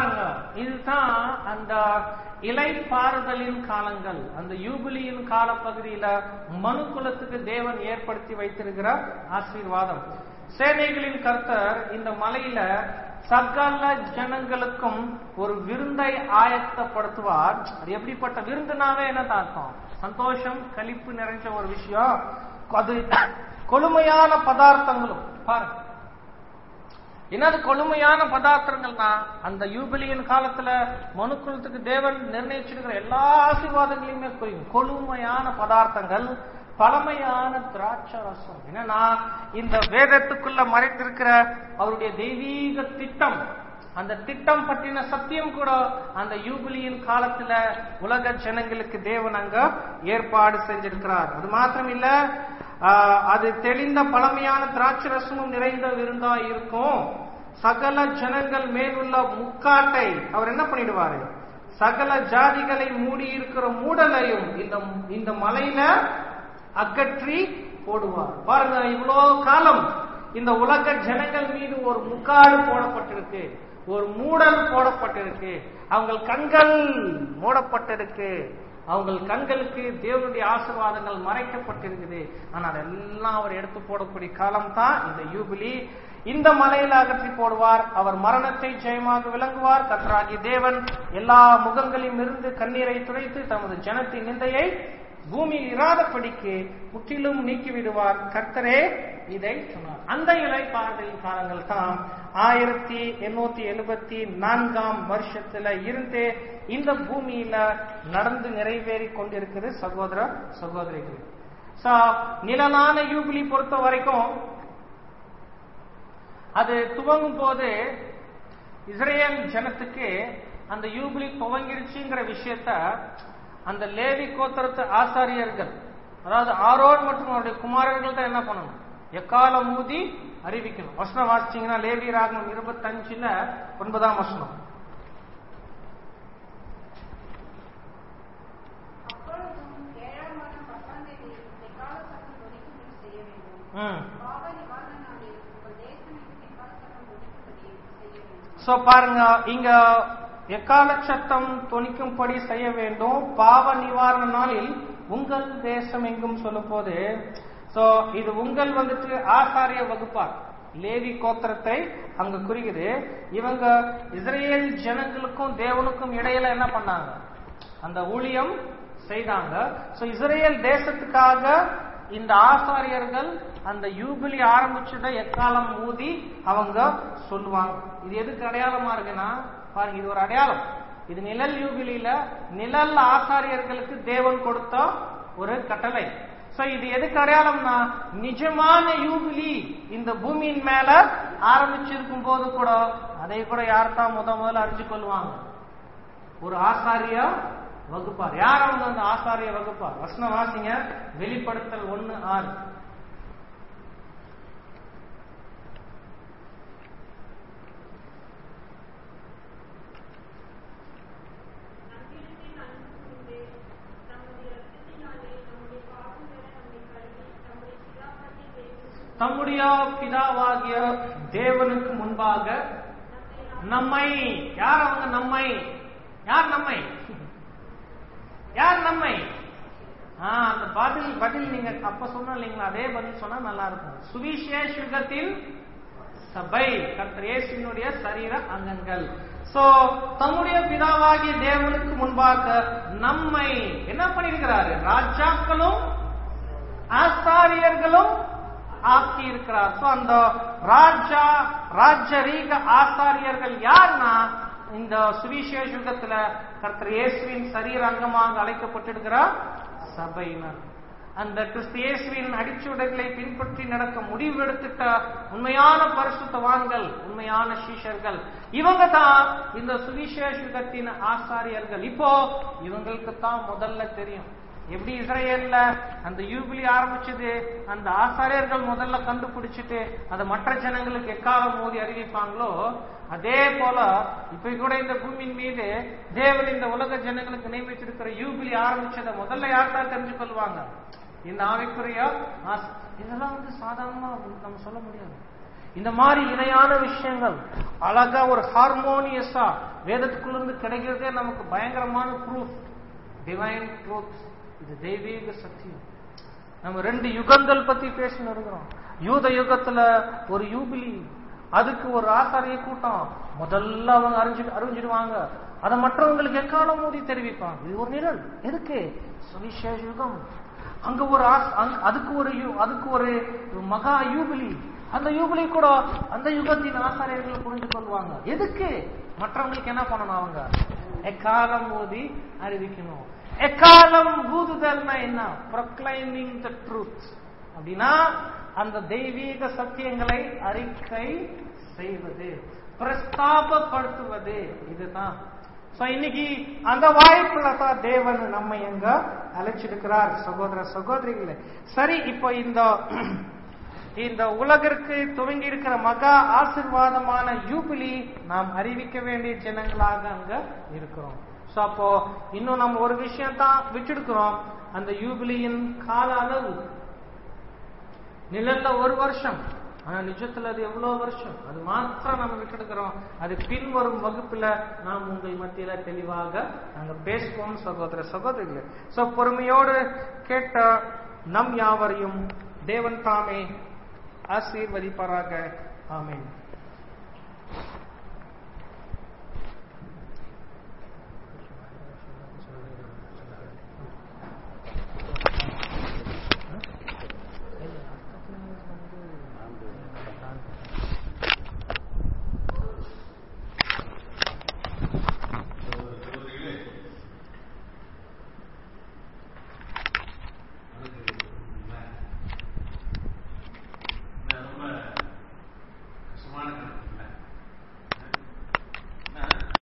பாருங்க இதுதான் அந்த இலைப்பாறுதலின் காலங்கள் அந்த யூபிலியின் கால பகுதியில மனு குலத்துக்கு தேவன் ஏற்படுத்தி வைத்திருக்கிற ஆசீர்வாதம் சேனைகளின் கர்த்தர் இந்த மலையில சகல ஜனங்களுக்கும் ஒரு விருந்தை ஆயத்தப்படுத்துவார் அது எப்படிப்பட்ட விருந்துனாவே என்ன அர்த்தம் சந்தோஷம் கழிப்பு நிறைஞ்ச ஒரு விஷயம் அது கொழுமையான பதார்த்தங்களும் பாருங்க என்னது கொழுமையான பதார்த்தங்கள்னா அந்த யூபிலியின் காலத்துல மனுக்குலத்துக்கு தேவன் நிர்ணயிச்சிருக்கிற எல்லா ஆசீர்வாதங்களையுமே குறிக்கும் கொழுமையான பதார்த்தங்கள் பழமையான திராட்சை ரசம் என்னன்னா இந்த வேதத்துக்குள்ள மறைத்திருக்கிற அவருடைய தெய்வீக திட்டம் அந்த திட்டம் பற்றின சத்தியம் கூட அந்த யூபிலியின் காலத்துல உலக ஜனங்களுக்கு தேவன் அங்க ஏற்பாடு செஞ்சிருக்கிறார் அது மாத்திரம் இல்ல ஆஹ், அது தெளிந்த பழமையான திராட்சை ரசமும் நிறைந்த விருந்தா இருக்கும் சகல ஜனங்கள் மேலுள்ள முக்காட்டை அவர் என்ன பண்ணிடுவாரு சகல ஜாதிகளை மூடி இருக்கிற மூடலையும் இந்த இந்த மலையில அகற்றி போடுவார் பாருங்க இவ்வளோ காலம் இந்த உலக ஜனங்கள் மீது ஒரு முக்காடு போடப்பட்டிருக்கு ஒரு மூடல் போடப்பட்டிருக்கு அவங்க கண்கள் மூடப்பட்டிருக்கு அவங்க கண்களுக்கு தேவனுடைய ஆசீர்வாதங்கள் மறைக்கப்பட்டிருக்குது ஆனா அதெல்லாம் அவர் எடுத்து போடக்கூடிய காலம் தான் இந்த யூபிலி இந்த மலையில அகற்றி போடுவார் அவர் மரணத்தை ஜெயமாக விளங்குவார் கர்த்தராகிய தேவன் எல்லா முகங்களையும் இருந்து கண்ணீரை துடைத்து தமது ஜனத்தின் நிந்தையை பூமியில் இராதபடிக்கு முற்றிலும் நீக்கி விடுவார் கர்த்தரே இதை சொன்னார் அந்த இலை பார்வையின் காலங்கள் தான் ஆயிரத்தி எண்ணூத்தி எழுபத்தி நான்காம் வருஷத்துல இருந்து இந்த பூமியில நடந்து நிறைவேறி கொண்டிருக்கிறது சகோதர சகோதரிகள் So, நிழலான யூபிலி பொறுத்த வரைக்கும் அது துவங்கும் போது இஸ்ரேல் ஜனத்துக்கு அந்த யூபிலி துவங்கிருச்சுங்கிற விஷயத்த அந்த லேவி கோத்திரத்து ஆசாரியர்கள் அதாவது ஆரோன் மற்றும் அவருடைய குமாரர்கள் தான் என்ன பண்ணணும் எக்காலம் ஊதி அறிவிக்கணும் வசனம் வாசிச்சீங்கன்னா லேவி ராகம் இருபத்தஞ்சுல ஒன்பதாம் வசனம் அப்பொழுதும் ஏழாம் மாதம் பத்தாம் தேதி எக்கால சத்தம் ஒலிக்கும்படி செய்ய வேண்டும் ம் பாவ நிவாரண நாளில் உங்கள் தேசமெங்கும் எக்கால சத்தம் ஒலிக்கும்படி செய்ய வேண்டும் சோ பாருங்க இங்க எக்கால சத்தம் தொனிக்கும்படி செய்ய வேண்டும் பாவ நிவாரண நாளில் உங்கள் தேசம் எங்கும் சொல்லும் போது சோ இது உங்கள் வந்துட்டு ஆசாரிய வகுப்பார் லேவி கோத்திரத்தை அங்க குறிக்குது இவங்க இஸ்ரேல் ஜனங்களுக்கும் தேவனுக்கும் இடையில என்ன பண்ணாங்க அந்த ஊழியம் செய்தாங்க சோ இஸ்ரேல் தேசத்துக்காக இந்த ஆசாரியர்கள் அந்த யூபிலி ஆரம்பிச்சதை எக்காலம் ஊதி அவங்க சொல்லுவாங்க இது எதுக்கு அடையாளமா இருக்குன்னா பாருங்க இது ஒரு அடையாளம் இது நிழல் யூபிலியில நிழல் ஆசாரியர்களுக்கு தேவன் கொடுத்த ஒரு கட்டளை சோ இது எதுக்கு அடையாளம்னா நிஜமான யூபிலி இந்த பூமியின் மேல ஆரம்பிச்சிருக்கும் போது கூட அதை கூட யார் தான் முத முதல்ல அறிஞ்சு கொள்வாங்க ஒரு ஆசாரிய வகுப்பார் யார் அவங்க அந்த ஆசாரிய வகுப்பார் வசனம் வாசிங்க வெளிப்படுத்தல் ஒன்னு ஆறு நம்மிடத்தில் அன்பு கூர்ந்து, தம்முடைய இரத்தத்தினாலே நம்முடைய பாவங்களை நம்மை கழுவி, தம்முடைய பிதாவாகிய தேவனுக்கு தம்முடைய பிதாவாகிய தேவனுக்கு முன்பாக நம்மை யார் அவங்க நம்மை யார் நம்மை யார் நம்மை ஆ, அந்த பதில் பதில் நீங்க அப்ப சொன்ன இல்லைங்களா அதே பதில் சொன்னா நல்லா இருக்கும் சுவிசேஷ யுகத்தின் சபை கர்த்தர் இயேசுவினுடைய சரீர அங்கங்கள் சோ தம்முடைய பிதாவாகிய தேவனுக்கு முன்பாக நம்மை என்ன பண்ணிருக்கிறாரு ராஜாக்களும் ஆசாரியர்களும் ஆக்கி இருக்கிறார் சோ அந்த ராஜா ராஜரீக ஆசாரியர்கள் யார்னா இந்த சுவிசேஷ யுகத்துல கர்த்தர் இயேசுவின் சரீர அங்கமாக அழைக்கப்பட்டிருக்கிற சபையினர் அந்த கிறிஸ்து இயேசுவின் அடிச்சுவடுகளை பின்பற்றி நடக்க முடிவெடுத்துட்ட உண்மையான பரிசுத்தவான்கள் உண்மையான சீஷர்கள் இவங்க தான் இந்த சுவிசேஷ யுகத்தின் ஆசாரியர்கள் இப்போ இவங்களுக்கு தான் முதல்ல தெரியும் எப்படி இஸ்ரேல்ல அந்த யூபிலி ஆரம்பிச்சது அந்த ஆசாரியர்கள் முதல்ல கண்டுபிடிச்சிட்டு அதை மற்ற ஜனங்களுக்கு எக்காலம் மோதி அறிவிப்பாங்களோ அதே போல இப்ப கூட இந்த பூமியின் மீது தேவன் இந்த உலக ஜனங்களுக்கு நியமிச்சிருக்கிற யூபிலி ஆரம்பிச்சதை முதல்ல யார் தான் தெரிஞ்சு கொள்வாங்க இந்த ஆவிக்குரிய ஆசை இதெல்லாம் வந்து சாதாரணமா நம்ம சொல்ல முடியாது இந்த மாதிரி இணையான விஷயங்கள் அழகா ஒரு ஹார்மோனியஸா வேதத்துக்குள்ளிருந்து கிடைக்கிறதே நமக்கு பயங்கரமான ப்ரூஃப் டிவைன் ட்ரூத் இது தெய்வீக சத்தியம் நம்ம ரெண்டு யுகங்கள் பத்தி பேசின்னு இருக்கிறோம் யூத யுகத்துல ஒரு யூபிலி அதுக்கு ஒரு ஆசாரிய கூட்டம் முதல்ல அவங்க அறிஞ்சு அறிஞ்சிடுவாங்க அதை மற்றவங்களுக்கு எக்காலம் மூடி தெரிவிப்பாங்க இது ஒரு நிழல் எதுக்கு சுவிசேஷ யுகம் அங்க ஒரு ஆஸ்- அங்க- அதுக்கு ஒரு யு- அதுக்கு ஒரு மகா யூபிலி அந்த யூபிலி கூட அந்த யுகத்தின் ஆசாரியர்கள் புரிந்து கொள்வாங்க எதுக்கு மற்றவங்களுக்கு என்ன பண்ணணும் அவங்க எக்காலம் ஓதி அறிவிக்கணும் எக்காலம் ஊதுதல்னா என்ன ப்ரொக்ளைமிங் த ட்ரூத் அப்படின்னா அந்த தெய்வீக சத்தியங்களை அறிக்கை செய்வது பிரஸ்தாபப்படுத்துவது இதுதான் சோ இன்னைக்கு அந்த வாய்ப்புல தான் தேவன் நம்ம எங்க அழைச்சிருக்கிறார் சகோதர சகோதரிகளே சரி இப்போ இந்த இந்த உலகிற்கு துவங்கி இருக்கிற மகா ஆசிர்வாதமான யூபிலி நாம் அறிவிக்க வேண்டிய ஜனங்களாக அங்க இருக்கிறோம் சோ அப்போ இன்னும் நம்ம ஒரு விஷயம் தான் விட்டுடுக்கிறோம் அந்த யூபிலியின் கால அளவு நிழல்ல ஒரு வருஷம் ஆனா நிஜத்துல அது எவ்வளவு வருஷம் அது மாத்திரம் நம்ம விட்டுடுக்கிறோம் அது பின்வரும் வகுப்புல நாம் உங்கள் மத்தியில தெளிவாக நாங்க பேசுவோம் சகோதர சகோதரிகளே சோ பொறுமையோடு கேட்ட நம் யாவரையும் தேவன் தாமே ஆசீர்வதிப்பாராக ஆமென்